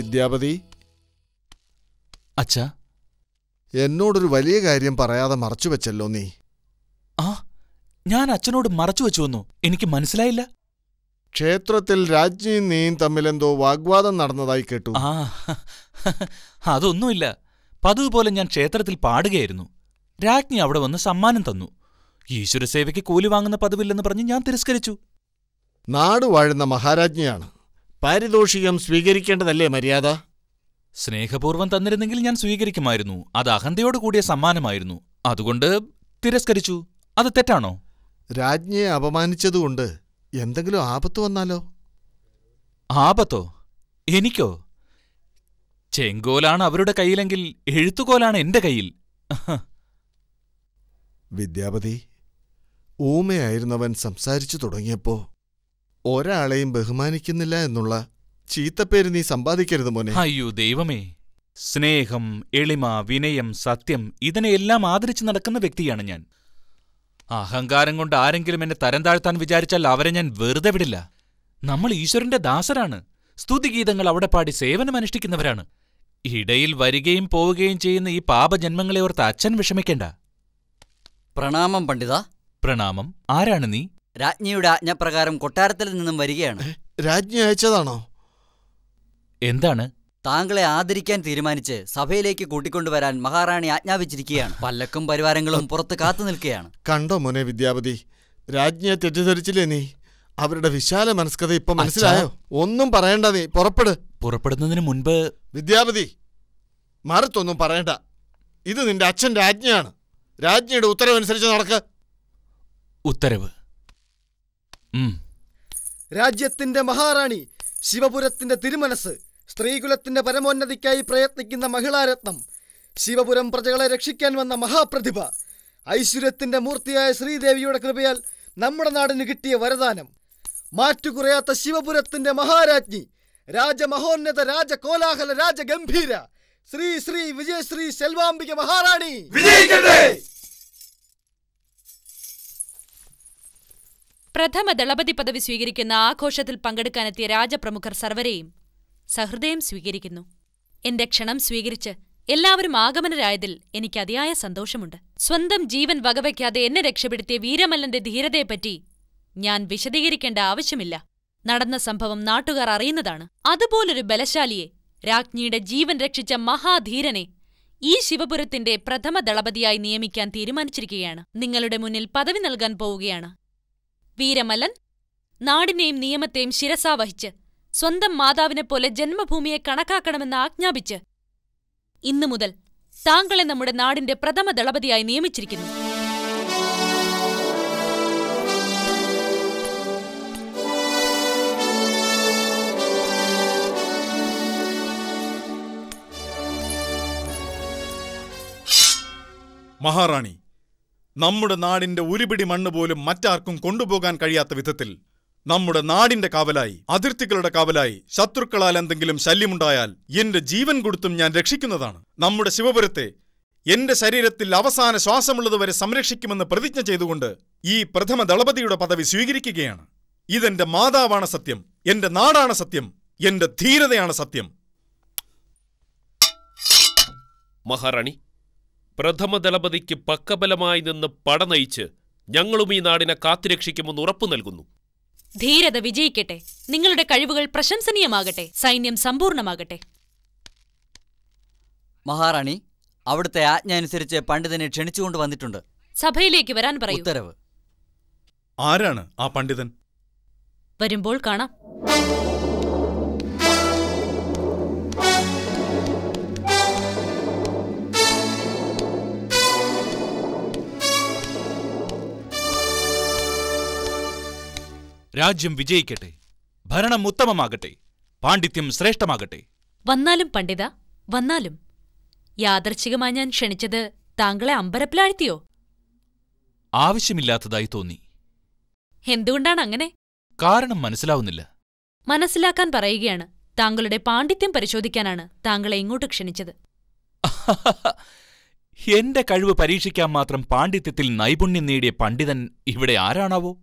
വിദ്യാപതി അച്ഛാ എന്നോടൊരു വലിയ കാര്യം പറയാതെ മറച്ചുവെച്ചല്ലോ നീ ആ ഞാൻ അച്ഛനോട് മറച്ചു വെച്ചു വന്നു എനിക്ക് മനസ്സിലായില്ല ക്ഷേത്രത്തിൽ രാജ്ഞിയും നീയും തമ്മിലെന്തോ വാഗ്വാദം നടന്നതായി കേട്ടു ആ അതൊന്നുമില്ല പതിവ് പോലെ ഞാൻ ക്ഷേത്രത്തിൽ പാടുകയായിരുന്നു രാജ്ഞി അവിടെ വന്ന് സമ്മാനം തന്നു ഈശ്വരസേവയ്ക്ക് കൂലി വാങ്ങുന്ന പതിവില്ലെന്ന് പറഞ്ഞ് ഞാൻ തിരസ്കരിച്ചു നാട് വാഴുന്ന മഹാരാജ്ഞിയാണ് പാരിതോഷികം സ്വീകരിക്കേണ്ടതല്ലേ മര്യാദ സ്നേഹപൂർവ്വം തന്നിരുന്നെങ്കിൽ ഞാൻ സ്വീകരിക്കുമായിരുന്നു അത് അഹന്തയോട് കൂടിയ സമ്മാനമായിരുന്നു അതുകൊണ്ട് തിരസ്കരിച്ചു അത് തെറ്റാണോ രാജ്ഞിയെ അപമാനിച്ചതുകൊണ്ട് എന്തെങ്കിലും ആപത്ത് വന്നാലോ ആപത്തോ എനിക്കോ ചെങ്കോലാണ് അവരുടെ കയ്യിലെങ്കിൽ എഴുത്തുകോലാണ് എന്റെ കയ്യിൽ വിദ്യാപതി ഊമയായിരുന്നവൻ സംസാരിച്ചു തുടങ്ങിയപ്പോ ഒരാളെയും ബഹുമാനിക്കുന്നില്ല എന്നുള്ള ചീത്തപ്പേര് നീ സമ്പാദിക്കരുത് മോനെ അയ്യോ ദൈവമേ സ്നേഹം എളിമ വിനയം സത്യം ഇതിനെയെല്ലാം ആദരിച്ചു നടക്കുന്ന വ്യക്തിയാണ് ഞാൻ അഹങ്കാരം കൊണ്ട് ആരെങ്കിലും എന്നെ തരം താഴ്ത്താൻ വിചാരിച്ചാൽ അവരെ ഞാൻ വെറുതെ വിടില്ല നമ്മൾ ഈശ്വരന്റെ ദാസരാണ് സ്തുതിഗീതങ്ങൾ അവിടെ പാടി സേവനമനുഷ്ഠിക്കുന്നവരാണ് ഇടയിൽ വരികയും പോവുകയും ചെയ്യുന്ന ഈ പാപജന്മങ്ങളെ ഓർത്ത് അച്ഛൻ വിഷമിക്കേണ്ട പ്രണാമം പണ്ഡിത പ്രണാമം ആരാണ് നീ രാജ്ഞിയുടെ ആജ്ഞപ്രകാരം കൊട്ടാരത്തിൽ നിന്നും വരികയാണ് രാജ്ഞി അയച്ചതാണോ എന്താണ് താങ്കളെ ആദരിക്കാൻ തീരുമാനിച്ച് സഭയിലേക്ക് കൂട്ടിക്കൊണ്ടുവരാൻ മഹാറാണി ആജ്ഞാപിച്ചിരിക്കുകയാണ് പല്ലക്കും പരിവാരങ്ങളും പുറത്ത് കാത്തു നിൽക്കുകയാണ് കണ്ടോ മോനെ വിദ്യാപതി രാജ്ഞിയെ തെറ്റിദ്ധരിച്ചില്ലേ നീ അവരുടെ വിശാല മനസ്കത ഇപ്പൊ മനസ്സിലായോ ഒന്നും പറയണ്ട നീ പുറപ്പെട് പുറപ്പെടുന്നതിന് മുൻപ് വിദ്യാപതി മറുത്തൊന്നും പറയണ്ട ഇത് നിന്റെ അച്ഛന്റെ ആജ്ഞയാണ് രാജ്ഞിയുടെ ഉത്തരവനുസരിച്ച് നടക്ക് ഉത്തരവ് രാജ്യത്തിന്റെ മഹാറാണി ശിവപുരത്തിന്റെ തിരുമനസ് സ്ത്രീകുലത്തിന്റെ പരമോന്നതിക്കായി പ്രയത്നിക്കുന്ന മഹിളാരത്നം ശിവപുരം പ്രജകളെ രക്ഷിക്കാൻ വന്ന മഹാപ്രതിഭ ഐശ്വര്യത്തിന്റെ മൂർത്തിയായ ശ്രീദേവിയുടെ കൃപയാൽ നമ്മുടെ നാടിന് കിട്ടിയ വരദാനം മാറ്റുകുറയാത്ത ശിവപുരത്തിന്റെ മഹാരാജ്ഞി രാജമഹോന്നത രാജകോലാഹല രാജഗംഭീര ശ്രീ ശ്രീ വിജയശ്രീ സെൽവാംബിക മഹാറാണി പ്രഥമ ദളപതി പദവി സ്വീകരിക്കുന്ന ആഘോഷത്തിൽ പങ്കെടുക്കാനെത്തിയ രാജപ്രമുഖർ സർവരെയും സഹൃദയം സ്വീകരിക്കുന്നു എന്റെ ക്ഷണം സ്വീകരിച്ച് എല്ലാവരും ആഗമനരായതിൽ എനിക്ക് അതിയായ സന്തോഷമുണ്ട് സ്വന്തം ജീവൻ വകവയ്ക്കാതെ എന്നെ രക്ഷപ്പെടുത്തിയ വീരമല്ലന്റെ ധീരതയെപ്പറ്റി ഞാൻ വിശദീകരിക്കേണ്ട ആവശ്യമില്ല നടന്ന സംഭവം നാട്ടുകാർ അറിയുന്നതാണ് അതുപോലൊരു ബലശാലിയെ രാജ്ഞിയുടെ ജീവൻ രക്ഷിച്ച മഹാധീരനെ ഈ ശിവപുരത്തിന്റെ പ്രഥമ ദളപതിയായി നിയമിക്കാൻ തീരുമാനിച്ചിരിക്കുകയാണ് നിങ്ങളുടെ മുന്നിൽ പദവി നൽകാൻ പോവുകയാണ് വീരമല്ലൻ നാടിനെയും നിയമത്തെയും ശിരസാ വഹിച്ച് സ്വന്തം മാതാവിനെപ്പോലെ ജന്മഭൂമിയെ കണക്കാക്കണമെന്ന് ആജ്ഞാപിച്ച് ഇന്നു മുതൽ താങ്കളെ നമ്മുടെ നാടിന്റെ പ്രഥമ ദളപതിയായി നിയമിച്ചിരിക്കുന്നു മഹാറാണി നമ്മുടെ നാടിന്റെ ഉരുപിടി മണ്ണ് പോലും മറ്റാർക്കും കൊണ്ടുപോകാൻ കഴിയാത്ത വിധത്തിൽ നമ്മുടെ നാടിന്റെ കാവലായി അതിർത്തികളുടെ കാവലായി ശത്രുക്കളാൽ എന്തെങ്കിലും ശല്യമുണ്ടായാൽ എന്റെ ജീവൻ കൊടുത്തും ഞാൻ രക്ഷിക്കുന്നതാണ് നമ്മുടെ ശിവപുരത്തെ എന്റെ ശരീരത്തിൽ അവസാന ശ്വാസമുള്ളതുവരെ സംരക്ഷിക്കുമെന്ന് പ്രതിജ്ഞ ചെയ്തുകൊണ്ട് ഈ പ്രഥമ ദളപതിയുടെ പദവി സ്വീകരിക്കുകയാണ് ഇതെന്റെ മാതാവാണ് സത്യം എന്റെ നാടാണ് സത്യം എന്റെ ധീരതയാണ് സത്യം മഹാറാണി പ്രഥമ ദളപതിക്ക് പക്കബലമായി നിന്ന് പടനയിച്ച് ഞങ്ങളും ഈ നാടിനെ കാത്തുരക്ഷിക്കുമെന്ന് ഉറപ്പു നൽകുന്നു ധീരത വിജയിക്കട്ടെ നിങ്ങളുടെ കഴിവുകൾ പ്രശംസനീയമാകട്ടെ സൈന്യം സമ്പൂർണമാകട്ടെ മഹാറാണി അവിടുത്തെ ആജ്ഞ അനുസരിച്ച് പണ്ഡിതനെ ക്ഷണിച്ചുകൊണ്ട് വന്നിട്ടുണ്ട് സഭയിലേക്ക് വരാൻ പറയൂ ഉത്തരവ് ആരാണ് ആ പണ്ഡിതൻ വരുമ്പോൾ കാണാം രാജ്യം വിജയിക്കട്ടെ ഭരണം ഉത്തമമാകട്ടെ പാണ്ഡിത്യം ശ്രേഷ്ഠമാകട്ടെ വന്നാലും പണ്ഡിത വന്നാലും യാദർച്ഛികമായി ഞാൻ ക്ഷണിച്ചത് താങ്കളെ അമ്പരപ്പിലാഴ്ത്തിയോ ആവശ്യമില്ലാത്തതായി തോന്നി എന്തുകൊണ്ടാണ് അങ്ങനെ കാരണം മനസ്സിലാവുന്നില്ല മനസ്സിലാക്കാൻ പറയുകയാണ് താങ്കളുടെ പാണ്ഡിത്യം പരിശോധിക്കാനാണ് താങ്കളെ ഇങ്ങോട്ട് ക്ഷണിച്ചത് എന്റെ കഴിവ് പരീക്ഷിക്കാൻ മാത്രം പാണ്ഡിത്യത്തിൽ നൈപുണ്യം നേടിയ പണ്ഡിതൻ ഇവിടെ ആരാണാവോ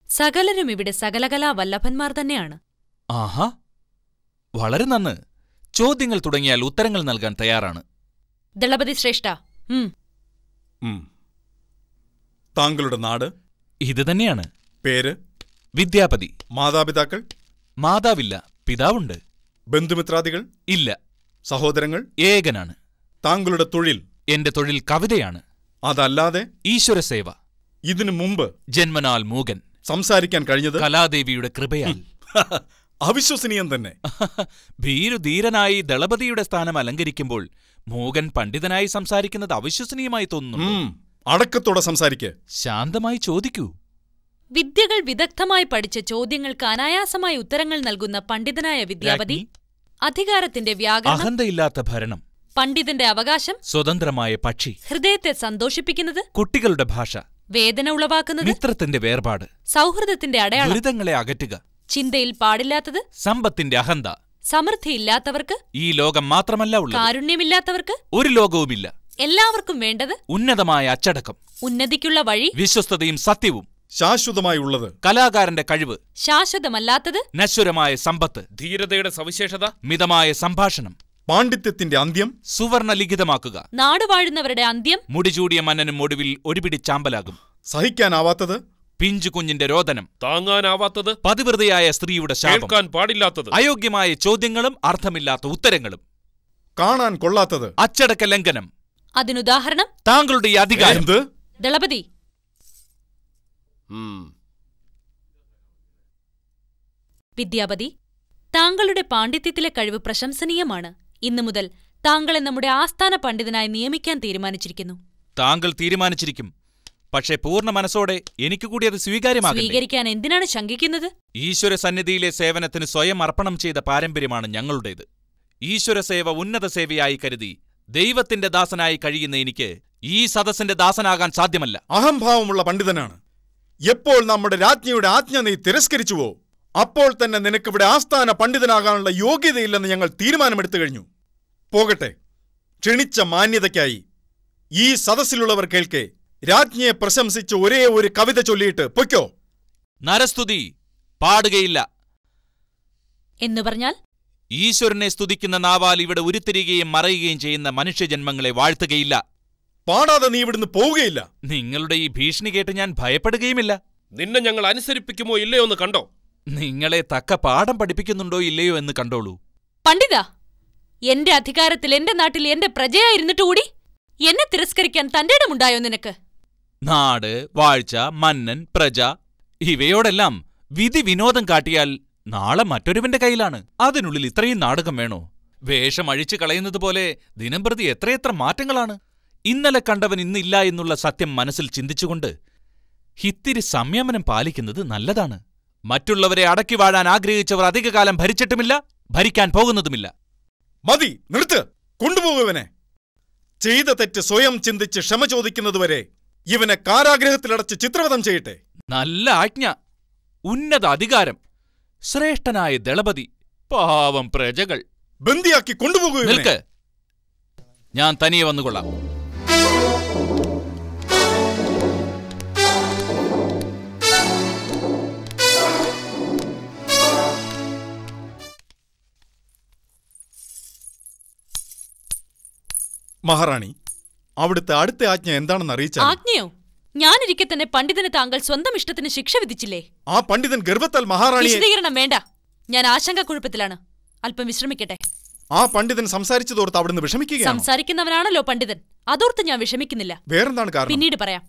സകലരും ഇവിടെ സകലകലാ വല്ലഭന്മാർ തന്നെയാണ് ആഹാ വളരെ നന്ന് ചോദ്യങ്ങൾ തുടങ്ങിയാൽ ഉത്തരങ്ങൾ നൽകാൻ തയ്യാറാണ് ദളപതി ശ്രേഷ്ഠ ഉം ഉം. താങ്കളുടെ നാട് ഇത് തന്നെയാണ് പേര് വിദ്യാപതി മാതാപിതാക്കൾ മാതാവില്ല പിതാവുണ്ട് ബന്ധുമിത്രാദികൾ ഇല്ല സഹോദരങ്ങൾ ഏകനാണ് താങ്കളുടെ തൊഴിൽ എന്റെ തൊഴിൽ കവിതയാണ് അതല്ലാതെ ഈശ്വരസേവ ഇതിനു മുമ്പ് ജന്മനാൽ മൂകൻ സംസാരിക്കാൻ കഴിഞ്ഞത് കലാദേവിയുടെ കൃപയാൽ അവിശ്വസനീയം തന്നെ ഭീരുധീരനായി ദളപതിയുടെ സ്ഥാനം അലങ്കരിക്കുമ്പോൾ മൂകൻ പണ്ഡിതനായി സംസാരിക്കുന്നത് അവിശ്വസനീയമായി തോന്നുന്നു ഉം, അടക്കത്തോടെ സംസാരിക്ക് ശാന്തമായി ചോദിക്കൂ വിദ്യകൾ വിദഗ്ധമായി പഠിച്ച് ചോദ്യങ്ങൾക്ക് അനായാസമായി ഉത്തരങ്ങൾ നൽകുന്ന പണ്ഡിതനായ വിദ്യാപതി അധികാരത്തിന്റെ വ്യാകരണം അഹന്തയില്ലാത്ത ഭരണം പണ്ഡിതന്റെ അവകാശം സ്വതന്ത്രമായ പക്ഷി ഹൃദയത്തെ സന്തോഷിപ്പിക്കുന്നത് കുട്ടികളുടെ ഭാഷ വേദന ഉളവാക്കുന്നത് മിത്രത്തിന്റെ വേർപാട് സൗഹൃദത്തിന്റെ അടയാളം ദുരിതങ്ങളെ അകറ്റുക ചിന്തയിൽ പാടില്ലാത്തത് സമ്പത്തിന്റെ അഹന്ത സമൃദ്ധിയില്ലാത്തവർക്ക് ഈ ലോകം മാത്രമല്ല ഉള്ളത് കാരുണ്യമില്ലാത്തവർക്ക് ഒരു ലോകവുമില്ല എല്ലാവർക്കും വേണ്ടത് ഉന്നതമായ അച്ചടക്കം ഉന്നതിക്കുള്ള വഴി വിശ്വസ്തതയും സത്യവും ശാശ്വതമായി ഉള്ളത് കലാകാരന്റെ കഴിവ് ശാശ്വതമല്ലാത്തത് നശ്വരമായ സമ്പത്ത് ധീരതയുടെ സവിശേഷത മിതമായ സംഭാഷണം പാണ്ഡിത്യത്തിന്റെ അന്ത്യം സുവർണ ലിഖിതമാക്കുക നാടുവാഴുന്നവരുടെ അന്ത്യം മുടിചൂടിയ മന്നനും ഒടുവിൽ ഒടിപിടി ചാമ്പലാകും സഹിക്കാനാവാത്തത് പിഞ്ചു കുഞ്ഞിന്റെ രോദനം താങ്ങാനാവാത്തത് പതിവൃതയായ സ്ത്രീയുടെ ശാപം കേൾക്കാൻ പാടില്ലാത്തത് അയോഗ്യമായ ചോദ്യങ്ങളും അർത്ഥമില്ലാത്ത ഉത്തരങ്ങളും കാണാൻ കൊള്ളാത്തത് അച്ചടക്ക ലംഘനം അതിനുദാഹരണം താങ്കളുടെ ഈ അധികാരം എന്ത് ദളപതി ഉം. വിദ്യാപതി താങ്കളുടെ പാണ്ഡിത്യത്തിലെ കഴിവ് പ്രശംസനീയമാണ് ഇന്നു മുതൽ താങ്കളെ നമ്മുടെ ആസ്ഥാന പണ്ഡിതനായി നിയമിക്കാൻ തീരുമാനിച്ചിരിക്കുന്നു താങ്കൾ തീരുമാനിച്ചിരിക്കും പക്ഷേ പൂർണ്ണ മനസ്സോടെ എനിക്ക് കൂടി അത് സ്വീകാര്യമാകില്ലേ സ്വീകരിക്കാൻ എന്തിനാണ് ശങ്കിക്കുന്നത് ഈശ്വര സന്നിധിയിലെ സേവനത്തിന് സ്വയം അർപ്പണം ചെയ്ത പാരമ്പര്യമാണ് ഞങ്ങളുടേത് ഈശ്വര സേവ ഉന്നത സേവയായി കരുതി ദൈവത്തിന്റെ ദാസനായി കഴിയുന്ന എനിക്ക് ഈ സദസ്സിന്റെ ദാസനാകാൻ സാധ്യമല്ല അഹംഭാവമുള്ള പണ്ഡിതനാണ് എപ്പോൾ നമ്മുടെ രാജ്ഞിയുടെ ആജ്ഞ നീ തിരസ്കരിച്ചുവോ അപ്പോൾ തന്നെ നിനക്കിവിടെ ആസ്ഥാന പണ്ഡിതനാകാനുള്ള യോഗ്യതയില്ലെന്ന് ഞങ്ങൾ തീരുമാനമെടുത്തു കഴിഞ്ഞു പോകട്ടെ ക്ഷണിച്ച മാന്യതയ്ക്കായി ഈ സദസ്സിലുള്ളവർ കേൾക്കെ രാജ്ഞിയെ പ്രശംസിച്ച് ഒരേ ഒരു കവിത ചൊല്ലിയിട്ട് പൊയ്ക്കോ നരസ്തുതി പാടുകയില്ല എന്നു പറഞ്ഞാൽ ഈശ്വരനെ സ്തുതിക്കുന്ന നാവാൽ ഇവിടെ ഉരുത്തിരിയുകയും മറയുകയും ചെയ്യുന്ന മനുഷ്യജന്മങ്ങളെ വാഴ്ത്തുകയില്ല പാടാതെ നീ ഇവിടുന്ന് പോവുകയില്ല നിങ്ങളുടെ ഈ ഭീഷണി കേട്ട് ഞാൻ ഭയപ്പെടുകയുമില്ല നിന്നെ ഞങ്ങൾ അനുസരിപ്പിക്കുമോ ഇല്ലയോ എന്ന് കണ്ടോ നിങ്ങളെ തക്ക പാഠം പഠിപ്പിക്കുന്നുണ്ടോ ഇല്ലയോ എന്ന് കണ്ടോളൂ പണ്ഡിത എന്റെ അധികാരത്തിൽ എന്റെ നാട്ടിൽ എന്റെ പ്രജയായിരുന്നിട്ട് കൂടി എന്നെ തിരസ്കരിക്കാൻ തന്റെ ഇടമുണ്ടായോ നിനക്ക് നാട് വാഴ്ച മന്നൻ പ്രജ ഇവയോടെല്ലാം വിധി വിനോദം കാട്ടിയാൽ നാളെ മറ്റൊരുവന്റെ കയ്യിലാണ് അതിനുള്ളിൽ ഇത്രയും നാടകം വേണോ വേഷം അഴിച്ചു കളയുന്നത് പോലെ ദിനംപ്രതി എത്രയെത്ര മാറ്റങ്ങളാണ് ഇന്നലെ കണ്ടവൻ ഇന്നില്ല എന്നുള്ള സത്യം മനസ്സിൽ ചിന്തിച്ചുകൊണ്ട് ഇത്തിരി സംയമനം പാലിക്കുന്നത് നല്ലതാണ് മറ്റുള്ളവരെ അടക്കി വാഴാൻ ആഗ്രഹിച്ചവർ അധികകാലം ഭരിച്ചിട്ടുമില്ല ഭരിക്കാൻ പോകുന്നതുമില്ല മതി നിർത്ത് കൊണ്ടുപോകുവനെ ചെയ്ത തെറ്റ് സ്വയം ചിന്തിച്ച് ക്ഷമ ചോദിക്കുന്നതുവരെ ഇവനെ കാരാഗ്രഹത്തിലടച്ച് ചിത്രവധം ചെയ്യട്ടെ നല്ല ആജ്ഞ ഉന്നത അധികാരം ശ്രേഷ്ഠനായ ദളപതി പാവം പ്രജകൾ ബന്ദിയാക്കി കൊണ്ടുപോകൂ ഇവനെ. നിൽക്ക് ഞാൻ തനിയെ വന്നുകൊള്ളാം മഹാറാണി അവിടുത്തെ അടുത്ത ആജ്ഞ എന്താണെന്ന് അറിയിച്ചാൽ ആജ്ഞയോ ഞാനിരിക്കെ തന്നെ പണ്ഡിതന് താങ്കൾ സ്വന്തം ഇഷ്ടത്തിന് ശിക്ഷ വിധിച്ചില്ലേ ആ പണ്ഡിതൻ ഗർഭത്താൽ മഹാറാണിയെ വിശദീകരണം വേണ്ട ഞാൻ ആശങ്കാക്കുഴപ്പത്തിലാണ് അല്പം വിശ്രമിക്കട്ടെ ആ പണ്ഡിതൻ സംസാരിച്ചതോർത്ത് അവിടുന്ന് വിഷമിക്കുകയാണ് സംസാരിക്കുന്നവനാണല്ലോ പണ്ഡിതൻ അതോർത്ത് ഞാൻ വിഷമിക്കുന്നില്ല വേറെന്താണ് കാരണം പിന്നീട് പറയാം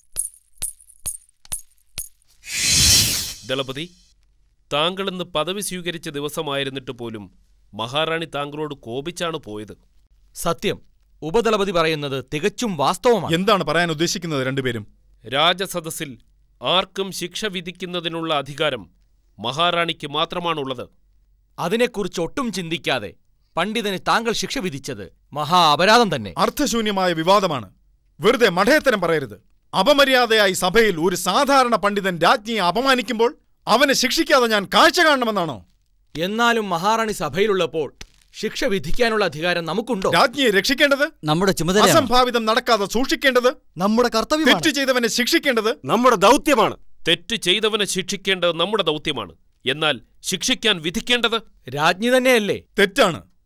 ദളപതി താങ്കൾ ഇന്ന് പദവി സ്വീകരിച്ച ദിവസമായിരുന്നിട്ട് പോലും മഹാറാണി താങ്കളോട് കോപിച്ചാണ് പോയത് സത്യം ഉപദളപതി പറയുന്നത് തികച്ചും വാസ്തവമാണ് എന്താണ് പറയാൻ ഉദ്ദേശിക്കുന്നത് രണ്ടുപേരും രാജസദസ്സിൽ ആർക്കും ശിക്ഷ വിധിക്കുന്നതിനുള്ള അധികാരം മഹാറാണിക്ക് മാത്രമാണുള്ളത് അതിനെക്കുറിച്ച് ഒട്ടും ചിന്തിക്കാതെ പണ്ഡിതന് താങ്കൾ ശിക്ഷ വിധിച്ചത് മഹാ അപരാധം തന്നെ അർത്ഥശൂന്യമായ വിവാദമാണ് വെറുതെ മഠയത്തരം പറയരുത് അപമര്യാദയായി സഭയിൽ ഒരു സാധാരണ പണ്ഡിതൻ രാജ്ഞിയെ അപമാനിക്കുമ്പോൾ അവനെ ശിക്ഷിക്കാതെ ഞാൻ കാഴ്ച കാണണമെന്നാണോ എന്നാലും മഹാറാണി സഭയിലുള്ളപ്പോൾ ശിക്ഷ വിധിക്കാനുള്ള അധികാരം നമുക്കുണ്ടോ രാജ്ഞിയെ രക്ഷിക്കേണ്ടത് നമ്മുടെ ചുമതലയാണ് അസംഭാവിതം നടക്കാതെ സൂക്ഷിക്കേണ്ടത് നമ്മുടെ കർത്തവ്യമാണ് തെറ്റ് ചെയ്തവനെ ശിക്ഷിക്കേണ്ടത് നമ്മുടെ ദൗത്യമാണ് തെറ്റ് ചെയ്തവനെ ശിക്ഷിക്കേണ്ടത് നമ്മുടെ ദൗത്യമാണ് എന്നാൽ ശിക്ഷിക്കാൻ വിധിക്കേണ്ടത് രാജ്ഞി തന്നെയല്ലേ തെറ്റാണ്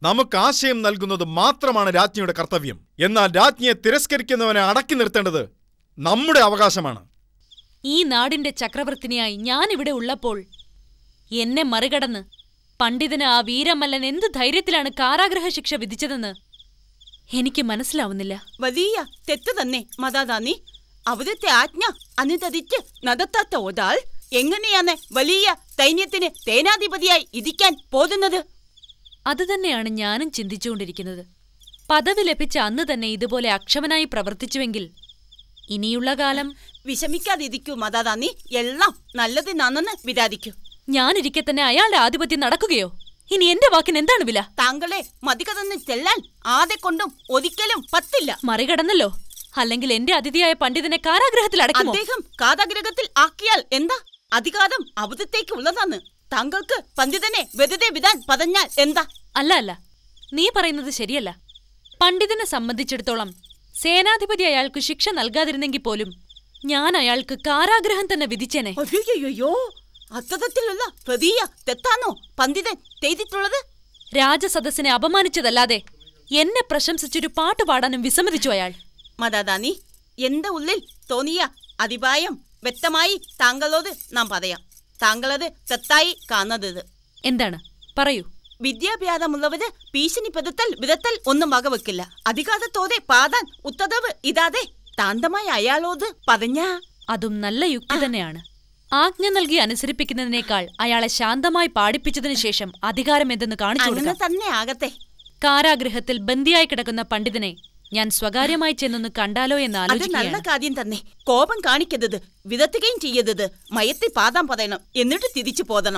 നമുക്ക് ആശയം നൽകുന്നത് മാത്രമാണ് രാജ്ഞിയുടെ കർത്തവ്യം എന്നാൽ രാജ്ഞിയെ തിരസ്കരിക്കുന്നവനെ അടക്കി നിർത്തേണ്ടത് നമ്മുടെ അവകാശമാണ് ഈ നാടിന്റെ ചക്രവർത്തിനിയായി ഞാനിവിടെ ഉള്ളപ്പോൾ എന്നെ മറികടന്ന് പണ്ഡിതന് ആ വീരമല്ലൻ എന്ത് ധൈര്യത്തിലാണ് കാരാഗ്രഹ ശിക്ഷ വിധിച്ചതെന്ന് എനിക്ക് മനസ്സിലാവുന്നില്ല വലിയ തെറ്റ് തന്നെ മദാദാനി അവിടുത്തെ ആജ്ഞ അനുസരിച്ച് നടത്താത്ത ഒരാൾ എങ്ങനെയാണ് വലിയ സൈന്യത്തിന് സേനാധിപതിയായി ഇരിക്കാൻ പോകുന്നത് അതുതന്നെയാണ് ഞാനും ചിന്തിച്ചുകൊണ്ടിരിക്കുന്നത് പദവി ലഭിച്ച അന്ന് തന്നെ ഇതുപോലെ അക്ഷമനായി പ്രവർത്തിച്ചുവെങ്കിൽ ഇനിയുള്ള കാലം വിഷമിക്കാതിരിക്കൂ മദാദാനി എല്ലാം നല്ലതിനാണെന്ന് വിചാരിക്കൂ ഞാനിരിക്കെ തന്നെ അയാളുടെ ആധിപത്യം നടക്കുകയോ ഇനി എന്റെ വാക്കിന് എന്താണ് വില താങ്കളെ മതികടന്ന് ചെല്ലാൻ ആരെ കൊണ്ടും ഒരിക്കലും പറ്റില്ല മറികടന്നല്ലോ അല്ലെങ്കിൽ എന്റെ അതിഥിയായ പണ്ഡിതനെ കാരാഗ്രഹത്തിൽ അടയ്ക്കുമോ അദ്ദേഹം കാതാഗ്രഹത്തിൽ ആക്കിയാൽ എന്താ അധികാരം അബദ്ധത്തേക്ക് ഉള്ളതാണ് താങ്കൾക്ക് പണ്ഡിതനെ വെറുതെ വിടാൻ പറഞ്ഞാൽ എന്താ അല്ല അല്ല നീ പറയുന്നത് ശരിയല്ല പണ്ഡിതനെ സംബന്ധിച്ചിടത്തോളം സേനാധിപതി അയാൾക്ക് ശിക്ഷ നൽകാതിരുന്നെങ്കിൽ പോലും ഞാൻ അയാൾക്ക് കാരാഗ്രഹം തന്നെ വിധിച്ചേനെ അയ്യോ അത്തരത്തിലുള്ള പ്രതിയ തെറ്റാണോ പണ്ഡിതൻ ചെയ്തിട്ടുള്ളത് രാജസദസ്സിനെ അപമാനിച്ചതല്ലാതെ എന്നെ പ്രശംസിച്ചൊരു പാട്ട് പാടാനും വിസമ്മതിച്ചു അയാൾ മദാദാനി എന്റെ ഉള്ളിൽ തോന്നിയ അതിപായം വ്യക്തമായി താങ്കളോട് നാം പറയാം താങ്കളത് തെറ്റായി കാണരുത് എന്താണ് പറയൂ വിദ്യാഭ്യാസമുള്ളവര് ഭീഷണിപ്പെടുത്തൽ വിധത്തൽ ഒന്നും വകവെക്കില്ല അധികാരത്തോടെ പാതാൻ ഉത്തരവ് ഇതാതെ താന്തമായ അയാളോട് പറഞ്ഞ അതും നല്ല യുക്തി തന്നെയാണ് ആജ്ഞ നൽകി അനുസരിപ്പിക്കുന്നതിനേക്കാൾ അയാളെ ശാന്തമായി പാടിപ്പിച്ചതിനു ശേഷം അധികാരം എന്തെന്ന് കാണിച്ചു അങ്ങനെ കൊടുക്കാം തന്നെ ആകട്ടെ കാരാഗൃഹത്തിൽ ബന്ദിയായി കിടക്കുന്ന പണ്ഡിതനെ ഞാൻ സ്വകാര്യമായി ചെന്നൊന്ന് കണ്ടാലോ എന്ന് അത് നല്ല ആലോചിക്കുകയാണ് കാര്യം തന്നെ കോപം കാണിക്കരുത് വിതത്തുകയും ചെയ്യരുത് മയത്തി പാതാൻ പറയണം എന്നിട്ട് തിരിച്ചു പോതണം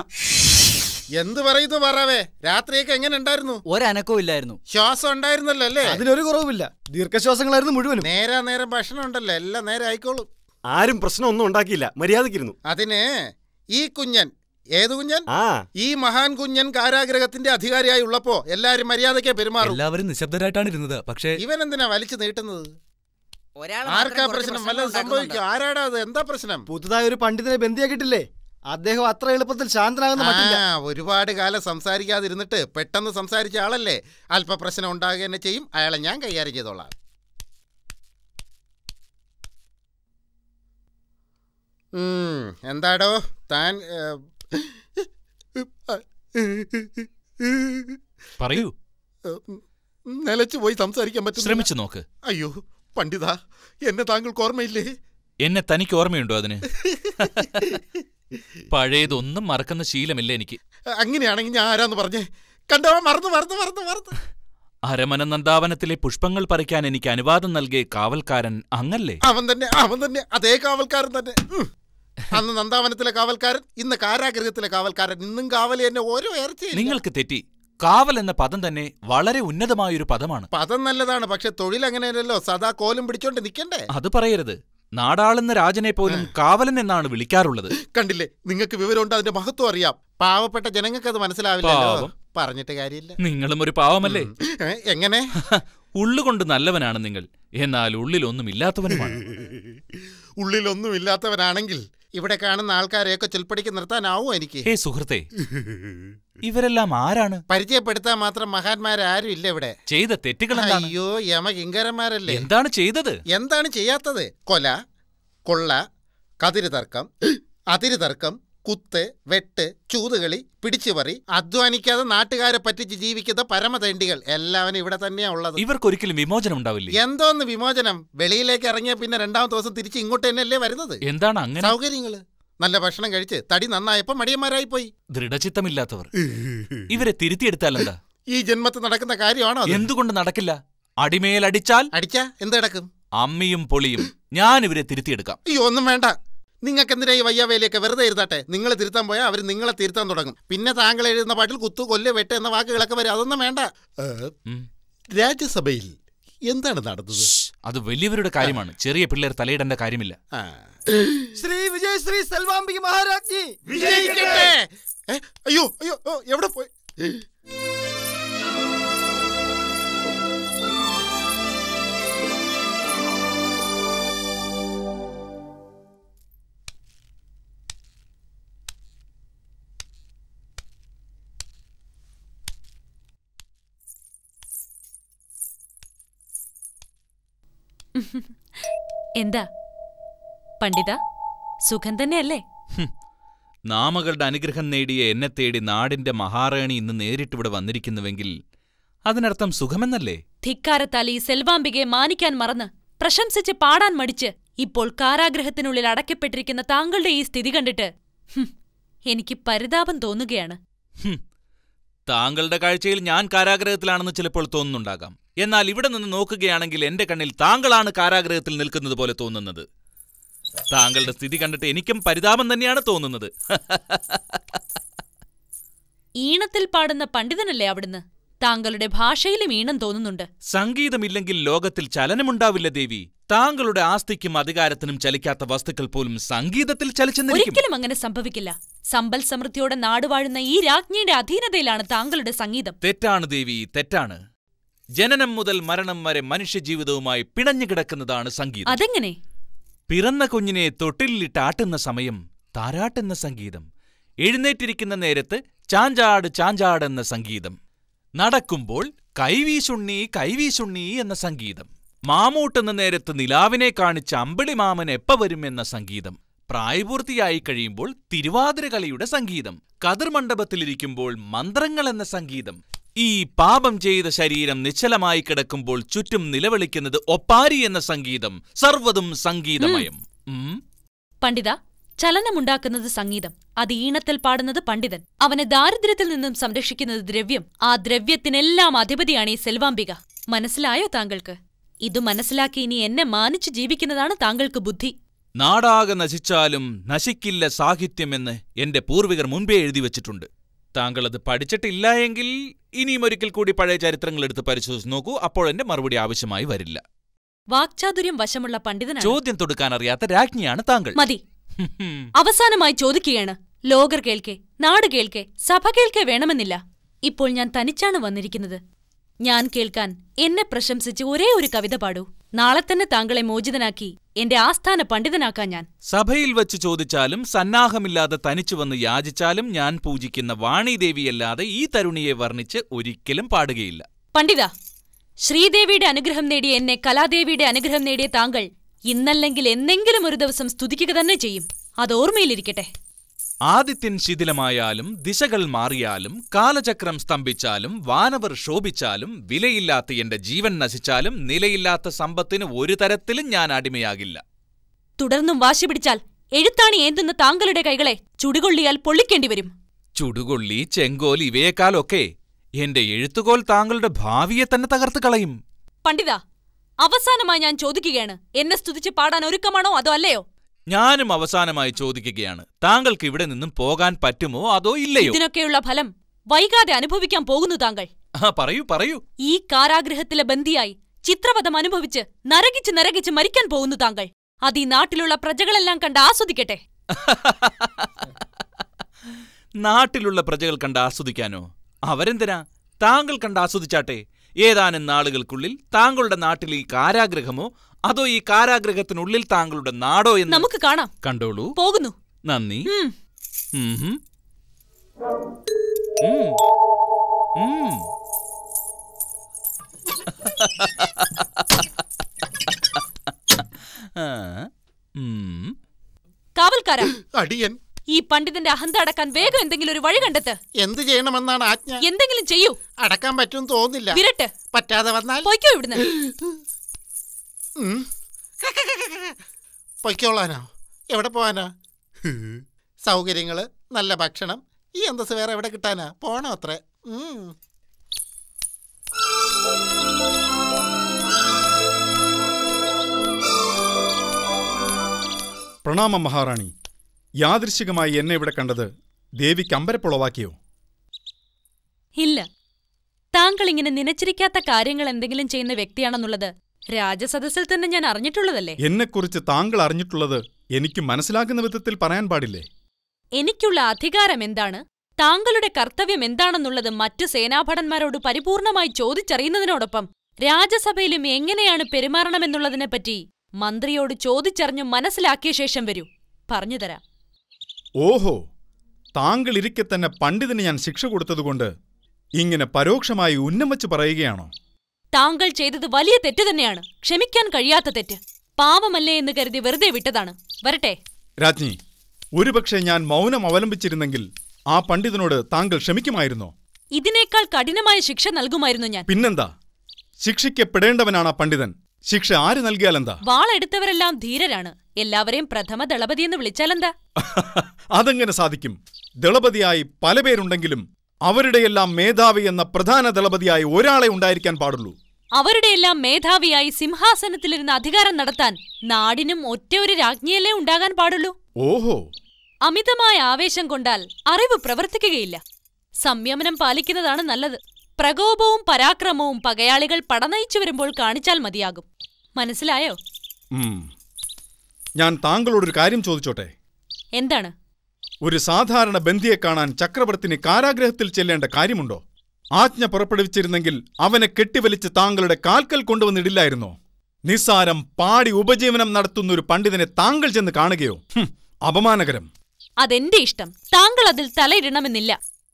എന്ത് പറയുന്നു പറവേ രാത്രിയൊക്കെ എങ്ങനെ ഉണ്ടായിരുന്നു ഒരനക്കവും ഇല്ലായിരുന്നു ശ്വാസം ഉണ്ടായിരുന്നല്ലോ അല്ലേ അതിനൊരു കുറവുമില്ല ദീർഘശ്വാസങ്ങളായിരുന്നു മുഴുവനും നേരാ നേരം ഭക്ഷണം ഉണ്ടല്ലോ എല്ലാം നേരെ ആയിക്കോളും ആരും പ്രശ്നമൊന്നും ഉണ്ടാക്കിയില്ല മര്യാദക്കിരുന്നു അതിന് ഈ കുഞ്ഞൻ ഏത് കുഞ്ഞൻ ആ ഈ മഹാൻ കുഞ്ഞൻ കാരാഗ്രഹത്തിന്റെ അധികാരിയായി ഉള്ളപ്പോ എല്ലാരും മര്യാദയ്ക്ക് പെരുമാറും എല്ലാവരും നിശബ്ദരായിട്ടാണ് ഇരുന്നത് പക്ഷേ ഇവൻ എന്തിനാ വലിച്ചു നീട്ടുന്നത് ഒരാൾ ആർക്കാ പ്രശ്നം വല്ലതും സംഭവിക്കും ആരാടാ അത് എന്താ പ്രശ്നം പുതുതായി ഒരു പണ്ഡിതനെ ബന്ദിയാക്കിയിട്ടില്ലേ അദ്ദേഹം അത്ര എളുപ്പത്തിൽ ശാന്തനാകുന്ന മട്ടില്ല ആ, ഒരുപാട് കാലം സംസാരിക്കാതിരുന്നിട്ട് പെട്ടെന്ന് സംസാരിച്ച ആളല്ലേ അല്പ പ്രശ്നം ഉണ്ടാകുക തന്നെ ചെയ്യും അയാളെ ഞാൻ കൈകാര്യം ചെയ്തോളാം ഉം, എന്താടോ താൻ ഏ, പറയൂ നിലച്ചു പോയി സംസാരിക്കാൻ പറ്റും ശ്രമിച്ചു നോക്ക് അയ്യോ പണ്ഡിത എന്നെ താങ്കൾക്ക് ഓർമ്മയില്ലേ എന്നെ തനിക്ക് ഓർമ്മയുണ്ടോ അതിന് പഴയതൊന്നും മറക്കുന്ന ശീലമില്ല എനിക്ക് അങ്ങനെയാണെങ്കിൽ ഞാൻ ആരാന്ന് പറഞ്ഞേ കണ്ടോ മറന്നു മറന്നു മറന്നു മറന്നു അരമന നന്ദാവനത്തിലെ പുഷ്പങ്ങൾ പറിക്കാൻ എനിക്ക് അനുവാദം നൽകിയ കാവൽക്കാരൻ അങ്ങല്ലേ അവൻ തന്നെ അവൻ തന്നെ അതേ കാവൽക്കാരൻ തന്നെ ഉം. അന്ന് നന്ദാവനത്തിലെ കാവൽക്കാരൻ ഇന്ന് കാരാഗൃഹത്തിലെ കാവൽക്കാരൻ ഇന്നും കാവലി എന്നെ ഓരോ ഇറച്ചി നിങ്ങൾക്ക് തെറ്റി കാവൽ എന്ന പദം തന്നെ വളരെ ഉന്നതമായൊരു പദമാണ് പദം നല്ലതാണ് പക്ഷെ തൊഴിൽ അങ്ങനെയല്ലല്ലോ സദാ കോലും പിടിച്ചോണ്ട് നിക്കണ്ടേ അത് പറയരുത് നാടാളുന്ന രാജനെ പോലും കാവലൻ എന്നാണ് വിളിക്കാറുള്ളത് കണ്ടില്ലേ നിങ്ങൾക്ക് വിവരമുണ്ട് അതിന്റെ മഹത്വം അറിയാം പാവപ്പെട്ട ജനങ്ങൾക്ക് അത് മനസ്സിലാവില്ലല്ലോ പാവം. പറഞ്ഞിട്ട് കാര്യമില്ല നിങ്ങളും ഒരു പാവമല്ലേ ഏ, എങ്ങനെ ഉള്ളുകൊണ്ട് നല്ലവനാണ് നിങ്ങൾ എന്നാൽ ഉള്ളിലൊന്നും ഇല്ലാത്തവനുമാണ് ഉള്ളിലൊന്നും ഇല്ലാത്തവനാണെങ്കിൽ ഇവിടെ കാണുന്ന ആൾക്കാരെയൊക്കെ ചൊൽപ്പടിക്ക് നിർത്താനാവോ എനിക്ക് ഹേ സുഹൃത്തെ ഇവരെല്ലാം ആരാണ് പരിചയപ്പെടുത്താൻ മാത്രം മഹാന്മാരാരും ഇല്ല ഇവിടെ ചെയ്ത തെറ്റുകൾ എന്താണ് അയ്യോ യമകിങ്കരന്മാരല്ലേ എന്താണ് ചെയ്തത് എന്താണ് ചെയ്യാത്തത് കൊല കൊള്ള കതിര് തർക്കം അതിര് തർക്കം കുത്ത് വെട്ട് ചൂതുകളി പിടിച്ചുപറി അധ്വാനിക്കാതെ നാട്ടുകാരെ പറ്റിച്ച് ജീവിക്കുന്ന പരമതേണ്ടികൾ എല്ലാവരും ഇവിടെ തന്നെയാ ഉള്ളത് ഇവർക്കൊരിക്കലും വിമോചനം ഉണ്ടാവില്ലേ എന്തോന്ന് വിമോചനം വെളിയിലേക്ക് ഇറങ്ങിയ പിന്നെ രണ്ടാമത്തെ ദിവസം തിരിച്ച് ഇങ്ങോട്ട് തന്നെയല്ലേ വരുന്നത് എന്താണ് അങ്ങനെ സൗകര്യങ്ങള് നല്ല ഭക്ഷണം കഴിച്ച് തടി നന്നായപ്പോ മടിയന്മാരായി പോയി ദൃഢചിത്തമില്ലാത്തവർ ഇവരെ തിരുത്തിയെടുത്താലെന്താ ഈ ജന്മത്തിൽ നടക്കുന്ന കാര്യമാണോ അത്? എന്തുകൊണ്ട് നടക്കില്ല അടിമേലടിച്ചാൽ അടിച്ചാ എന്ത് നടക്കും അമ്മിയും പൊളിയും ഞാൻ ഇവരെ തിരുത്തിയെടുക്കാം അയ്യോ ഒന്നും വേണ്ട നിങ്ങൾക്ക് എന്തിനാ ഈ വയ്യാവേലിയൊക്കെ വെറുതെ ഇരുത്താട്ടെ നിങ്ങൾ തിരുത്താൻ പോയാൽ അവർ നിങ്ങളെ തിരുത്താൻ തുടങ്ങും പിന്നെ താങ്കൾ എഴുതുന്ന പാട്ടിൽ കുത്തു കൊല്ല് വെട്ട് എന്ന വാക്കുകളൊക്കെ വരും അതൊന്നും വേണ്ട രാജ്യസഭയിൽ എന്താണ് നടന്നത് അത് വലിയവരുടെ കാര്യമാണ് ചെറിയ പിള്ളേർ തലയിടേണ്ട കാര്യമില്ല ശ്രീ വിജയ ശ്രീ സെൽവാംബിക മഹാരാജ്ഞി വിജയിക്കട്ടെ ഏ, അയ്യോ അയ്യോ ഓ, എവിടെ പോയി എന്താ പണ്ഡിത സുഖം തന്നെയല്ലേ ഹും. നാമകളുടെ അനുഗ്രഹം നേടിയ എന്നെ തേടി നാടിന്റെ മഹാറാണി ഇന്ന് നേരിട്ടിവിടെ വന്നിരിക്കുന്നുവെങ്കിൽ അതിനർത്ഥം സുഖമെന്നല്ലേ ധിക്കാരത്താൽ ഈ സെൽവാംബികയെ മാനിക്കാൻ മറന്ന് പ്രശംസിച്ച് പാടാൻ മടിച്ച് ഇപ്പോൾ കാരാഗ്രഹത്തിനുള്ളിൽ അടയ്ക്കപ്പെട്ടിരിക്കുന്ന താങ്കളുടെ ഈ സ്ഥിതി കണ്ടിട്ട് ഹും, എനിക്ക് പരിതാപം തോന്നുകയാണ് ഹും. താങ്കളുടെ കാഴ്ചയിൽ ഞാൻ കാരാഗ്രഹത്തിലാണെന്ന് ചിലപ്പോൾ തോന്നുന്നുണ്ടാകാം എന്നാൽ ഇവിടെ നിന്ന് നോക്കുകയാണെങ്കിൽ എന്റെ കണ്ണിൽ താങ്കളാണ് കാരാഗ്രഹത്തിൽ നിൽക്കുന്നത് പോലെ തോന്നുന്നത് താങ്കളുടെ സ്ഥിതി കണ്ടിട്ട് എനിക്കും പരിതാപം തന്നെയാണ് തോന്നുന്നത് ഈണത്തിൽ പാടുന്ന പണ്ഡിതനല്ലേ അവിടുന്ന് താങ്കളുടെ ഭാഷയിലും ഈണം തോന്നുന്നുണ്ട് സംഗീതമില്ലെങ്കിൽ ലോകത്തിൽ ചലനമുണ്ടാവില്ല ദേവി താങ്കളുടെ ആസ്തിക്കും അധികാരത്തിനും ചലിക്കാത്ത വസ്തുക്കൾ പോലും സംഗീതത്തിൽ ചലിച്ചെന്നിരിക്കും ഒരിക്കലും അങ്ങനെ സംഭവിക്കില്ല സമ്പൽ സമൃദ്ധിയോടെ നാടുവാഴുന്ന ഈ രാജ്ഞിയുടെ അധീനതയിലാണ് താങ്കളുടെ സംഗീതം തെറ്റാണ് ദേവി തെറ്റാണ് ജനനം മുതൽ മരണം വരെ മനുഷ്യജീവിതവുമായി പിണഞ്ഞു കിടക്കുന്നതാണ് സംഗീതം അതെങ്ങനെ പിറന്ന കുഞ്ഞിനെ തൊട്ടിലിട്ടാട്ടുന്ന സമയം താരാട്ടെന്ന സംഗീതം എഴുന്നേറ്റിരിക്കുന്ന നേരത്ത് ചാഞ്ചാട് ചാഞ്ചാട് എന്ന സംഗീതം നടക്കുമ്പോൾ കൈവീശുണ്ണി കൈവീശുണ്ണി എന്ന സംഗീതം മാമൂട്ടെന്ന നേരത്ത് നിലാവിനെ കാണിച്ച് അമ്പിളി മാമൻ എപ്പ വരും എന്ന സംഗീതം പ്രായപൂർത്തിയായി കഴിയുമ്പോൾ തിരുവാതിരകളിയുടെ സംഗീതം കതിർമണ്ഡപത്തിലിരിക്കുമ്പോൾ മന്ത്രങ്ങൾ എന്ന സംഗീതം ഈ പാപം ചെയ്ത ശരീരം നിശ്ചലമായി കിടക്കുമ്പോൾ ചുറ്റും നിലവിളിക്കുന്നത് ഒപ്പാരി എന്ന സംഗീതം സർവ്വതും സംഗീതമയം ഉം. പണ്ഡിത ചലനമുണ്ടാക്കുന്നത് സംഗീതം അത് ഈണത്തിൽ പാടുന്നത് പണ്ഡിതൻ അവനെ ദാരിദ്ര്യത്തിൽ നിന്നും സംരക്ഷിക്കുന്നത് ദ്രവ്യം ആ ദ്രവ്യത്തിനെല്ലാം അധിപതിയാണ് ഈ സെൽവാംബിക മനസ്സിലായോ താങ്കൾക്ക് ഇത് മനസ്സിലാക്കി ഇനി എന്നെ മാനിച്ചു ജീവിക്കുന്നതാണ് താങ്കൾക്ക് ബുദ്ധി നാടാകെ നശിച്ചാലും നശിക്കില്ല സാഹിത്യമെന്ന് എന്റെ പൂർവികർ മുൻപേ എഴുതി വച്ചിട്ടുണ്ട് താങ്കൾ അത് പഠിച്ചിട്ടില്ല എങ്കിൽ ഇനിയും ഒരിക്കൽ കൂടി പഴയ ചരിത്രങ്ങൾ എടുത്ത് പരിശോധിച്ച് നോക്കൂ അപ്പോൾ എന്റെ മറുപടി ആവശ്യമായി വരില്ല വാക്ചാതുര്യം വശമുള്ള പണ്ഡിതനാണ് ചോദ്യം തൊടുക്കാൻ അറിയാത്ത രാജ്ഞിയാണ് താങ്കൾ മതി അവസാനമായി ചോദിക്കുകയാണ് ലോകർ കേൾക്കെ നാട് കേൾക്കെ സഭ കേൾക്കെ വേണമെന്നില്ല ഇപ്പോൾ ഞാൻ തനിച്ചാണ് വന്നിരിക്കുന്നത് ഞാൻ കേൾക്കാൻ എന്നെ പ്രശംസിച്ച് ഒരേ ഒരു കവിത പാടൂ നാളെ തന്നെ താങ്കളെ മോചിതനാക്കി എന്റെ ആസ്ഥാന പണ്ഡിതനാക്കാൻ ഞാൻ സഭയിൽ വച്ച് ചോദിച്ചാലും സന്നാഹമില്ലാതെ തനിച്ചു വന്ന് യാചിച്ചാലും ഞാൻ പൂജിക്കുന്ന വാണിദേവിയല്ലാതെ ഈ തരുണിയെ വർണ്ണിച്ച് ഒരിക്കലും പാടുകയില്ല പണ്ഡിത ശ്രീദേവിയുടെ അനുഗ്രഹം നേടിയ എന്നെ കലാദേവിയുടെ അനുഗ്രഹം നേടിയ താങ്കൾ ഇന്നല്ലെങ്കിൽ എന്നെങ്കിലും ഒരു ദിവസം സ്തുതിക്കുക തന്നെ ചെയ്യും അത് ഓർമ്മയിലിരിക്കട്ടെ ആദിത്യൻ ശിഥിലമായാലും ദിശകൾ മാറിയാലും കാലചക്രം സ്തംഭിച്ചാലും വാനവർ ശോഭിച്ചാലും വിലയില്ലാത്ത എന്റെ ജീവൻ നശിച്ചാലും നിലയില്ലാത്ത സമ്പത്തിന് ഒരു തരത്തിലും ഞാൻ അടിമയാകില്ല തുടർന്നും വാശി പിടിച്ചാൽ എഴുത്താണി ഏന്തുന്ന താങ്കളുടെ കൈകളെ ചുടുകൊള്ളിയാൽ പൊള്ളിക്കേണ്ടി വരും ചുടുകൊള്ളി ചെങ്കോൽ ഇവയേക്കാളൊക്കെ എന്റെ എഴുത്തുകോൽ താങ്കളുടെ ഭാവിയെ തന്നെ തകർത്ത് കളയും പണ്ഡിത അവസാനമായി ഞാൻ ചോദിക്കുകയാണ് എന്നെ സ്തുതിച്ച് പാടാൻ ഒരുക്കമാണോ അതോ അല്ലയോ ഞാനും അവസാനമായി ചോദിക്കുകയാണ് താങ്കൾക്ക് ഇവിടെ നിന്നും പോകാൻ പറ്റുമോ അതോ ഇല്ലയോ ഇതിനൊക്കെയുള്ള ഫലം വൈകാതെ അനുഭവിക്കാൻ പോകുന്നു താങ്കൾ ആ പറയൂ പറയൂ ഈ കാരാഗൃഹത്തിലെ ബന്ദിയായി ചിത്രവധം അനുഭവിച്ച് നരകിച്ച് നരകിച്ച് മരിക്കാൻ പോകുന്നു താങ്കൾ അത് ഈ നാട്ടിലുള്ള പ്രജകളെല്ലാം കണ്ട് ആസ്വദിക്കട്ടെ നാട്ടിലുള്ള പ്രജകൾ കണ്ട് ആസ്വദിക്കാനോ അവരെന്തിനാ താങ്കൾ കണ്ട് ആസ്വദിച്ചാട്ടെ ഏതാനും നാളുകൾക്കുള്ളിൽ താങ്കളുടെ നാട്ടിൽ ഈ കാരാഗ്രഹമോ അതോ ഈ കാരാഗ്രഹത്തിനുള്ളിൽ താങ്കളുടെ നാടോ എന്ന് നമുക്ക് കാണാം കണ്ടോളൂ പോകുന്നു നന്ദി ഉം. ഉംഹും. ഉം. ഉം. ആ. ഉം. കാവൽക്കാരാ അടിയൻ ഈ പണ്ഡിതന്റെ അഹന്ത അടക്കാൻ വേഗം എന്തെങ്കിലും ഒരു വഴി കണ്ടെത്ത് എന്ത് ചെയ്യണമെന്നാണ് ആജ്ഞ എന്തെങ്കിലും ചെയ്യൂ അടക്കാൻ പറ്റും തോന്നില്ല വിരട്ട് പറ്റാതെ വന്നാൽ പൊയ്ക്കോ ഇവിടുന്ന് ഉം. പൊയ്ക്കോളാനോ എവിടെ പോവാനാ സൗകര്യങ്ങള് നല്ല ഭക്ഷണം ഈ അന്തസ് വേറെ എവിടെ കിട്ടാനാ പോണോ അത്രേ ഉം. പ്രണാമം മഹാറാണി യാദൃശികമായി എന്നെ ഇവിടെ കണ്ടത് ദേവിക്ക് അമ്പരപ്പുളവാക്കിയോ ഇല്ല താങ്കൾ ഇങ്ങനെ നനച്ചിരിക്കാത്ത കാര്യങ്ങൾ എന്തെങ്കിലും ചെയ്യുന്ന വ്യക്തിയാണെന്നുള്ളത് രാജസദസ്സിൽ തന്നെ ഞാൻ അറിഞ്ഞിട്ടുള്ളതല്ലേ എന്നെക്കുറിച്ച് താങ്കൾ അറിഞ്ഞിട്ടുള്ളത് എനിക്ക് മനസ്സിലാക്കുന്ന വിധത്തിൽ പറയാൻ പാടില്ലേ എനിക്കുള്ള അധികാരം എന്താണ് താങ്കളുടെ കർത്തവ്യം എന്താണെന്നുള്ളത് മറ്റു സേനാഭടന്മാരോട് പരിപൂർണമായി ചോദിച്ചറിയുന്നതിനോടൊപ്പം രാജസഭയിലും എങ്ങനെയാണ് പെരുമാറണമെന്നുള്ളതിനെപ്പറ്റി മന്ത്രിയോട് ചോദിച്ചറിഞ്ഞു മനസ്സിലാക്കിയ ശേഷം വരൂ പറഞ്ഞുതരാം ഓഹോ താങ്കൾ ഇരിക്കെ തന്നെ പണ്ഡിതന് ഞാൻ ശിക്ഷ കൊടുത്തതുകൊണ്ട് ഇങ്ങനെ പരോക്ഷമായി ഉന്നം വച്ച് പറയുകയാണോ താങ്കൾ ചെയ്തത് വലിയ തെറ്റ് തന്നെയാണ് ക്ഷമിക്കാൻ കഴിയാത്ത തെറ്റ് പാവമല്ലേ എന്ന് കരുതി വെറുതെ വിട്ടതാണ് വരട്ടെ രാജ്ഞി ഒരുപക്ഷെ ഞാൻ മൗനം അവലംബിച്ചിരുന്നെങ്കിൽ ആ പണ്ഡിതനോട് താങ്കൾ ക്ഷമിക്കുമായിരുന്നോ ഇതിനേക്കാൾ കഠിനമായ ശിക്ഷ നൽകുമായിരുന്നു ഞാൻ പിന്നെന്താ ശിക്ഷിക്കപ്പെടേണ്ടവനാണ് ആ പണ്ഡിതൻ ശിക്ഷ ആര് നൽകിയാലെന്താ വാളെടുത്തവരെല്ലാം ധീരരാണ് എല്ലാവരെയും പ്രഥമ ദളപതിയെന്ന് വിളിച്ചാലെന്താ അതെങ്ങനെ സാധിക്കും ദളപതിയായി പല പേരുണ്ടെങ്കിലും അവരുടെയെല്ലാം മേധാവി എന്ന പ്രധാന ദളപതിയായി ഒരാളെ ഉണ്ടായിരിക്കാൻ പാടുള്ളൂ അവരുടെയെല്ലാം മേധാവിയായി സിംഹാസനത്തിലിരുന്ന് അധികാരം നടത്താൻ നാടിനും ഒറ്റ ഒരു രാജ്ഞിയല്ലേ ഉണ്ടാകാൻ പാടുള്ളൂ ഓഹോ അമിതമായ ആവേശം കൊണ്ടാൽ അറിവ് പ്രവർത്തിക്കുകയില്ല സംയമനം പാലിക്കുന്നതാണ് നല്ലത് പ്രകോപവും പരാക്രമവും പകയാളികൾ പടനയിച്ചു വരുമ്പോൾ കാണിച്ചാൽ മതിയാകും മനസ്സിലായോ ഉം. ഞാൻ താങ്കളോടൊരു കാര്യം ചോദിച്ചോട്ടെ എന്താണ് ഒരു സാധാരണ ബന്ധിയെ കാണാൻ ചക്രവർത്തിനി കാരാഗ്രഹത്തിൽ ചെല്ലേണ്ട കാര്യമുണ്ടോ ആജ്ഞ പുറപ്പെടുവിച്ചിരുന്നെങ്കിൽ അവനെ കെട്ടിവലിച്ച് താങ്കളുടെ കാൽക്കൽ കൊണ്ടുവന്നിടില്ലായിരുന്നോ നിസ്സാരം പാടി ഉപജീവനം നടത്തുന്ന ഒരു പണ്ഡിതനെ താങ്കൾ ചെന്ന് കാണുകയോ ഹും, അപമാനകരം അതെന്റെ ഇഷ്ടം താങ്കൾ അതിൽ തലയിടണമെന്നില്ല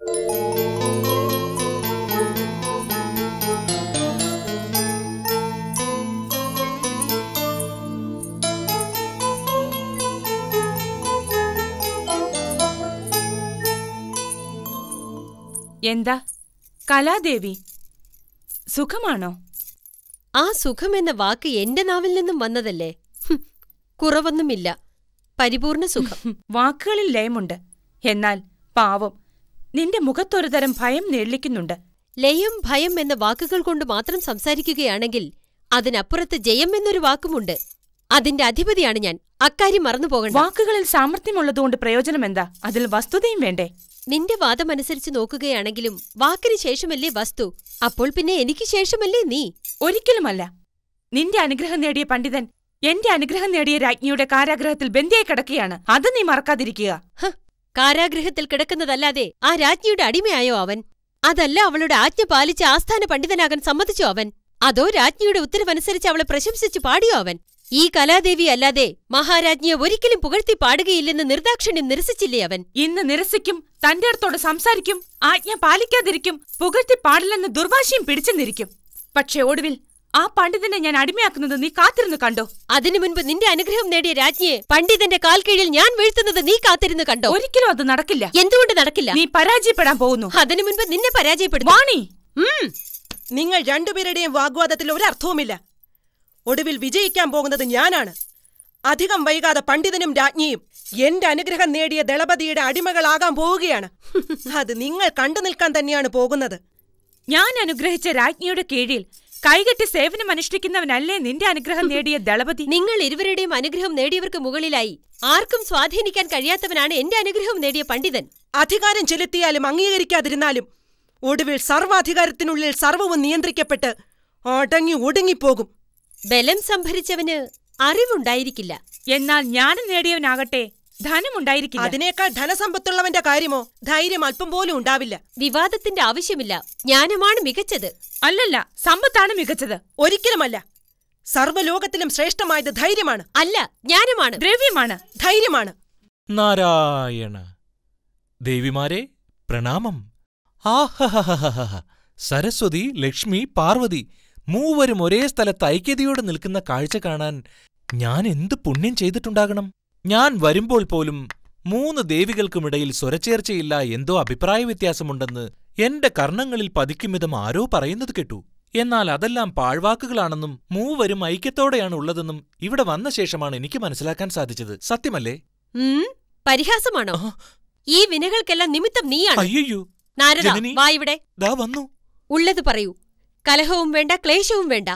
എന്താ കലാദേവി സുഖമാണോ ആ സുഖമെന്ന വാക്ക് എന്റെ നാവിൽ നിന്നും വന്നതല്ലേ ഹും, കുറവൊന്നുമില്ല പരിപൂർണ സുഖം വാക്കുകളിൽ ലയമുണ്ട് എന്നാൽ പാവം നിന്റെ മുഖത്തൊരുതരം ഭയം നേളിക്കുന്നുണ്ട് ലയം ഭയം എന്ന വാക്കുകൾ കൊണ്ട് മാത്രം സംസാരിക്കുകയാണെങ്കിൽ അതിനപ്പുറത്ത് ജയം എന്നൊരു വാക്കുമുണ്ട് അതിന്റെ അധിപതിയാണ് ഞാൻ അക്കാര്യം മറന്നു പോകണ്ട വാക്കുകളിൽ സാമർഥ്യമുള്ളതുകൊണ്ട് പ്രയോജനമെന്താ അതിൽ വസ്തുതയും വേണ്ടേ നിന്റെ വാദമനുസരിച്ച് നോക്കുകയാണെങ്കിലും വാക്കിന് ശേഷമല്ലേ വസ്തു അപ്പോൾ പിന്നെ എനിക്ക് ശേഷമല്ലേ നീ ഒരിക്കലുമല്ല നിന്റെ അനുഗ്രഹം നേടിയ പണ്ഡിതൻ എന്റെ അനുഗ്രഹം നേടിയ രാജ്ഞിയുടെ കാരാഗ്രഹത്തിൽ ബന്ധിയായി കിടക്കുകയാണ് അത് നീ മറക്കാതിരിക്കുക ഹ, കാരാഗൃഹത്തിൽ കിടക്കുന്നതല്ലാതെ ആ രാജ്ഞിയുടെ അടിമയായോ അവൻ അതല്ല അവളുടെ ആജ്ഞ പാലിച്ച് ആസ്ഥാന പണ്ഡിതനാകാൻ സമ്മതിച്ചോ അവൻ അതോ രാജ്ഞിയുടെ ഉത്തരവനുസരിച്ച് അവളെ പ്രശംസിച്ചു പാടിയോ അവൻ ഈ കലാദേവി അല്ലാതെ മഹാരാജ്ഞിയെ ഒരിക്കലും പുകഴ്ത്തി പാടുകയില്ലെന്ന് നിർദാക്ഷിണ്യം നിരസിച്ചില്ലേ അവൻ ഇന്ന് നിരസിക്കും തന്റെ അടുത്തോട് സംസാരിക്കും ആജ്ഞ പാലിക്കാതിരിക്കും പുകഴ്ത്തി പാടില്ലെന്ന് ദുർവാശയും പിടിച്ചെന്നിരിക്കും പക്ഷെ ഒടുവിൽ ആ പണ്ഡിതനെ ഞാൻ അടിമയാക്കുന്നത് നീ കാത്തിരുന്ന് കണ്ടോ അതിനു മുൻപ് നിന്റെ അനുഗ്രഹം നേടിയ രാജ്ഞിയെ പണ്ഡിതന്റെ കാൽ കീഴിൽ ഞാൻ വീഴ്ത്തുന്നത് നീ കാത്തിരുന്ന് കണ്ടോ ഒരിക്കലും അത് നടക്കില്ല എന്തുകൊണ്ട് നടക്കില്ല നീ പരാജയപ്പെടാൻ പോകുന്നു അതിനു മുൻപ് നിന്നെ പരാജയപ്പെടും വാണി നിങ്ങൾ രണ്ടുപേരുടെയും വാഗ്വാദത്തിൽ ഒരർത്ഥവുമില്ല ഒടുവിൽ വിജയിക്കാൻ പോകുന്നത് ഞാനാണ് അധികം വൈകാതെ പണ്ഡിതനും രാജ്ഞിയും എന്റെ അനുഗ്രഹം നേടിയ ദളപതിയുടെ അടിമകളാകാൻ പോവുകയാണ് അത് നിങ്ങൾ കണ്ടു നിൽക്കാൻ തന്നെയാണ് പോകുന്നത് ഞാൻ അനുഗ്രഹിച്ച രാജ്ഞിയുടെ കീഴിൽ കൈകെട്ടി സേവനം അനുഷ്ഠിക്കുന്നവനല്ലേ നിന്റെ അനുഗ്രഹം നേടിയ ദളപതി നിങ്ങൾ ഇരുവരുടെയും അനുഗ്രഹം നേടിയവർക്ക് മുകളിലായി ആർക്കും സ്വാധീനിക്കാൻ കഴിയാത്തവനാണ് എന്റെ അനുഗ്രഹം നേടിയ പണ്ഡിതൻ അധികാരം ചെലുത്തിയാലും അംഗീകരിക്കാതിരുന്നാലും ഒടുവിൽ സർവാധികാരത്തിനുള്ളിൽ സർവവും നിയന്ത്രിക്കപ്പെട്ട് അടങ്ങി ഒടുങ്ങിപ്പോകും ബലം സംഭരിച്ചവന് അറിവുണ്ടായിരിക്കില്ല എന്നാൽ ജ്ഞാനം നേടിയവനാകട്ടെ ധനമുണ്ടായിരിക്കില്ല അതിനേക്കാൾ ധനസമ്പത്തുള്ളവന്റെ കാര്യമോ ധൈര്യം അല്പം പോലും ഉണ്ടാവില്ല വിവാദത്തിന്റെ ആവശ്യമില്ല ജ്ഞാനമാണ് മികച്ചത് അല്ലല്ല സമ്പത്താണ് മികച്ചത് ഒരിക്കലുമല്ല സർവ്വലോകത്തിലും ശ്രേഷ്ഠമായത് ധൈര്യമാണ് അല്ല ജ്ഞാനമാണ് ദ്രവ്യമാണ് ധൈര്യമാണ് നാരായണ ദേവിമാരെ പ്രണാമം ആഹഹഹഹഹ സരസ്വതി ലക്ഷ്മി പാർവതി മൂവരും ഒരേ സ്ഥലത്ത് ഐക്യതയോടെ നിൽക്കുന്ന കാഴ്ച കാണാൻ ഞാൻ എന്ത് പുണ്യം ചെയ്തിട്ടുണ്ടാകണം ഞാൻ വരുമ്പോൾ പോലും മൂന്ന് ദേവികൾക്കുമിടയിൽ സ്വരച്ചേർച്ചയില്ല എന്തോ അഭിപ്രായ വ്യത്യാസമുണ്ടെന്ന് എന്റെ കർണങ്ങളിൽ പതിക്കുമിതം ആരോ പറയുന്നത് കേട്ടു എന്നാൽ അതെല്ലാം പാഴ്വാക്കുകളാണെന്നും മൂവരും ഐക്യത്തോടെയാണ് ഉള്ളതെന്നും ഇവിടെ വന്ന ശേഷമാണ് എനിക്ക് മനസ്സിലാക്കാൻ സാധിച്ചത് സത്യമല്ലേ ഉം പരിഹാസമാണോ ഈ വിനകൾക്കെല്ലാം നിമിത്തം നീയാണ് അയ്യോ നാരദ ജനനി. വാ ഇവിടെ ദാ വന്നു ഉള്ളത് പറയൂ കലഹവും വേണ്ട ക്ലേശവും വേണ്ട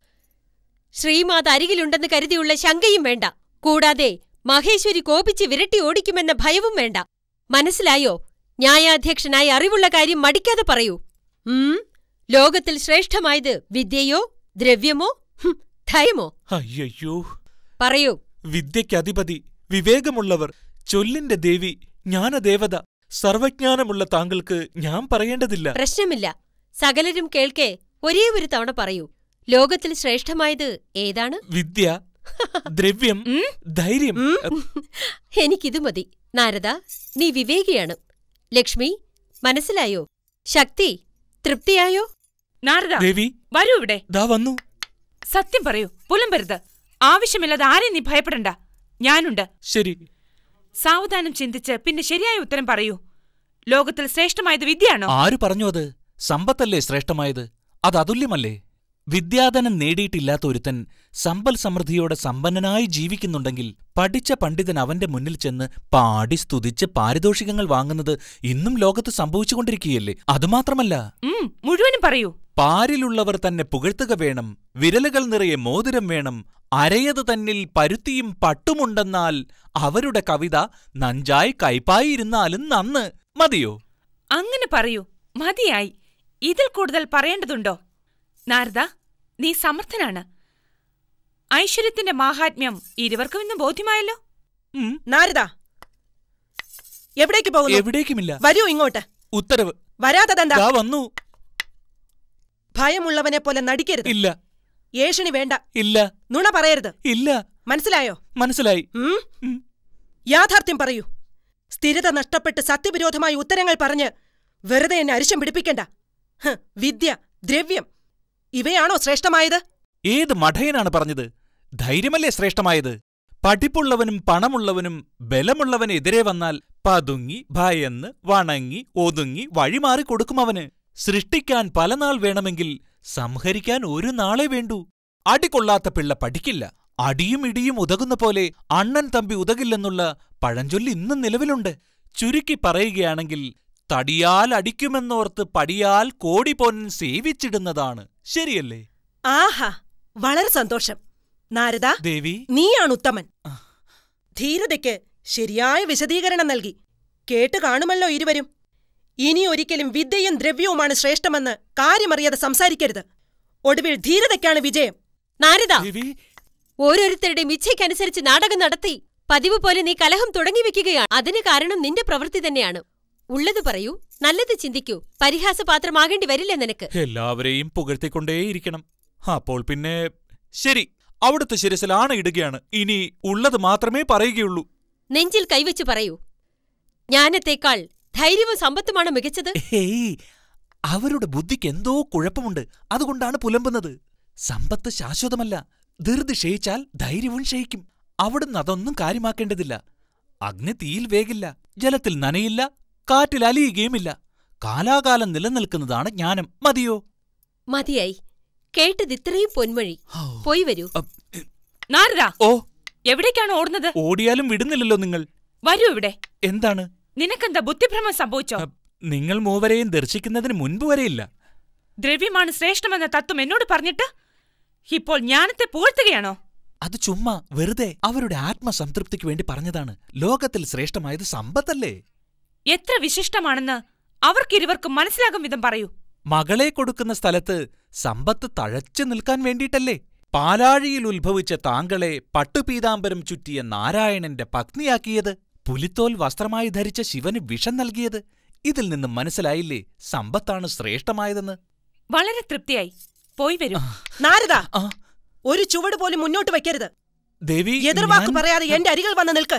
ശ്രീമാത അരികിലുണ്ടെന്ന് കരുതിയുള്ള ശങ്കയും വേണ്ട കൂടാതെ മഹേശ്വരി കോപിച്ച് വിരട്ടി ഓടിക്കുമെന്ന ഭയവും വേണ്ട മനസ്സിലായോ ന്യായാധ്യക്ഷനായി അറിവുള്ള കാര്യം മടിക്കാതെ പറയൂ ഉം ലോകത്തിൽ ശ്രേഷ്ഠമായത് വിദ്യയോ ദ്രവ്യമോ ഹും, ധയമോ അയ്യോ പറയൂ വിദ്യയ്ക്കധിപതി വിവേകമുള്ളവർ ചൊല്ലിന്റെ ദേവി ജ്ഞാനദേവത സർവജ്ഞാനമുള്ള താങ്കൾക്ക് ഞാൻ പറയേണ്ടതില്ല പ്രശ്നമില്ല സകലരും കേൾക്കെ ഒരേ ഒരു തവണ പറയൂ ലോകത്തിൽ ശ്രേഷ്ഠമായത് ഏതാണ് വിദ്യ ദ്രവ്യം ധൈര്യം എനിക്കിത് മതി നാരദ നീ വിവേകിയാണ് ലക്ഷ്മി മനസ്സിലായോ ശക്തി തൃപ്തിയായോ നാരദ ദേവി വരൂ ഇവിടെ ദാ വന്നു സത്യം പറയൂ പുലമ്പരുത് ആവശ്യമില്ലാതെ ആരെയും നീ ഭയപ്പെടണ്ട ഞാനുണ്ട് ശരി സാവധാനം ചിന്തിച്ച് പിന്നെ ശരിയായ ഉത്തരം പറയൂ ലോകത്തിൽ ശ്രേഷ്ഠമായത് വിദ്യയാണോ ആര് പറഞ്ഞു അത് സമ്പത്തല്ലേ ശ്രേഷ്ഠമായത് അത് അതുല്യമല്ലേ വിദ്യാധനം നേടിയിട്ടില്ലാത്ത ഒരുത്തൻ സമ്പൽ സമൃദ്ധിയോടെ സമ്പന്നനായി ജീവിക്കുന്നുണ്ടെങ്കിൽ പഠിച്ച പണ്ഡിതൻ അവന്റെ മുന്നിൽ ചെന്ന് പാടി സ്തുതിച്ച് പാരിതോഷികങ്ങൾ വാങ്ങുന്നത് ഇന്നും ലോകത്ത് സംഭവിച്ചുകൊണ്ടിരിക്കുകയല്ലേ അതുമാത്രമല്ല ഉം, മുഴുവനും പറയൂ പാരിലുള്ളവർ തന്നെ പുകഴ്ത്തുക വേണം വിരലുകൾ നിറയെ മോതിരം വേണം അരയത് തന്നിൽ പരുത്തിയും പട്ടുമുണ്ടെന്നാൽ അവരുടെ കവിത നഞ്ചായി കൈപ്പായി ഇരുന്നാലും നന്ന് മതിയോ അങ്ങനെ പറയൂ മതിയായി ഇതിൽ കൂടുതൽ പറയേണ്ടതുണ്ടോ നാരദ നീ സമർത്ഥനാണ് ഐശ്വര്യത്തിന്റെ മാഹാത്മ്യം ഇരുവർക്കും ഇന്ന് ബോധ്യമായല്ലോ നാരദ എവിടേക്ക് പോകുന്നു എവിടേക്കുമില്ല വരൂ ഇങ്ങോട്ട് ഉത്തരവ് വരാത്തതെന്താ ദാ വന്നു ഭയമുള്ളവനെ പോലെ നടിക്കരുത് ഇല്ല ഏഷണി വേണ്ട ഇല്ല നുണ പറയരുത് ഇല്ല മനസ്സിലായോ മനസ്സിലായി ഉം? യാഥാർത്ഥ്യം പറയൂ സ്ഥിരത നഷ്ടപ്പെട്ട് സത്യവിരോധമായ ഉത്തരങ്ങൾ പറഞ്ഞ് വെറുതെ എന്നെ അരിശം പിടിപ്പിക്കണ്ട ഹ്, വിദ്യ ദ്രവ്യം ഇവയാണോ ശ്രേഷ്ഠമായത് ഏത് മഠയനാണ് പറഞ്ഞത് ധൈര്യമല്ലേ ശ്രേഷ്ഠമായത് പഠിപ്പുള്ളവനും പണമുള്ളവനും ബലമുള്ളവനെതിരെ വന്നാൽ പതുങ്ങി ഭയന്ന് വണങ്ങി ഒതുങ്ങി വഴിമാറി കൊടുക്കും അവന് സൃഷ്ടിക്കാൻ പല നാൾ വേണമെങ്കിൽ സംഹരിക്കാൻ ഒരു നാളെ വേണ്ടൂ അടികൊള്ളാത്ത പിള്ള പഠിക്കില്ല അടിയും ഇടിയും ഉതകുന്ന പോലെ അണ്ണൻ തമ്പി ഉതകില്ലെന്നുള്ള പഴഞ്ചൊല്ലി ഇന്നും നിലവിലുണ്ട് ചുരുക്കി പറയുകയാണെങ്കിൽ തടിയാൽ അടിക്കുമെന്നോർത്ത് പടിയാൽ കോടി പൊൻ സേവിച്ചിടുന്നതാണ് ശരിയല്ലേ ആഹാ വളരെ സന്തോഷം നാരദ ദേവി നീയാണ് ഉത്തമൻ ധീരതയ്ക്ക് ശരിയായ വിശദീകരണം നൽകി കേട്ടു കാണുമല്ലോ ഇരുവരും ഇനി ഒരിക്കലും വിദ്യയും ദ്രവ്യവുമാണ് ശ്രേഷ്ഠമെന്ന് കാര്യമറിയാതെ സംസാരിക്കരുത് ഒടുവിൽ ധീരതയ്ക്കാണ് വിജയം നാരദ ഓരോരുത്തരുടെയും ഇച്ഛയ്ക്കനുസരിച്ച് നാടകം നടത്തി പതിവ് പോലെ നീ കലഹം തുടങ്ങി വെക്കുകയാണ് അതിന് കാരണം നിന്റെ പ്രവൃത്തി തന്നെയാണ് ഉള്ളത് പറയൂ നല്ലത് ചിന്തിക്കൂ പരിഹാസപാത്രമാകേണ്ടി വരില്ല നിനക്ക് എല്ലാവരെയും പുകഴ്ത്തിക്കൊണ്ടേയിരിക്കണം അപ്പോൾ പിന്നെ ശരി അവിടുത്തെ ശിരസിൽ ആണ ഇടുകയാണ് ഇനി ഉള്ളത് മാത്രമേ പറയുകയുള്ളൂ നെഞ്ചിൽ കൈവച്ച് പറയൂ ജ്ഞാനത്തേക്കാൾ ധൈര്യവും സമ്പത്തുമാണ് മികച്ചത് ഹേയ് അവരുടെ ബുദ്ധിക്ക് എന്തോ കുഴപ്പമുണ്ട് അതുകൊണ്ടാണ് പുലമ്പുന്നത് സമ്പത്ത് ശാശ്വതമല്ല ധൃതി ക്ഷയിച്ചാൽ ധൈര്യവും ക്ഷയിക്കും അവിടുന്ന് അതൊന്നും കാര്യമാക്കേണ്ടതില്ല അഗ്നി തീയിൽ വേകില്ല ജലത്തിൽ നനയില്ല കാറ്റിൽ അലിയുകയുമില്ല കാലാകാലം നിലനിൽക്കുന്നതാണ് ജ്ഞാനം മതിയോ മതിയായി കേട്ടത് ഇത്രയും പൊന്മൊഴി പോയി വരൂ നാരദ ഓ എവിടേക്കാണ് ഓടുന്നത് ഓടിയാലും വിടുന്നില്ലല്ലോ നിങ്ങൾ വരൂ ഇവിടെ എന്താണ് നിനക്കെന്താ ബുദ്ധിഭ്രമം സംഭവിച്ചോ നിങ്ങൾ മൂവരെയും ദർശിക്കുന്നതിന് മുൻപ് വരെയില്ല ദ്രവ്യമാണ് ശ്രേഷ്ഠമെന്ന തത്വം എന്നോട് പറഞ്ഞിട്ട് ഇപ്പോൾ ജ്ഞാനത്തെ പുകഴ്ത്തുകയാണോ അത് ചുമ്മാ വെറുതെ അവരുടെ ആത്മസംതൃപ്തിക്ക് വേണ്ടി പറഞ്ഞതാണ് ലോകത്തിൽ ശ്രേഷ്ഠമായത് സമ്പത്തല്ലേ എത്ര വിശിഷ്ടമാണെന്ന് അവർക്കിരുവർക്കും മനസ്സിലാകും വിധം പറയൂ മകളെ കൊടുക്കുന്ന സ്ഥലത്ത് സമ്പത്ത് തഴച്ചു നിൽക്കാൻ വേണ്ടിയിട്ടല്ലേ പാലാഴിയിൽ ഉത്ഭവിച്ച താങ്കളെ പട്ടുപീതാംബരം ചുറ്റിയ നാരായണന്റെ പത്നിയാക്കിയത് പുലിത്തോൽ വസ്ത്രമായി ധരിച്ച ശിവന് വിഷം നൽകിയത് ഇതിൽ നിന്നും മനസ്സിലായില്ലേ സമ്പത്താണ് ശ്രേഷ്ഠമായതെന്ന് വളരെ തൃപ്തിയായി പോയി വരൂ നാരദ ഒരു ചുവട് പോലും മുന്നോട്ട് വയ്ക്കരുത് ദേവി എതിർവാക്ക് ഞാൻ- പറയാതെ എന്റെ അരികൾ വന്ന് നിൽക്ക്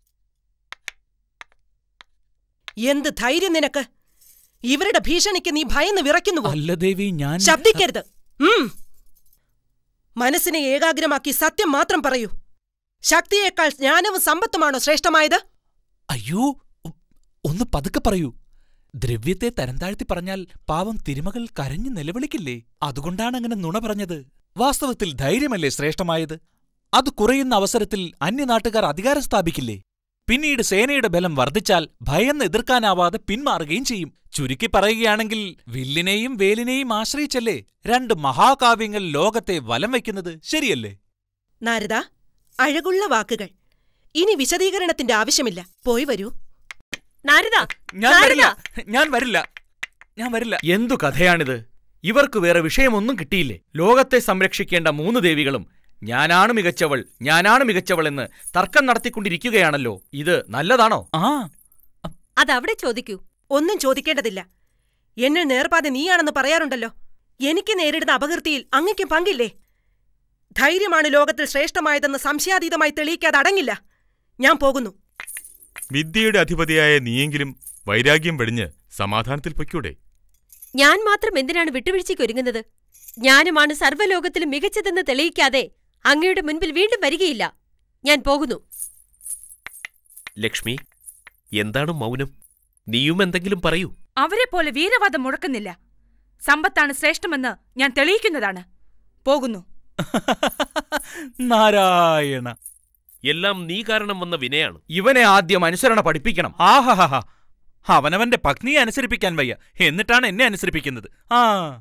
എന്ത് ധൈര്യം നിനക്ക് ഇവരുടെ ഭീഷണിക്ക് നീ ഭയന്ന് വിറയ്ക്കുന്നുവോ അല്ല ദേവി ഞാൻ ശബ്ദിക്കരുത് ഉം. മനസ്സിനെ ഏകാഗ്രമാക്കി സത്യം മാത്രം പറയൂ ശക്തിയേക്കാൾ ജ്ഞാനവും സമ്പത്തുമാണോ ശ്രേഷ്ഠമായത് അയ്യോ ഉ- ഒന്ന് പതുക്കെ പറയൂ ദ്രവ്യത്തെ തരംതാഴ്ത്തി പറഞ്ഞാൽ പാവം തിരുമകൾ കരഞ്ഞു നിലവിളിക്കില്ലേ അതുകൊണ്ടാണ് അങ്ങനെ നുണ പറഞ്ഞത് വാസ്തവത്തിൽ ധൈര്യമല്ലേ ശ്രേഷ്ഠമായത് അത് കുറയുന്ന അവസരത്തിൽ അന്യനാട്ടുകാർ അധികാരം സ്ഥാപിക്കില്ലേ പിന്നീട് സേനയുടെ ബലം വർദ്ധിച്ചാൽ ഭയന്ന് എതിർക്കാനാവാതെ പിന്മാറുകയും ചെയ്യും ചുരുക്കി പറയുകയാണെങ്കിൽ വില്ലിനെയും വേലിനെയും ആശ്രയിച്ചല്ലേ രണ്ട് മഹാകാവ്യങ്ങൾ ലോകത്തെ വലം വയ്ക്കുന്നത് ശരിയല്ലേ നാരദ അഴകുള്ള വാക്കുകൾ ഇനി വിശദീകരണത്തിന്റെ ആവശ്യമില്ല പോയി വരൂ നാരദ ഞാൻ വരില്ല ഞാൻ വരില്ല ഞാൻ വരില്ല എന്തു കഥയാണിത് ഇവർക്ക് വേറെ വിഷയമൊന്നും കിട്ടിയില്ലേ ലോകത്തെ സംരക്ഷിക്കേണ്ട മൂന്ന് ദേവികളും ഞാനാണ് മികച്ചവൾ ഞാനാണ് മികച്ചവൾ എന്ന് തർക്കം നടത്തിക്കൊണ്ടിരിക്കുകയാണല്ലോ ഇത് നല്ലതാണോ ആ അതവിടെ ചോദിക്കൂ ഒന്നും ചോദിക്കേണ്ടതില്ല എന്നെ നേർപാതെ നീയാണെന്ന് പറയാറുണ്ടല്ലോ എനിക്ക് നേരിടുന്ന അപകീർത്തിയിൽ അങ്ങയ്ക്കും പങ്കില്ലേ ധൈര്യമാണ് ലോകത്തിൽ ശ്രേഷ്ഠമായതെന്ന് സംശയാതീതമായി തെളിയിക്കാതെ അടങ്ങില്ല ഞാൻ പോകുന്നു വിദ്യയുടെ അധിപതിയായ നീയെങ്കിലും വൈരാഗ്യം വെടിഞ്ഞ് സമാധാനത്തിൽ പൊയ്ക്കൂടെ ഞാൻ മാത്രം എന്തിനാണ് വിട്ടുവീഴ്ചയ്ക്ക് ഒരുങ്ങുന്നത് ജ്ഞാനമാണ് സർവ്വലോകത്തിലും മികച്ചതെന്ന് തെളിയിക്കാതെ അങ്ങയുടെ മുൻപിൽ വീണ്ടും വരികയില്ല ഞാൻ പോകുന്നു ലക്ഷ്മി എന്താണ് മൗനം നീയും എന്തെങ്കിലും പറയൂ അവരെ പോലെ വീരവാദം മുഴക്കുന്നില്ല സമ്പത്താണ് ശ്രേഷ്ഠമെന്ന് ഞാൻ തെളിയിക്കുന്നതാണ് പോകുന്നു നാരായണ എല്ലാം നീ കാരണം വന്ന വിനയാണ് ഇവനെ ആദ്യം അനുസരണ പഠിപ്പിക്കണം ആഹാഹാ അവനവന്റെ പത്നിയെ അനുസരിപ്പിക്കാൻ വയ്യ എന്നിട്ടാണ് എന്നെ അനുസരിപ്പിക്കുന്നത് ആ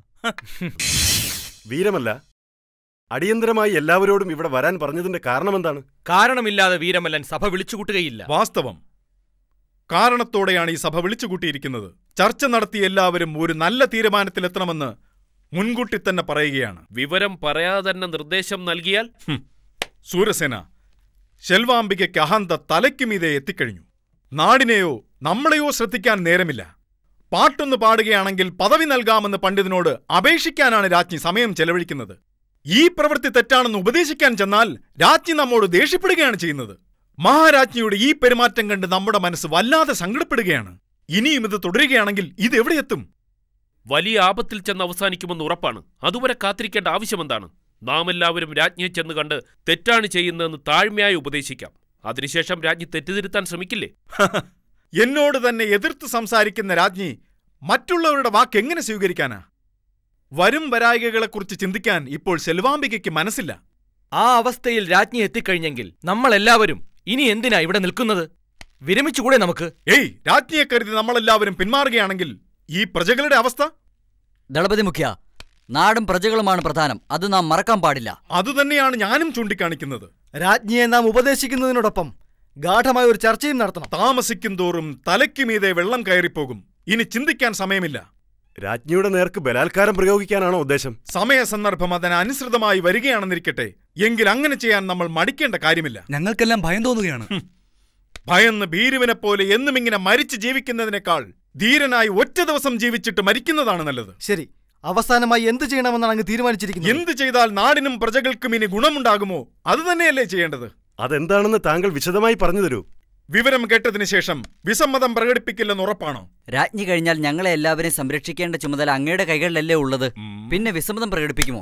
വീരമല്ല അടിയന്തരമായി എല്ലാവരോടും ഇവിടെ വരാൻ പറഞ്ഞതിന്റെ കാരണമെന്താണ് കാരണമില്ലാതെ വീരമല്ലൻ സഭ വിളിച്ചുകൂട്ടുകയില്ല വാസ്തവം കാരണത്തോടെയാണ് ഈ സഭ വിളിച്ചുകൂട്ടിയിരിക്കുന്നത് ചർച്ച നടത്തി എല്ലാവരും ഒരു നല്ല തീരുമാനത്തിലെത്തണമെന്ന് മുൻകൂട്ടി തന്നെ പറയുകയാണ് വിവരം പറയാതെ തന്നെ നിർദ്ദേശം നൽകിയാൽ ഹും. സൂര്യസേന ശെൽവാംബികയ്ക്ക് അഹന്ത തലയ്ക്ക് മീതെ എത്തിക്കഴിഞ്ഞു നാടിനെയോ നമ്മളെയോ ശ്രദ്ധിക്കാൻ നേരമില്ല പാട്ടൊന്ന് പാടുകയാണെങ്കിൽ പദവി നൽകാമെന്ന് പണ്ഡിതനോട് അപേക്ഷിക്കാനാണ് രാജ്ഞി സമയം ചെലവഴിക്കുന്നത് ഈ പ്രവൃത്തി തെറ്റാണെന്ന് ഉപദേശിക്കാൻ ചെന്നാൽ രാജ്ഞി നമ്മോട് ദേഷ്യപ്പെടുകയാണ് ചെയ്യുന്നത് മഹാരാജ്ഞിയുടെ ഈ പെരുമാറ്റം കണ്ട് നമ്മുടെ മനസ്സ് വല്ലാതെ സങ്കടപ്പെടുകയാണ് ഇനിയും ഇത് തുടരുകയാണെങ്കിൽ ഇത് എവിടെയെത്തും വലിയ ആപത്തിൽ ചെന്ന് അവസാനിക്കുമെന്ന് ഉറപ്പാണ് അതുവരെ കാത്തിരിക്കേണ്ട ആവശ്യമെന്താണ് നാം എല്ലാവരും രാജ്ഞിയെ ചെന്ന് കണ്ട് തെറ്റാണ് ചെയ്യുന്നതെന്ന് താഴ്മയായി ഉപദേശിക്കാം അതിനുശേഷം രാജ്ഞി തെറ്റുതിരുത്താൻ ശ്രമിക്കില്ലേ എന്നോട് തന്നെ എതിർത്ത് സംസാരിക്കുന്ന രാജ്ഞി മറ്റുള്ളവരുടെ വാക്ക് എങ്ങനെ സ്വീകരിക്കാനാ വരും വരായികകളെക്കുറിച്ച് ചിന്തിക്കാൻ ഇപ്പോൾ സെൽവാംബികയ്ക്ക് മനസ്സില്ല ആ അവസ്ഥയിൽ രാജ്ഞി എത്തിക്കഴിഞ്ഞെങ്കിൽ നമ്മളെല്ലാവരും ഇനി എന്തിനാ ഇവിടെ നിൽക്കുന്നത് വിരമിച്ചുകൂടെ നമുക്ക് ഏയ് രാജ്ഞിയെ കരുതി നമ്മളെല്ലാവരും പിന്മാറുകയാണെങ്കിൽ ഈ പ്രജകളുടെ അവസ്ഥ ദളപതി മുഖ്യ നാടും പ്രജകളുമാണ് പ്രധാനം അത് നാം മറക്കാൻ പാടില്ല അതുതന്നെയാണ് ഞാനും ചൂണ്ടിക്കാണിക്കുന്നത് രാജ്ഞിയെ നാം ഉപദേശിക്കുന്നതിനോടൊപ്പം ഗാഠമായ ഒരു ചർച്ചയും നടത്തണം താമസിക്കും തോറും തലയ്ക്ക് മീതെ വെള്ളം കയറിപ്പോകും ഇനി ചിന്തിക്കാൻ സമയമില്ല രാജ്ഞിയുടെ നേർക്ക് ബലാത്കാരം പ്രയോഗിക്കാനാണോ ഉദ്ദേശം സമയ സന്ദർഭം അതിനനുസൃതമായി വരികയാണെന്നിരിക്കട്ടെ എങ്കിൽ അങ്ങനെ ചെയ്യാൻ നമ്മൾ മടിക്കേണ്ട കാര്യമില്ല ഞങ്ങൾക്കെല്ലാം ഭയം തോന്നുകയാണ് ഭയന്ന് ഭീരുവിനെ പോലെ എന്നും ഇങ്ങനെ മരിച്ചു ജീവിക്കുന്നതിനേക്കാൾ ധീരനായി ഒറ്റ ദിവസം ജീവിച്ചിട്ട് മരിക്കുന്നതാണ് നല്ലത് ശരി അവസാനമായി എന്ത് ചെയ്യണമെന്നാണ് അങ്ങ് തീരുമാനിച്ചിരിക്കുന്നത് എന്ത് ചെയ്താൽ നാടിനും പ്രജകൾക്കും ഇനി ഗുണമുണ്ടാകുമോ അത് തന്നെയല്ലേ ചെയ്യേണ്ടത് അതെന്താണെന്ന് താങ്കൾ വിശദമായി പറഞ്ഞു തരൂ വിവരം കേട്ടതിന് ശേഷം വിസമ്മതം പ്രകടിപ്പിക്കില്ലെന്ന് ഉറപ്പാണോ രാജ്ഞി കഴിഞ്ഞാൽ ഞങ്ങളെ എല്ലാവരെയും സംരക്ഷിക്കേണ്ട ചുമതല അങ്ങയുടെ കൈകളിലല്ലേ ഉള്ളത് പിന്നെ വിസമ്മതം പ്രകടിപ്പിക്കുമോ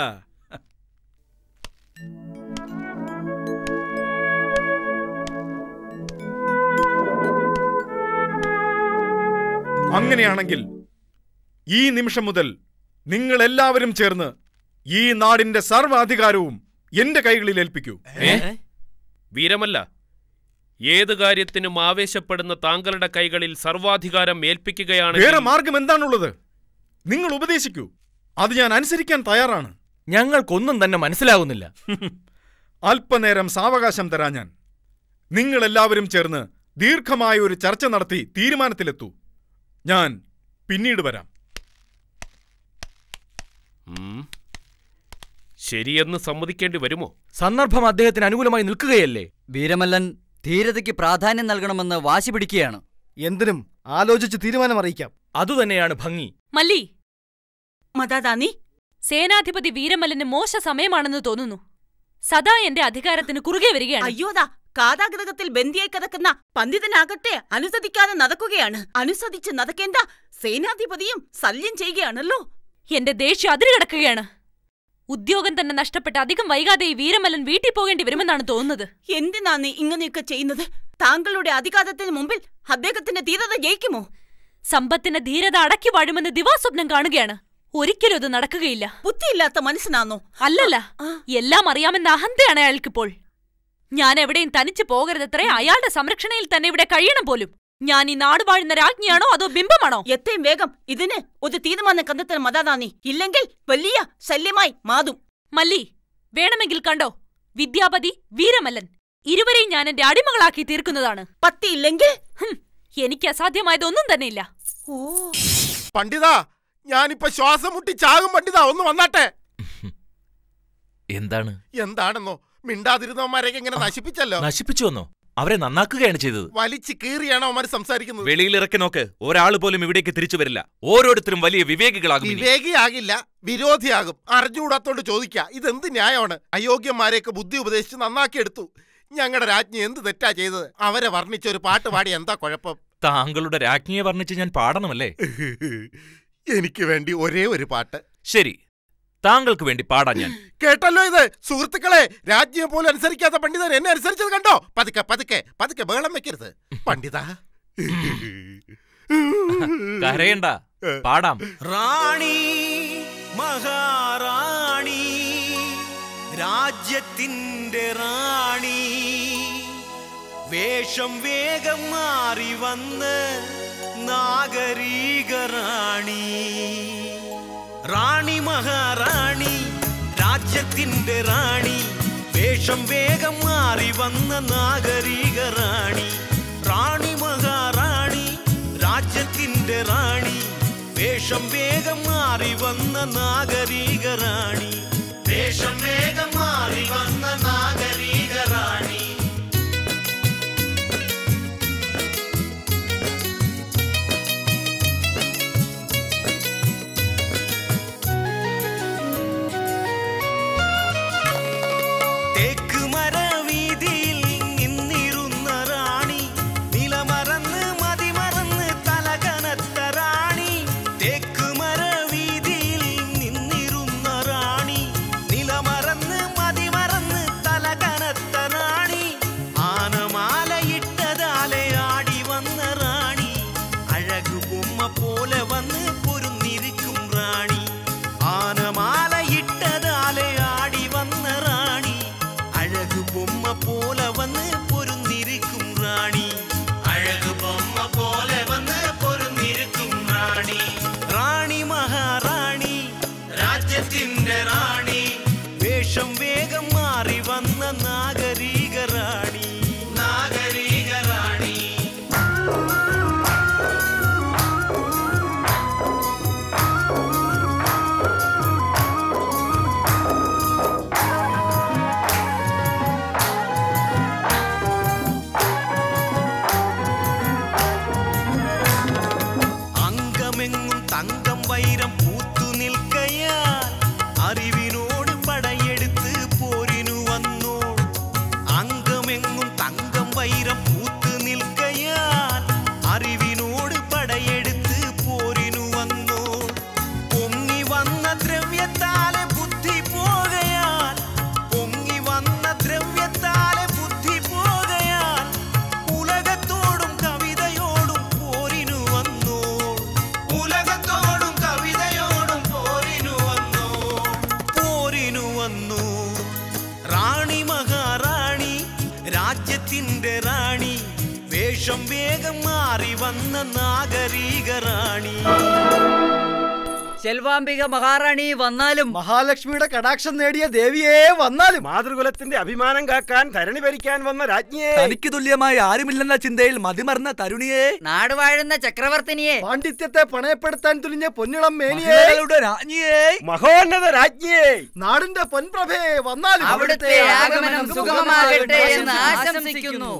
അങ്ങനെയാണെങ്കിൽ ഈ നിമിഷം മുതൽ നിങ്ങൾ എല്ലാവരും ചേർന്ന് ഈ നാടിന്റെ സർവ്വ അധികാരവും എന്റെ കൈകളിൽ ഏൽപ്പിക്കൂ വീരമല്ല ഏത് കാര്യത്തിനും ആവേശപ്പെടുന്ന താങ്കളുടെ കൈകളിൽ സർവാധികാരം ഏൽപ്പിക്കുകയാണ് വേറെ മാർഗം എന്താണുള്ളത് നിങ്ങൾ ഉപദേശിക്കൂ അത് ഞാൻ അനുസരിക്കാൻ തയ്യാറാണ് ഞങ്ങൾക്കൊന്നും തന്നെ മനസ്സിലാകുന്നില്ല അല്പനേരം സാവകാശം തരാ ഞാൻ നിങ്ങൾ എല്ലാവരും ചേർന്ന് ദീർഘമായ ഒരു ചർച്ച നടത്തി തീരുമാനത്തിലെത്തൂ ഞാൻ പിന്നീട് വരാം ഉം. ശരിയെന്ന് സമ്മതിക്കേണ്ടി വരുമോ സന്ദർഭം അദ്ദേഹത്തിന് അനുകൂലമായി നിൽക്കുകയല്ലേ വീരമല്ലൻ ധീരതയ്ക്ക് പ്രാധാന്യം നൽകണമെന്ന് വാശി പിടിക്കുകയാണ് എന്തിനും ആലോചിച്ച് തീരുമാനം അറിയിക്കാം അതുതന്നെയാണ് ഭംഗി മല്ലി മതാദാനി സേനാധിപതി വീരമല്ലന് മോശ സമയമാണെന്ന് തോന്നുന്നു സദാ എന്റെ അധികാരത്തിന് കുറുകെ വരികയാണ് അയ്യോദാ കാതാഗ്രഹത്തിൽ ബന്ദിയായി കിടക്കുന്ന പണ്ഡിതനാകട്ടെ അനുസരിക്കാതെ നടക്കുകയാണ് അനുസരിച്ച് നടക്കേണ്ട സേനാധിപതിയും ശല്യം ചെയ്യുകയാണല്ലോ എന്റെ ദേഷ്യം അതിരുകിടക്കുകയാണ് ഉദ്യോഗം തന്നെ നഷ്ടപ്പെട്ട് അധികം വൈകാതെ ഈ വീരമല്ലൻ വീട്ടിൽ പോകേണ്ടി വരുമെന്നാണ് തോന്നുന്നത് എന്തിനാ നീ ഇങ്ങനെയൊക്കെ ചെയ്യുന്നത് താങ്കളുടെ അധികാരത്തിന് മുമ്പിൽ അദ്ദേഹത്തിന്റെ ധീരത ജയിക്കുമോ സമ്പത്തിന്റെ ധീരത അടക്കി വാഴുമെന്ന് ദിവാസ്വപ്നം കാണുകയാണ് ഒരിക്കലും അത് നടക്കുകയില്ല ബുദ്ധിയില്ലാത്ത മനുഷ്യനാണോ അല്ലല്ല എല്ലാം അറിയാമെന്ന അഹന്തയാണ് അയാൾക്കിപ്പോൾ ഞാൻ എവിടെയും തനിച്ചു പോകരുതത്രേ അയാളുടെ സംരക്ഷണയിൽ തന്നെ ഇവിടെ കഴിയണം പോലും ഞാൻ ഈ നാട് വാഴുന്ന രാജ്ഞിയാണോ അതോ ബിംബമാണോ എത്രയും വേഗം ഇതിന് ഒരു തീരുമാനം കണ്ടെത്തണം മതാദാനി ഇല്ലെങ്കിൽ വലിയ ശല്യമായി മാതും മല്ലി വേണമെങ്കിൽ കണ്ടോ വിദ്യാപതി വീരമല്ലൻ ഇരുവരെയും ഞാൻ എന്റെ അടിമകളാക്കി തീർക്കുന്നതാണ് പത്തിയില്ലെങ്കിൽ എനിക്ക് അസാധ്യമായതൊന്നും തന്നെയില്ല ഓ പണ്ഡിത ഞാനിപ്പോ ശ്വാസം മുട്ടി ചാകും പണ്ഡിത ഒന്ന് വന്നാട്ടെ എന്താണ് എന്താണെന്നോ മിണ്ടാതിരുന്നവന്മാരെയൊക്കെ ഇങ്ങനെ നശിപ്പിച്ചല്ലോ നശിപ്പിച്ചു വന്നോ അവരെ നന്നാക്കുകയാണ് ചെയ്തത് വലിച്ചു കീറിയാണോ അവന്മാര് സംസാരിക്കുന്നത് വെളിയിലിറക്കി നോക്ക് ഒരാൾ പോലും ഇവിടേക്ക് തിരിച്ചു വരില്ല ഓരോരുത്തരും വലിയ വിവേകികളാകും ഇനി. വിവേകിയാകില്ല വിരോധിയാകും അറിഞ്ഞുകൂടാത്തോണ്ട് ചോദിക്ക ഇതെന്ത് ന്യായമാണ് അയോഗ്യന്മാരെയൊക്കെ ബുദ്ധി ഉപദേശിച്ച് നന്നാക്കിയെടുത്തു ഞങ്ങളുടെ രാജ്ഞി എന്ത് തെറ്റാ ചെയ്തത് അവരെ വർണ്ണിച്ച ഒരു പാട്ട് പാടി എന്താ കുഴപ്പം താങ്കളുടെ രാജ്ഞിയെ വർണ്ണിച്ച് ഞാൻ പാടണമല്ലേ എനിക്ക് വേണ്ടി ഒരേ ഒരു പാട്ട് ശരി താങ്കൾക്ക് വേണ്ടി പാടാൻ ഞാൻ കേട്ടല്ലോ ഇത് സുഹൃത്തുക്കളെ രാജ്യം പോലും അനുസരിക്കാത്ത പണ്ഡിതൻ എന്നെ അനുസരിച്ചത് കണ്ടോ പതുക്കെ പതുക്കെ പതുക്കെ ബഹളം വെക്കരുത് പണ്ഡിത കരയണ്ട പാടാം റാണി മഹാറാണി രാജ്യത്തിൻ്റെ റാണി വേഷം വേഗം മാറി വന്ന് നാഗരീക റാണി റാണി മഹാറാണി രാജ്യത്തിൻ്റെ റാണി വേഷം വേഗം മാറി വന്ന നാഗരീക റാണി റാണി മഹാറാണി രാജ്യത്തിൻ്റെ റാണി വേഷം വേഗം മാറി വന്ന നാഗരീക റാണി വേഷം വേഗം മാറി വന്ന നാഗരീക റാണി തേക്ക് മരവീതിയിൽ നിന്നിരുന്ന റാണി നിലമറന്ന് മതിമറന്ന് തലകനത്ത റാണി തേക്ക് മരവീതിയിൽ നിന്നിരുന്ന റാണി നിലമറന്ന് മതിമറന്ന് തലകനത്ത റാണി ആനമാലയിട്ടതാലെ ആടി വന്ന റാണി അഴകു ബൊമ്മ പോലെ വന്ന് പൊരുന്നിരിക്കും റാണി ആനമാലയിട്ടതാലെ ആടി വന്ന റാണി അഴകു ബൊമ്മ പോലെ വന്ന് പൊരുന്നിരിക്കും റാണി അഴകു ബൊമ്മ പോലെ വന്ന് പൊരുന്നിരിക്കും റാണി റാണി മഹാറാണി രാജ്യത്തിന്റെ റാണി വേഷം വേഗം മാറി വന്ന നാഗരീക റാണി നാഗരീക റാണി അങ്കമെങ്ങും തങ്കം വൈരം പൂത്തു നിൽക്കയാൽ അറിവിനോട് പടയെടുത്ത് പോരിനു വന്നോ അങ്കമെങ്ങും തങ്കം വൈരം പൂത്തു നിൽക്കയാൽ അറിവിനോട് പടയെടുത്ത് പോരിനു വന്നോ പൊങ്ങി വന്ന ദ്രവ്യത്താലെ ബുദ്ധി പോകയാൽ പൊങ്ങി വന്ന ദ്രവ്യത്താലെ ബുദ്ധി പോകയാൽ ഉലകത്തോടും കവിതയോടും പോരിനു വന്നോ ഉലകത്തോടും കവിതയോടും പോരിനു വന്നോ പോരിനു വന്നു റാണി മഹാറാണി രാജ്യത്തിന്റെ റാണി വേഷം വേഗം മാറി വന്ന നാഗരീക റാണി ശെൽവാംബിക മഹാറാണി വന്നാലും മഹാലക്ഷ്മിയുടെ കടാക്ഷം നേടിയ ദേവിയെ വന്നാലും മാതൃകുലത്തിന്റെ അഭിമാനം കാക്കാൻ ധരണി ഭരിക്കാൻ വന്ന രാജ്ഞിയെ തനിക്ക് തുല്യമായി ആരുമില്ലെന്ന ചിന്തയിൽ മതിമറന്ന തരുണിയെ നാടുവാഴുന്ന ചക്രവർത്തിനിയെ പാണ്ഡിത്യത്തെ പണയപ്പെടുത്താൻ തുനിഞ്ഞ പൊന്നിളം മേനിയെ മഹിളകളുടെ രാജ്ഞിയെ മഹോന്നത രാജ്ഞിയെ നാടിന്റെ പൊൻപ്രഭയെ വന്നാലും അവിടുത്തെ ആഗമനം സുഗമമാകട്ടെ എന്ന് ആശംസിക്കുന്നു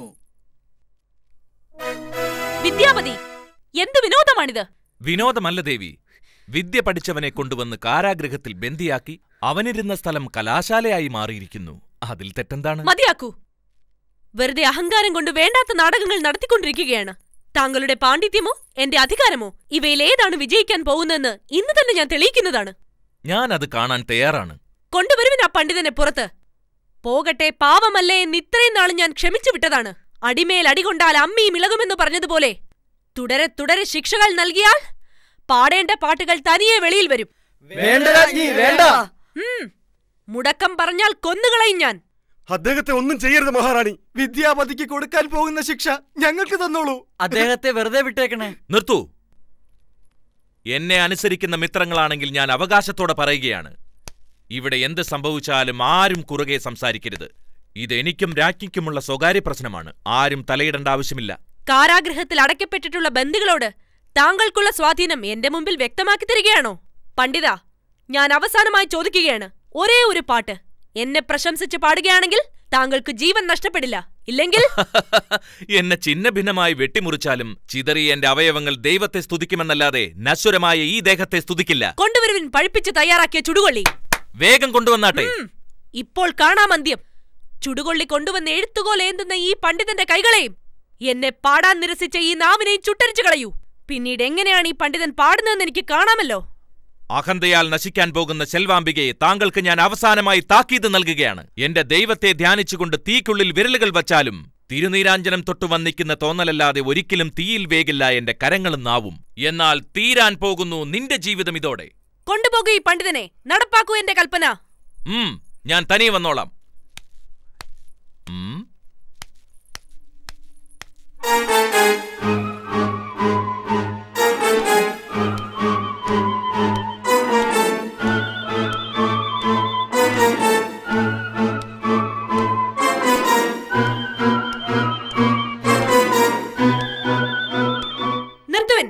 വിദ്യാപതി എന്ത് വിനോദമാണിത് വിനോദമല്ല ദേവി വിദ്യ പഠിച്ചവനെ കൊണ്ടുവന്ന് കാരാഗൃഹത്തിൽ ബന്ദിയാക്കി അവനിരുന്ന സ്ഥലം കലാശാലയായി മാറിയിരിക്കുന്നു അതിൽ തെറ്റെന്താണ് മതിയാക്കൂ വെറുതെ അഹങ്കാരം കൊണ്ട് വേണ്ടാത്ത നാടകങ്ങൾ നടത്തിക്കൊണ്ടിരിക്കുകയാണ് താങ്കളുടെ പാണ്ഡിത്യമോ എന്റെ അധികാരമോ ഇവയിൽ ഏതാണ് വിജയിക്കാൻ പോകുന്നതെന്ന് ഇന്ന് തന്നെ ഞാൻ തെളിയിക്കുന്നതാണ് ഞാൻ അത് കാണാൻ തയ്യാറാണ് കൊണ്ടുവരുവിൻ ആ പണ്ഡിതനെ പുറത്ത് പോകട്ടെ പാവമല്ലേ എന്ന് ഇത്രയും നാളും ഞാൻ ക്ഷമിച്ചു വിട്ടതാണ് അടിമേൽ അടികൊണ്ടാൽ അമ്മിയും ഇളകുമെന്ന് പറഞ്ഞതുപോലെ തുടരെ തുടരെ ശിക്ഷകൾ നൽകിയാൽ പാടേണ്ട പാട്ടുകൾ തനിയെ വെളിയിൽ വരും വേണ്ട രാജ്ഞി വേണ്ട ഉം, മുടക്കം പറഞ്ഞാൽ കൊന്നുകളയും ഞാൻ അദ്ദേഹത്തെ ഒന്നും ചെയ്യരുത് മഹാറാണി വിദ്യാപതിക്ക് കൊടുക്കാൻ പോകുന്ന ശിക്ഷ ഞങ്ങൾക്ക് തന്നോളൂ അദ്ദേഹത്തെ വെറുതെ വിട്ടേക്കണേ നിർത്തൂ എന്നെ അനുസരിക്കുന്ന മിത്രങ്ങളാണെങ്കിൽ ഞാൻ അവകാശത്തോടെ പറയുകയാണ് ഇവിടെ എന്ത് സംഭവിച്ചാലും ആരും കുറുകെ സംസാരിക്കരുത് ഇത് എനിക്കും രാജ്ഞിക്കുമുള്ള സ്വകാര്യ പ്രശ്നമാണ് ആരും തലയിടേണ്ട ആവശ്യമില്ല കാരാഗൃഹത്തിൽ അടയ്ക്കപ്പെട്ടിട്ടുള്ള ബന്ദികളോട് താങ്കൾക്കുള്ള സ്വാധീനം എന്റെ മുമ്പിൽ വ്യക്തമാക്കി തരികയാണോ പണ്ഡിത ഞാൻ അവസാനമായി ചോദിക്കുകയാണ് ഒരേ ഒരു പാട്ട് എന്നെ പ്രശംസിച്ച് പാടുകയാണെങ്കിൽ താങ്കൾക്ക് ജീവൻ നഷ്ടപ്പെടില്ല ഇല്ലെങ്കിൽ എന്നെ ചിന്ന ഭിന്നമായി വെട്ടിമുറിച്ചാലും ചിതറിയ എന്റെ അവയവങ്ങൾ ദൈവത്തെ സ്തുതിക്കുമെന്നല്ലാതെ നശ്വരമായ ഈ ദേഹത്തെ സ്തുതിക്കില്ല കൊണ്ടുവരുവിൻ പഴിപ്പിച്ച് തയ്യാറാക്കിയ ചുടുകൊള്ളി വേഗം കൊണ്ടുവന്നാട്ടെ ഉം, ഇപ്പോൾ കാണാമന്ത്യം ചുടുകൊള്ളി കൊണ്ടുവന്ന് എഴുത്തുകോൽ ഏന്തുന്ന ഈ പണ്ഡിതന്റെ കൈകളെയും എന്നെ പാടാൻ നിരസിച്ച ഈ നാവിനെയും ചുട്ടരിച്ചു കളയൂ പിന്നീട് എങ്ങനെയാണ് ഈ പണ്ഡിതൻ പാടുന്നതെന്ന് എനിക്ക് കാണാമല്ലോ അഹന്തയാൽ നശിക്കാൻ പോകുന്ന സെൽവാംബികയെ താങ്കൾക്ക് ഞാൻ അവസാനമായി താക്കീത് നൽകുകയാണ് എന്റെ ദൈവത്തെ ധ്യാനിച്ചുകൊണ്ട് തീക്കുള്ളിൽ വിരലുകൾ വച്ചാലും തിരുനീരാഞ്ജനം തൊട്ടു വന്നിക്കുന്ന തോന്നലല്ലാതെ ഒരിക്കലും തീയിൽ വേകില്ല എന്റെ കരങ്ങളും നാവും എന്നാൽ തീരാൻ പോകുന്നു നിന്റെ ജീവിതം ഇതോടെ കൊണ്ടുപോകൂ ഈ പണ്ഡിതനെ നടപ്പാക്കൂ എന്റെ കൽപ്പന ഉം ഞാൻ തനിയെ വന്നോളാം ഉം നിർത്തുവൻ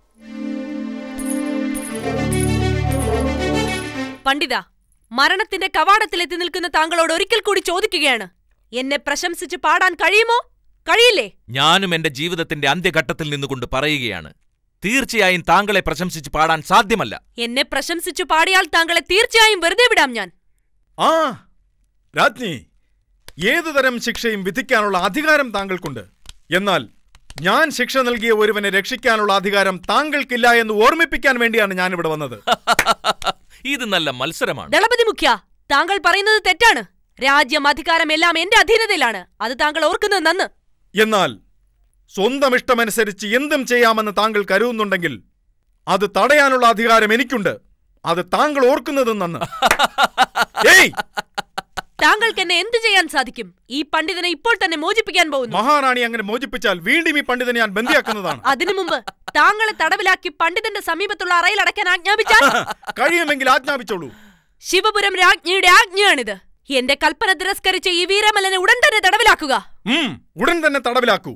പണ്ഡിത മരണത്തിന്റെ കവാടത്തിലെത്തി നിൽക്കുന്ന താങ്കളോട് ഒരിക്കൽ കൂടി ചോദിക്കുകയാണ് എന്നെ പ്രശംസിച്ച് പാടാൻ കഴിയുമോ കഴിയില്ലേ ഞാനും എന്റെ ജീവിതത്തിന്റെ അന്ത്യഘട്ടത്തിൽ നിന്നുകൊണ്ട് പറയുകയാണ് തീർച്ചയായും താങ്കളെ പ്രശംസിച്ച് പാടാൻ സാധ്യമല്ല എന്നെ പ്രശംസിച്ചു പാടിയാൽ താങ്കളെ തീർച്ചയായും വെറുതെ വിടാം ഞാൻ ആ രാജ്ഞി ഏതുതരം ശിക്ഷയും വിധിക്കാനുള്ള അധികാരം താങ്കൾക്കുണ്ട് എന്നാൽ ഞാൻ ശിക്ഷ നൽകിയ ഒരുവനെ രക്ഷിക്കാനുള്ള അധികാരം താങ്കൾക്കില്ല എന്ന് ഓർമ്മിപ്പിക്കാൻ വേണ്ടിയാണ് ഞാനിവിടെ വന്നത് ഇത് നല്ല മത്സരമാണ് ദളപതി മുഖ്യ താങ്കൾ പറയുന്നത് തെറ്റാണ് രാജ്യം അധികാരം എല്ലാം എന്റെ അധീനതയിലാണ് അത് താങ്കൾ ഓർക്കുന്നത് നന്ന് എന്നാൽ സ്വന്തം ഇഷ്ടമനുസരിച്ച് എന്തും ചെയ്യാമെന്ന് താങ്കൾ കരുതുന്നുണ്ടെങ്കിൽ അത് തടയാനുള്ള അധികാരം എനിക്കുണ്ട് അത് താങ്കൾ ഓർക്കുന്നതും നന്ന് ഏയ് താങ്കൾക്ക് എന്നെ എന്തു ചെയ്യാൻ സാധിക്കും ഈ പണ്ഡിതനെ ഇപ്പോൾ തന്നെ മോചിപ്പിക്കാൻ പോകുന്നു മഹാറാണി അങ്ങനെ മോചിപ്പിച്ചാൽ വീണ്ടും ഈ പണ്ഡിതനെ ഞാൻ ബന്ധിയാക്കുന്നതാണ് അതിനു മുമ്പ് താങ്കളെ തടവിലാക്കി പണ്ഡിതന്റെ സമീപത്തുള്ള അറയിൽ അടയ്ക്കാൻ ആജ്ഞാപിച്ചാൽ കഴിയുമെങ്കിൽ ആജ്ഞാപിച്ചോളൂ ശിവപുരം രാജ്ഞിയുടെ ആജ്ഞയാണിത് എന്റെ കൽപ്പന തിരസ്കരിച്ച ഈ വീരമല്ലനെ ഉടൻ തന്നെ തടവിലാക്കുക ഉം, ഉടൻ തന്നെ തടവിലാക്കൂ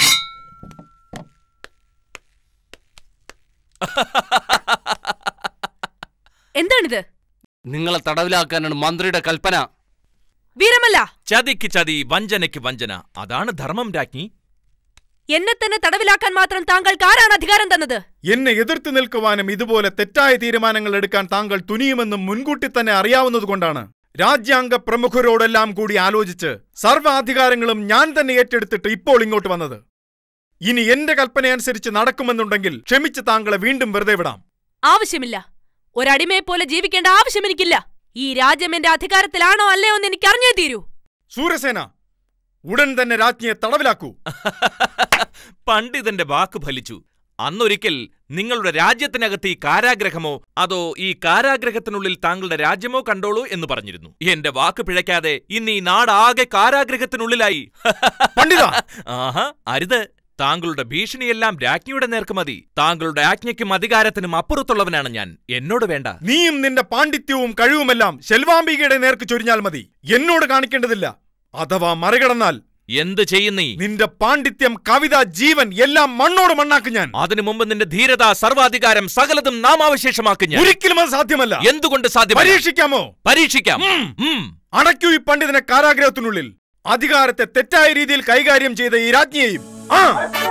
എന്താണിത് നിങ്ങളെ തടവിലാക്കാനാണ് മന്ത്രിയുടെ കൽപ്പന വീരമല്ല ചതിക്ക് ചതി വഞ്ചനയ്ക്ക് വഞ്ചന അതാണ് ധർമ്മം രാജ്ഞി എന്നെ തന്നെ തടവിലാക്കാൻ മാത്രം താങ്കൾക്ക് ആരാണ് അധികാരം തന്നത് എന്നെ എതിർത്ത് നിൽക്കുവാനും ഇതുപോലെ തെറ്റായ തീരുമാനങ്ങൾ എടുക്കാൻ താങ്കൾ തുനിയുമെന്നും മുൻകൂട്ടി തന്നെ അറിയാവുന്നതുകൊണ്ടാണ് രാജ്യാംഗ പ്രമുഖരോടെല്ലാം കൂടി ആലോചിച്ച് സർവ്വാധികാരങ്ങളും ഞാൻ തന്നെ ഏറ്റെടുത്തിട്ട് ഇപ്പോൾ ഇങ്ങോട്ട് വന്നത് ഇനി എന്റെ കൽപ്പനയനുസരിച്ച് നടക്കുമെന്നുണ്ടെങ്കിൽ ക്ഷമിച്ച് താങ്കളെ വീണ്ടും വെറുതെ വിടാം ആവശ്യമില്ല ഒരടിമയെ പോലെ ജീവിക്കേണ്ട ആവശ്യം എനിക്കില്ല ഈ രാജ്യം എന്റെ അധികാരത്തിലാണോ അല്ലയോ എന്ന് എനിക്ക് അറിഞ്ഞേ തീരൂ സൂര്യസേന ഉടൻ തന്നെ രാജ്ഞിയെ തടവിലാക്കൂ പണ്ഡിതന്റെ വാക്ക് ഫലിച്ചു അന്നൊരിക്കൽ നിങ്ങളുടെ രാജ്യത്തിനകത്ത് ഈ കാരാഗ്രഹമോ അതോ ഈ കാരാഗ്രഹത്തിനുള്ളിൽ താങ്കളുടെ രാജ്യമോ കണ്ടോളൂ എന്ന് പറഞ്ഞിരുന്നു എന്റെ വാക്ക് പിഴയ്ക്കാതെ ഇന്ന് ഈ നാടാകെ കാരാഗ്രഹത്തിനുള്ളിലായി പണ്ഡിത ആഹാ അരുത് താങ്കളുടെ ഭീഷണിയെല്ലാം രാജ്ഞിയുടെ നേർക്ക് മതി താങ്കളുടെ ആജ്ഞയ്ക്കും അധികാരത്തിനും അപ്പുറത്തുള്ളവനാണ് ഞാൻ എന്നോട് വേണ്ട നീയും നിന്റെ പാണ്ഡിത്യവും കഴിവുമെല്ലാം ശെൽവാംബികയുടെ നേർക്ക് ചൊരിഞ്ഞാൽ മതി എന്നോട് കാണിക്കേണ്ടതില്ല അഥവാ മറികടന്നാൽ എന്ത് ചെയ്യുന്നീ നിന്റെ പാണ്ഡിത്യം കവിത ജീവൻ എല്ലാം മണ്ണോട് മണ്ണാക്കും ഞാൻ അതിനു മുമ്പ് നിന്റെ ധീരത സർവാധികാരം സകലതും നാമാവശേഷമാക്കും ഞാൻ ഒരിക്കലും അത് സാധ്യമല്ല എന്തുകൊണ്ട് സാധ്യമല്ല പരീക്ഷിക്കാമോ പരീക്ഷിക്കാം ഉം. അടയ്ക്കൂ ഈ പണ്ഡിതനെ കാരാഗ്രഹത്തിനുള്ളിൽ അധികാരത്തെ തെറ്റായ രീതിയിൽ കൈകാര്യം ചെയ്ത ഈ രാജ്ഞിയെയും ആ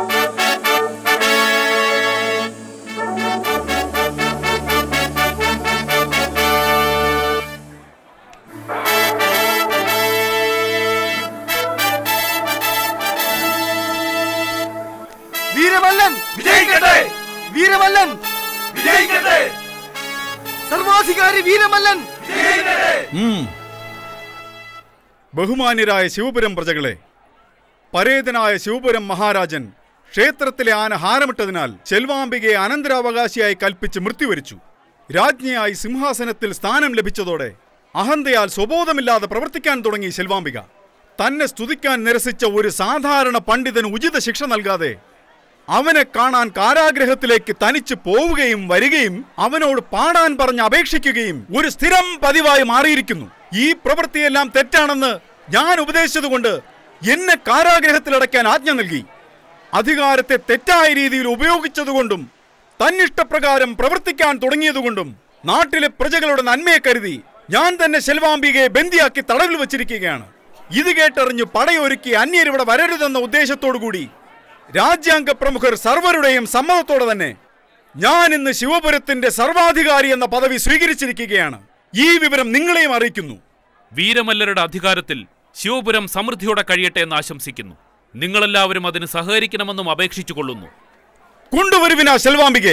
വീരമല്ലൻ വിജയിക്കട്ടെ വീരമല്ലൻ വിജയിക്കട്ടെ സർവാധികാരി വീരമല്ലൻ ഉം. ബഹുമാന്യരായ ശിവപുരം പ്രജകളെ പരേതനായ ശിവപുരം മഹാരാജൻ ക്ഷേത്രത്തിലെ ആന ഹാരമിട്ടതിനാൽ ചെൽവാംബികയെ അനന്തരാവകാശിയായി കൽപ്പിച്ച് മൃത്യുവരിച്ചു രാജ്ഞിയായി സിംഹാസനത്തിൽ സ്ഥാനം ലഭിച്ചതോടെ അഹന്തയാൽ സ്വബോധമില്ലാതെ പ്രവർത്തിക്കാൻ തുടങ്ങി ശെൽവാംബിക തന്നെ സ്തുതിക്കാൻ നിരസിച്ച ഒരു സാധാരണ പണ്ഡിതന് ഉചിത ശിക്ഷ നൽകാതെ അവനെ കാണാൻ കാരാഗ്രഹത്തിലേക്ക് തനിച്ച് പോവുകയും വരികയും അവനോട് പാടാൻ പറഞ്ഞ് അപേക്ഷിക്കുകയും ഒരു സ്ഥിരം പതിവായി മാറിയിരിക്കുന്നു ഈ പ്രവൃത്തിയെല്ലാം തെറ്റാണെന്ന് ഞാൻ ഉപദേശിച്ചതുകൊണ്ട് എന്നെ കാരാഗ്രഹത്തിലടയ്ക്കാൻ ആജ്ഞ നൽകി അധികാരത്തെ തെറ്റായ രീതിയിൽ ഉപയോഗിച്ചതുകൊണ്ടും തന്നിഷ്ടപ്രകാരം പ്രവർത്തിക്കാൻ തുടങ്ങിയതുകൊണ്ടും നാട്ടിലെ പ്രജകളുടെ നന്മയെ കരുതി ഞാൻ തന്നെ ശെൽവാംബികയെ ബന്ദിയാക്കി തടവിൽ വച്ചിരിക്കുകയാണ് ഇത് കേട്ടറിഞ്ഞു പടയൊരുക്കി അന്യരിവിടെ വരരുതെന്ന ഉദ്ദേശത്തോടുകൂടി രാജ്യാംഗ പ്രമുഖർ സർവരുടെയും സമ്മതത്തോടെ തന്നെ ഞാൻ ഇന്ന് ശിവപുരത്തിന്റെ സർവാധികാരി എന്ന പദവി സ്വീകരിച്ചിരിക്കുകയാണ് ഈ വിവരം നിങ്ങളെയും അറിയിക്കുന്നു വീരമല്ലരുടെ അധികാരത്തിൽ ശിവപുരം സമൃദ്ധിയോടെ കഴിയട്ടെ എന്ന് ആശംസിക്കുന്നു നിങ്ങളെല്ലാവരും അതിന് സഹകരിക്കണമെന്നും അപേക്ഷിച്ചുകൊള്ളുന്നു കൊണ്ടുവരുവിനാ ശെൽവാംബികെ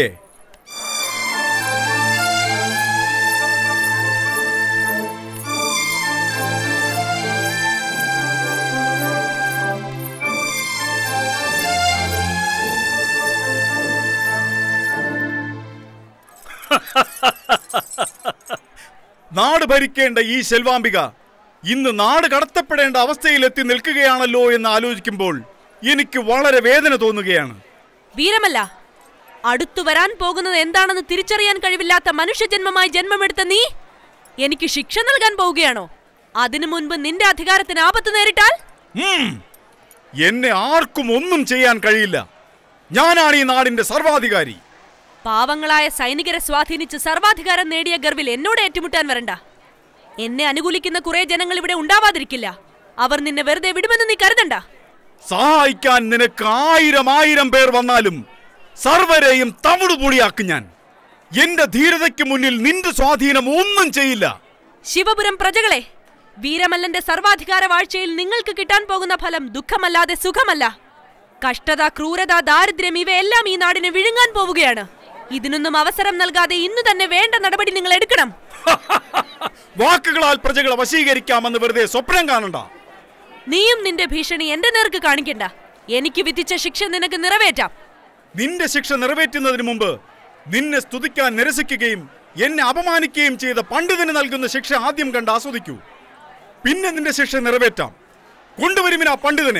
നാട് ഭരിക്കേണ്ട ഈ ശെൽവാംബിക ഇന്ന് നാട് കടത്തപ്പെടേണ്ട അവസ്ഥയിലെത്തി നിൽക്കുകയാണല്ലോ എന്ന് ആലോചിക്കുമ്പോൾ എനിക്ക് വളരെ വേദന തോന്നുകയാണ് വീരമല്ല അടുത്തു വരാൻ പോകുന്നത് എന്താണെന്ന് തിരിച്ചറിയാൻ കഴിവില്ലാത്ത മനുഷ്യജന്മമായി ജന്മമെടുത്ത നീ എനിക്ക് ശിക്ഷ നൽകാൻ പോവുകയാണോ അതിനു മുൻപ് നിന്റെ അധികാരത്തിന് ആപത്ത് നേരിട്ടാൽ ഉം. എന്നെ ആർക്കും ഒന്നും ചെയ്യാൻ കഴിയില്ല ഞാനാണ് ഈ നാടിന്റെ സർവാധികാരി പാവങ്ങളായ സൈനികരെ സ്വാധീനിച്ച് സർവാധികാരം നേടിയ ഗർവിൽ എന്നോട് ഏറ്റുമുട്ടാൻ വരണ്ട എന്നെ അനുകൂലിക്കുന്ന കുറെ ജനങ്ങൾ ഇവിടെ ഉണ്ടാവാതിരിക്കില്ല അവർ നിന്നെ വെറുതെ വിടുമെന്ന് നീ കരുതണ്ട സഹായിക്കാൻ നിനക്ക് ആയിരം ആയിരം പേർ വന്നാലും സർവരെയും തവിടുപൊടിയാക്കും ഞാൻ എന്റെ ധീരതയ്ക്ക് മുന്നിൽ നിന്റെ സ്വാധീനം ഒന്നും ചെയ്യില്ല ശിവപുരം പ്രജകളെ വീരമല്ലന്റെ സർവാധികാര വാഴ്ചയിൽ നിങ്ങൾക്ക് കിട്ടാൻ പോകുന്ന ഫലം ദുഃഖമല്ലാതെ സുഖമല്ല കഷ്ടത ക്രൂരത ദാരിദ്ര്യം ഇവയെല്ലാം ഈ നാടിനെ വിഴുങ്ങാൻ പോവുകയാണ് ഇതിനൊന്നും അവസരം നൽകാതെ ഇന്നു തന്നെ വേണ്ട നടപടി നിങ്ങൾ എടുക്കണം വാക്കുകളാൽ പ്രജകളെ വശീകരിക്കാമെന്ന് വെറുതെ സ്വപ്നം കാണണ്ട നീയും നിന്റെ ഭീഷണി എന്റെ നേർക്ക് കാണിക്കണ്ട എനിക്ക് വിധിച്ച ശിക്ഷ നിനക്ക് നിറവേറ്റാം നിന്റെ ശിക്ഷ നിറവേറ്റുന്നതിന് മുമ്പ് നിന്നെ സ്തുതിക്കാൻ നിരസിക്കുകയും എന്നെ അപമാനിക്കുകയും ചെയ്ത പണ്ഡിതന് നൽകുന്ന ശിക്ഷ ആദ്യം കണ്ട് ആസ്വദിക്കൂ പിന്നെ നിന്റെ ശിക്ഷ നിറവേറ്റാം കൊണ്ടുവരുമിനാ പണ്ഡിതനെ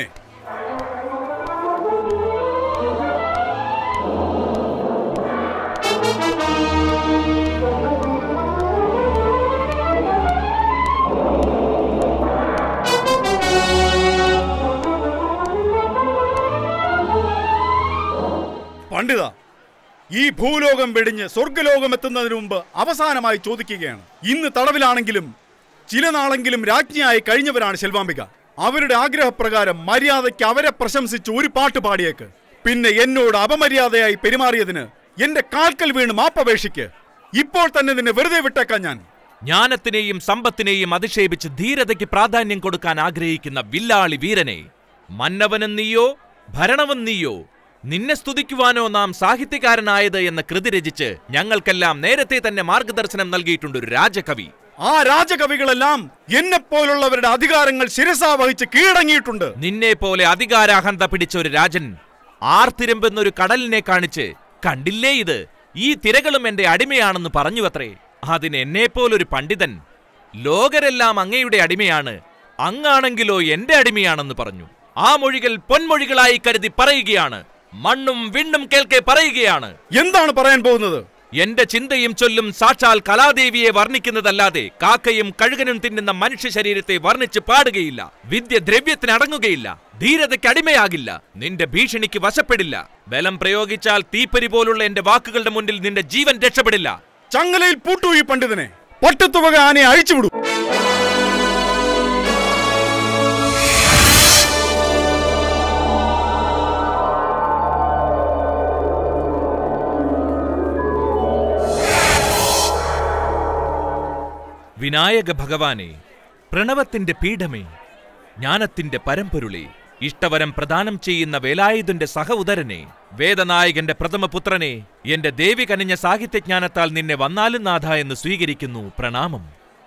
പണ്ഡിത ഈ ഭൂലോകം വെടിഞ്ഞ് സ്വർഗലോകം എത്തുന്നതിന് മുമ്പ് അവസാനമായി ചോദിക്കുകയാണ് ഇന്ന് തടവിലാണെങ്കിലും ചില നാളെങ്കിലും രാജ്ഞിയായി കഴിഞ്ഞവരാണ് ശെൽവാംബിക അവരുടെ ആഗ്രഹപ്രകാരം മര്യാദയ്ക്ക് അവരെ പ്രശംസിച്ച് ഒരു പാട്ട് പാടിയേക്ക് പിന്നെ എന്നോട് അപമര്യാദയായി പെരുമാറിയതിന് എന്റെ കാൽക്കൽ വീണ് മാപ്പപേക്ഷിക്ക് ഇപ്പോൾ തന്നെ നിന്നെ വെറുതെ വിട്ടേക്കാൻ ഞാൻ ജ്ഞാനത്തിനെയും സമ്പത്തിനെയും അധിക്ഷേപിച്ച് ധീരതയ്ക്ക് പ്രാധാന്യം കൊടുക്കാൻ ആഗ്രഹിക്കുന്ന വില്ലാളി വീരനെ മന്നവനും നീയോ ഭരണവും നീയോ നിന്നെ സ്തുതിക്കുവാനോ നാം സാഹിത്യകാരനായത് എന്ന കൃതി രചിച്ച് ഞങ്ങൾക്കെല്ലാം നേരത്തെ തന്നെ മാർഗദർശനം നൽകിയിട്ടുണ്ട് ഒരു രാജകവി ആ രാജകവികളെല്ലാം എന്നെ പോലുള്ളവരുടെ അധികാരങ്ങൾ ശിരസാ വഹിച്ച് കീഴടങ്ങിയിട്ടുണ്ട് നിന്നെ പോലെ അധികാരാഹന്ത പിടിച്ച ഒരു രാജൻ ആർത്തിരമ്പെന്നൊരു കടലിനെ കാണിച്ച് കണ്ടില്ലേ ഇത് ഈ തിരകളും എന്റെ അടിമയാണെന്ന് പറഞ്ഞുവത്രേ അതിന് എന്നെപ്പോലൊരു പണ്ഡിതൻ ലോകരെല്ലാം അങ്ങയുടെ അടിമയാണ് അങ്ങാണെങ്കിലോ എന്റെ അടിമയാണെന്ന് പറഞ്ഞു ആ മൊഴികൾ പൊന്മൊഴികളായി കരുതി പറയുകയാണ് മണ്ണും വിണ്ണും കേൾക്കെ പറയുകയാണ് എന്താണ് പറയാൻ പോകുന്നത് എന്റെ ചിന്തയും ചൊല്ലും സാക്ഷാൽ കലാദേവിയെ വർണ്ണിക്കുന്നതല്ലാതെ കാക്കയും കഴുകനും തിന്നുന്ന മനുഷ്യ ശരീരത്തെ വർണ്ണിച്ച് പാടുകയില്ല വിദ്യ ദ്രവ്യത്തിന് അടങ്ങുകയില്ല ധീരതയ്ക്ക് അടിമയാകില്ല നിന്റെ ഭീഷണിക്ക് വശപ്പെടില്ല ബലം പ്രയോഗിച്ചാൽ തീപ്പരി പോലുള്ള എന്റെ വാക്കുകളുടെ മുന്നിൽ നിന്റെ ജീവൻ രക്ഷപ്പെടില്ല ചങ്ങലയിൽ പൂട്ടു ഈ പണ്ഡിതനെ പട്ടത്തുവക ആനയെ അഴിച്ചുവിടൂ വിനായക ഭഗവാനെ പ്രണവത്തിന്റെ പീഠമേ ജ്ഞാനത്തിന്റെ പരമ്പൊരുളെ ഇഷ്ടവരം പ്രദാനം ചെയ്യുന്ന വേലായുധന്റെ സഹ ഉദരനെ വേദനായകന്റെ പ്രഥമപുത്രനെ എന്റെ ദേവി കനിഞ്ഞ സാഹിത്യജ്ഞാനത്താൽ നിന്നെ വന്നാലും നാഥ എന്ന് സ്വീകരിക്കുന്നു പ്രണാമം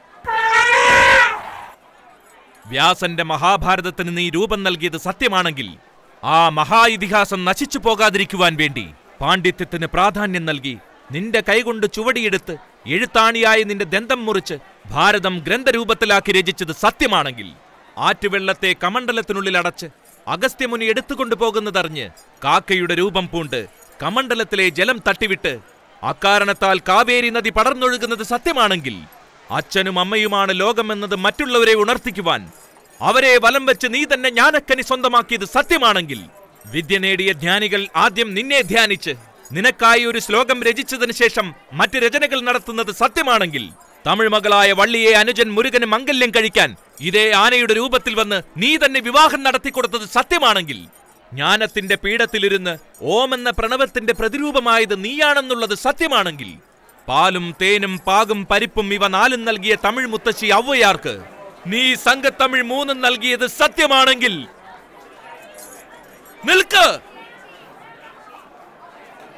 വ്യാസന്റെ മഹാഭാരതത്തിന് നീ രൂപം നൽകിയത് സത്യമാണെങ്കിൽ ആ മഹാ ഇതിഹാസം നശിച്ചു പോകാതിരിക്കുവാൻ വേണ്ടി പാണ്ഡിത്യത്തിന് പ്രാധാന്യം നൽകി നിന്റെ കൈകൊണ്ട് ചുവടിയെടുത്ത് എഴുത്താണിയായി നിന്റെ ദന്തം മുറിച്ച് ഭാരതം ഗ്രന്ഥരൂപത്തിലാക്കി രചിച്ചത് സത്യമാണെങ്കിൽ ആറ്റുവെള്ളത്തെ കമണ്ഡലത്തിനുള്ളിൽ അടച്ച് അഗസ്ത്യമുനി എടുത്തുകൊണ്ടുപോകുന്നതറിഞ്ഞ് കാക്കയുടെ രൂപം പൂണ്ട് കമണ്ഡലത്തിലെ ജലം തട്ടിവിട്ട് അക്കാരണത്താൽ കാവേരി നദി പടർന്നൊഴുകുന്നത് സത്യമാണെങ്കിൽ അച്ഛനും അമ്മയുമാണ് ലോകമെന്നത് മറ്റുള്ളവരെ ഉണർത്തിക്കുവാൻ അവരെ വലം വെച്ച് നീ തന്നെ ജ്ഞാനക്കനി സ്വന്തമാക്കിയത് സത്യമാണെങ്കിൽ വിദ്യ നേടിയ ജ്ഞാനികൾ ആദ്യം നിന്നെ ധ്യാനിച്ച് നിനക്കായി ഒരു ശ്ലോകം രചിച്ചതിനു ശേഷം മറ്റ് രചനകൾ നടത്തുന്നത് സത്യമാണെങ്കിൽ തമിഴ് മകളായ വള്ളിയെ അനുജൻ മുരുകന് മംഗല്യം കഴിക്കാൻ ഇതേ ആനയുടെ രൂപത്തിൽ വന്ന് നീ തന്നെ വിവാഹം നടത്തിക്കൊടുത്തത് സത്യമാണെങ്കിൽ ജ്ഞാനത്തിന്റെ പീഠത്തിലിരുന്ന് ഓം എന്ന പ്രണവത്തിന്റെ പ്രതിരൂപമായത് നീയാണെന്നുള്ളത് സത്യമാണെങ്കിൽ പാലും തേനും പാകും പരിപ്പും ഇവ നാലും നൽകിയ തമിഴ് മുത്തശ്ശി ഔവയാർക്ക് നീ സംഘത്തമിഴ് മൂന്നും നൽകിയത് സത്യമാണെങ്കിൽ നിൽക്ക്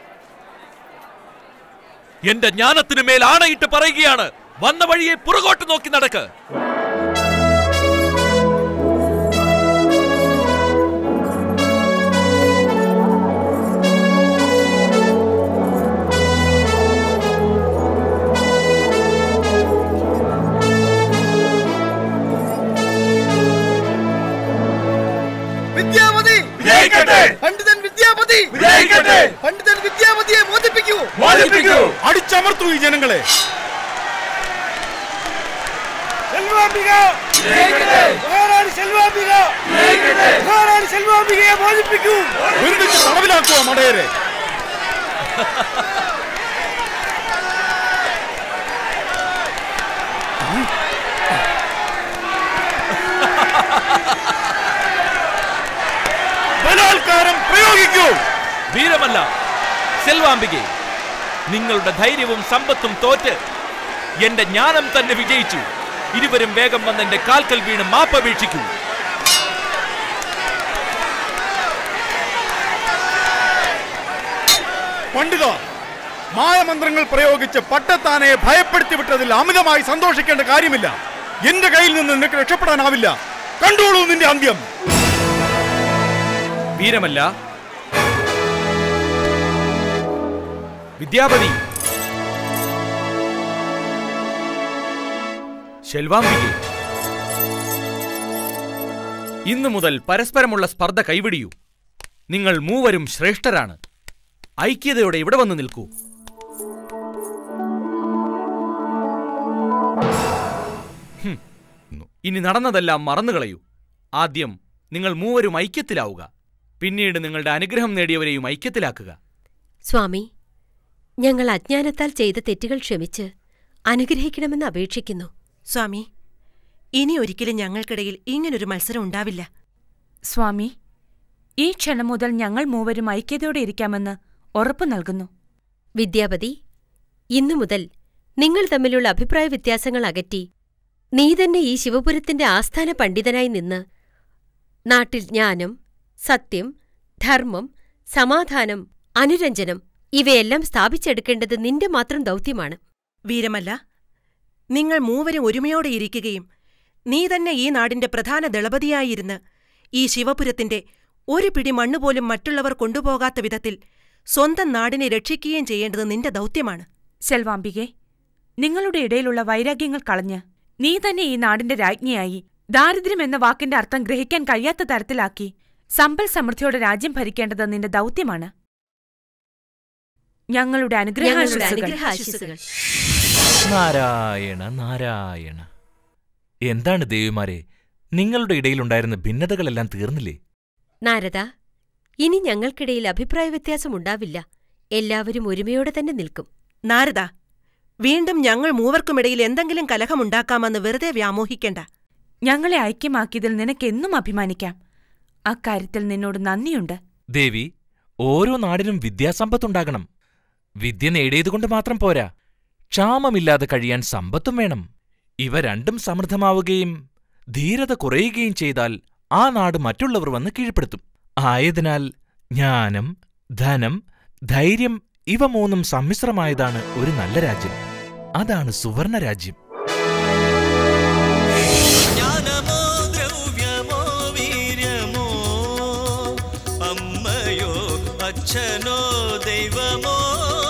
എന്റെ ജ്ഞാനത്തിനു മേൽ ആണയിട്ട് പറയുകയാണ് വന്ന വഴിയെ പുറകോട്ട് നോക്കി നടക്ക് വിദ്യാപതി പണ്ഡിതൻ വിദ്യാപതി പണ്ഡിതൻ വിദ്യാപതിയെ മോചിപ്പിക്കൂ അടിച്ചമർത്തു ഈ ജനങ്ങളെ സെൽവാംബിക മഹാറാണി സെൽവാംബിക മഹാറാണി സെൽവാംബികയെ മോചിപ്പിക്കൂ ഒരുമിച്ച് തടവിലാക്കുവോ മടയരെ ബലാത്കാരം പ്രയോഗിക്കൂ വീരമല്ല സെൽവാംബികെ നിങ്ങളുടെ ധൈര്യവും സമ്പത്തും തോറ്റ് എന്റെ ജ്ഞാനം തന്നെ വിജയിച്ചു ഇരുവരും വേഗം വന്ന് എന്റെ കാൽക്കൽ വീണ് മാപ്പപേക്ഷിക്കൂ പണ്ഡിത മായമന്ത്രങ്ങൾ പ്രയോഗിച്ച് പട്ടത്താനയെ ഭയപ്പെടുത്തി വിട്ടതിൽ അമിതമായി സന്തോഷിക്കേണ്ട കാര്യമില്ല എന്റെ കയ്യിൽ നിന്ന് നിനക്ക് രക്ഷപ്പെടാനാവില്ല കണ്ടോളൂ നിന്റെ അന്ത്യം വീരമല്ല വിദ്യാപതി ശെൽവാംബികെ ഇന്നു മുതൽ പരസ്പരമുള്ള സ്പർദ്ധ കൈവിടിയൂ നിങ്ങൾ മൂവരും ശ്രേഷ്ഠരാണ് ഐക്യതയോടെ ഇവിടെ വന്നു നിൽക്കൂ ഹും. ഇനി നടന്നതെല്ലാം മറന്നുകളയൂ ആദ്യം നിങ്ങൾ മൂവരും ഐക്യത്തിലാവുക പിന്നീട് നിങ്ങളുടെ അനുഗ്രഹം നേടിയവരെയും ഐക്യത്തിലാക്കുക സ്വാമി ഞങ്ങൾ അജ്ഞാനത്താൽ ചെയ്ത തെറ്റുകൾ ക്ഷമിച്ച് അനുഗ്രഹിക്കണമെന്ന് അപേക്ഷിക്കുന്നു സ്വാമി ഇനി ഒരിക്കലും ഞങ്ങൾക്കിടയിൽ ഇങ്ങനൊരു മത്സരം ഉണ്ടാവില്ല സ്വാമി ഈ ക്ഷണം മുതൽ ഞങ്ങൾ മൂവരും ഐക്യതയോടെ ഇരിക്കാമെന്ന് ഉറപ്പു നൽകുന്നു വിദ്യാപതി ഇന്നു മുതൽ നിങ്ങൾ തമ്മിലുള്ള അഭിപ്രായ വ്യത്യാസങ്ങൾ അകറ്റി നീ തന്നെ ഈ ശിവപുരത്തിന്റെ ആസ്ഥാന പണ്ഡിതനായി നിന്ന് നാട്ടിൽ ജ്ഞാനം സത്യം ധർമ്മം സമാധാനം അനുരഞ്ജനം ഇവയെല്ലാം സ്ഥാപിച്ചെടുക്കേണ്ടത് നിന്റെ മാത്രം ദൗത്യമാണ് വീരമല്ല നിങ്ങൾ മൂവരും ഒരുമയോടെ ഇരിക്കുകയും നീ തന്നെ ഈ നാടിന്റെ പ്രധാന ദളപതിയായിരുന്ന് ഈ ശിവപുരത്തിന്റെ ഒരു പിടി മണ്ണുപോലും മറ്റുള്ളവർ കൊണ്ടുപോകാത്ത വിധത്തിൽ സ്വന്തം നാടിനെ രക്ഷിക്കുകയും ചെയ്യേണ്ടത് നിന്റെ ദൗത്യമാണ് സെൽവാംബികെ നിങ്ങളുടെ ഇടയിലുള്ള വൈരാഗ്യങ്ങൾ കളഞ്ഞ് നീ തന്നെ ഈ നാടിന്റെ രാജ്ഞിയായി ദാരിദ്ര്യം എന്ന വാക്കിന്റെ അർത്ഥം ഗ്രഹിക്കാൻ കഴിയാത്ത തരത്തിലാക്കി സമ്പൽ സമൃദ്ധിയോടെ രാജ്യം ഭരിക്കേണ്ടത് നിന്റെ ദൗത്യമാണ് ഞങ്ങളുടെ ഞങ്ങളുടെ അനുഗ്രഹാശിസുകൾ അനുഗ്രഹാശിസുകൾ നാരായണ നാരായണ എന്താണ് ദേവിമാരെ നിങ്ങളുടെ ഇടയിലുണ്ടായിരുന്ന ഭിന്നതകളെല്ലാം തീർന്നില്ലേ നാരദ ഇനി ഞങ്ങൾക്കിടയിൽ അഭിപ്രായ വ്യത്യാസമുണ്ടാവില്ല എല്ലാവരും ഒരുമയോടെ തന്നെ നിൽക്കും നാരദ വീണ്ടും ഞങ്ങൾ മൂവർക്കുമിടയിൽ എന്തെങ്കിലും കലഹമുണ്ടാക്കാമെന്ന് വെറുതെ വ്യാമോഹിക്കേണ്ട ഞങ്ങളെ ഐക്യമാക്കിയതിൽ നിനക്കെന്നും അഭിമാനിക്കാം അക്കാര്യത്തിൽ നിന്നോട് നന്ദിയുണ്ട് ദേവി ഓരോ നാടിനും വിദ്യാസമ്പത്തുണ്ടാകണം വിദ്യ നേടിയതുകൊണ്ട് മാത്രം പോരാ ക്ഷാമമില്ലാതെ കഴിയാൻ സമ്പത്തും വേണം ഇവ രണ്ടും സമൃദ്ധമാവുകയും ധീരത കുറയുകയും ചെയ്താൽ ആ നാട് മറ്റുള്ളവർ വന്ന് കീഴ്പ്പെടുത്തും ആയതിനാൽ ജ്ഞാനം ധനം ധൈര്യം ഇവ മൂന്നും സമ്മിശ്രമായതാണ് ഒരു നല്ല രാജ്യം അതാണ് സുവർണ രാജ്യം ജ്ഞാനമോ ദ്രവ്യമോ വീര്യമോ അമ്മയോ അച്ഛനോ ദൈവമോ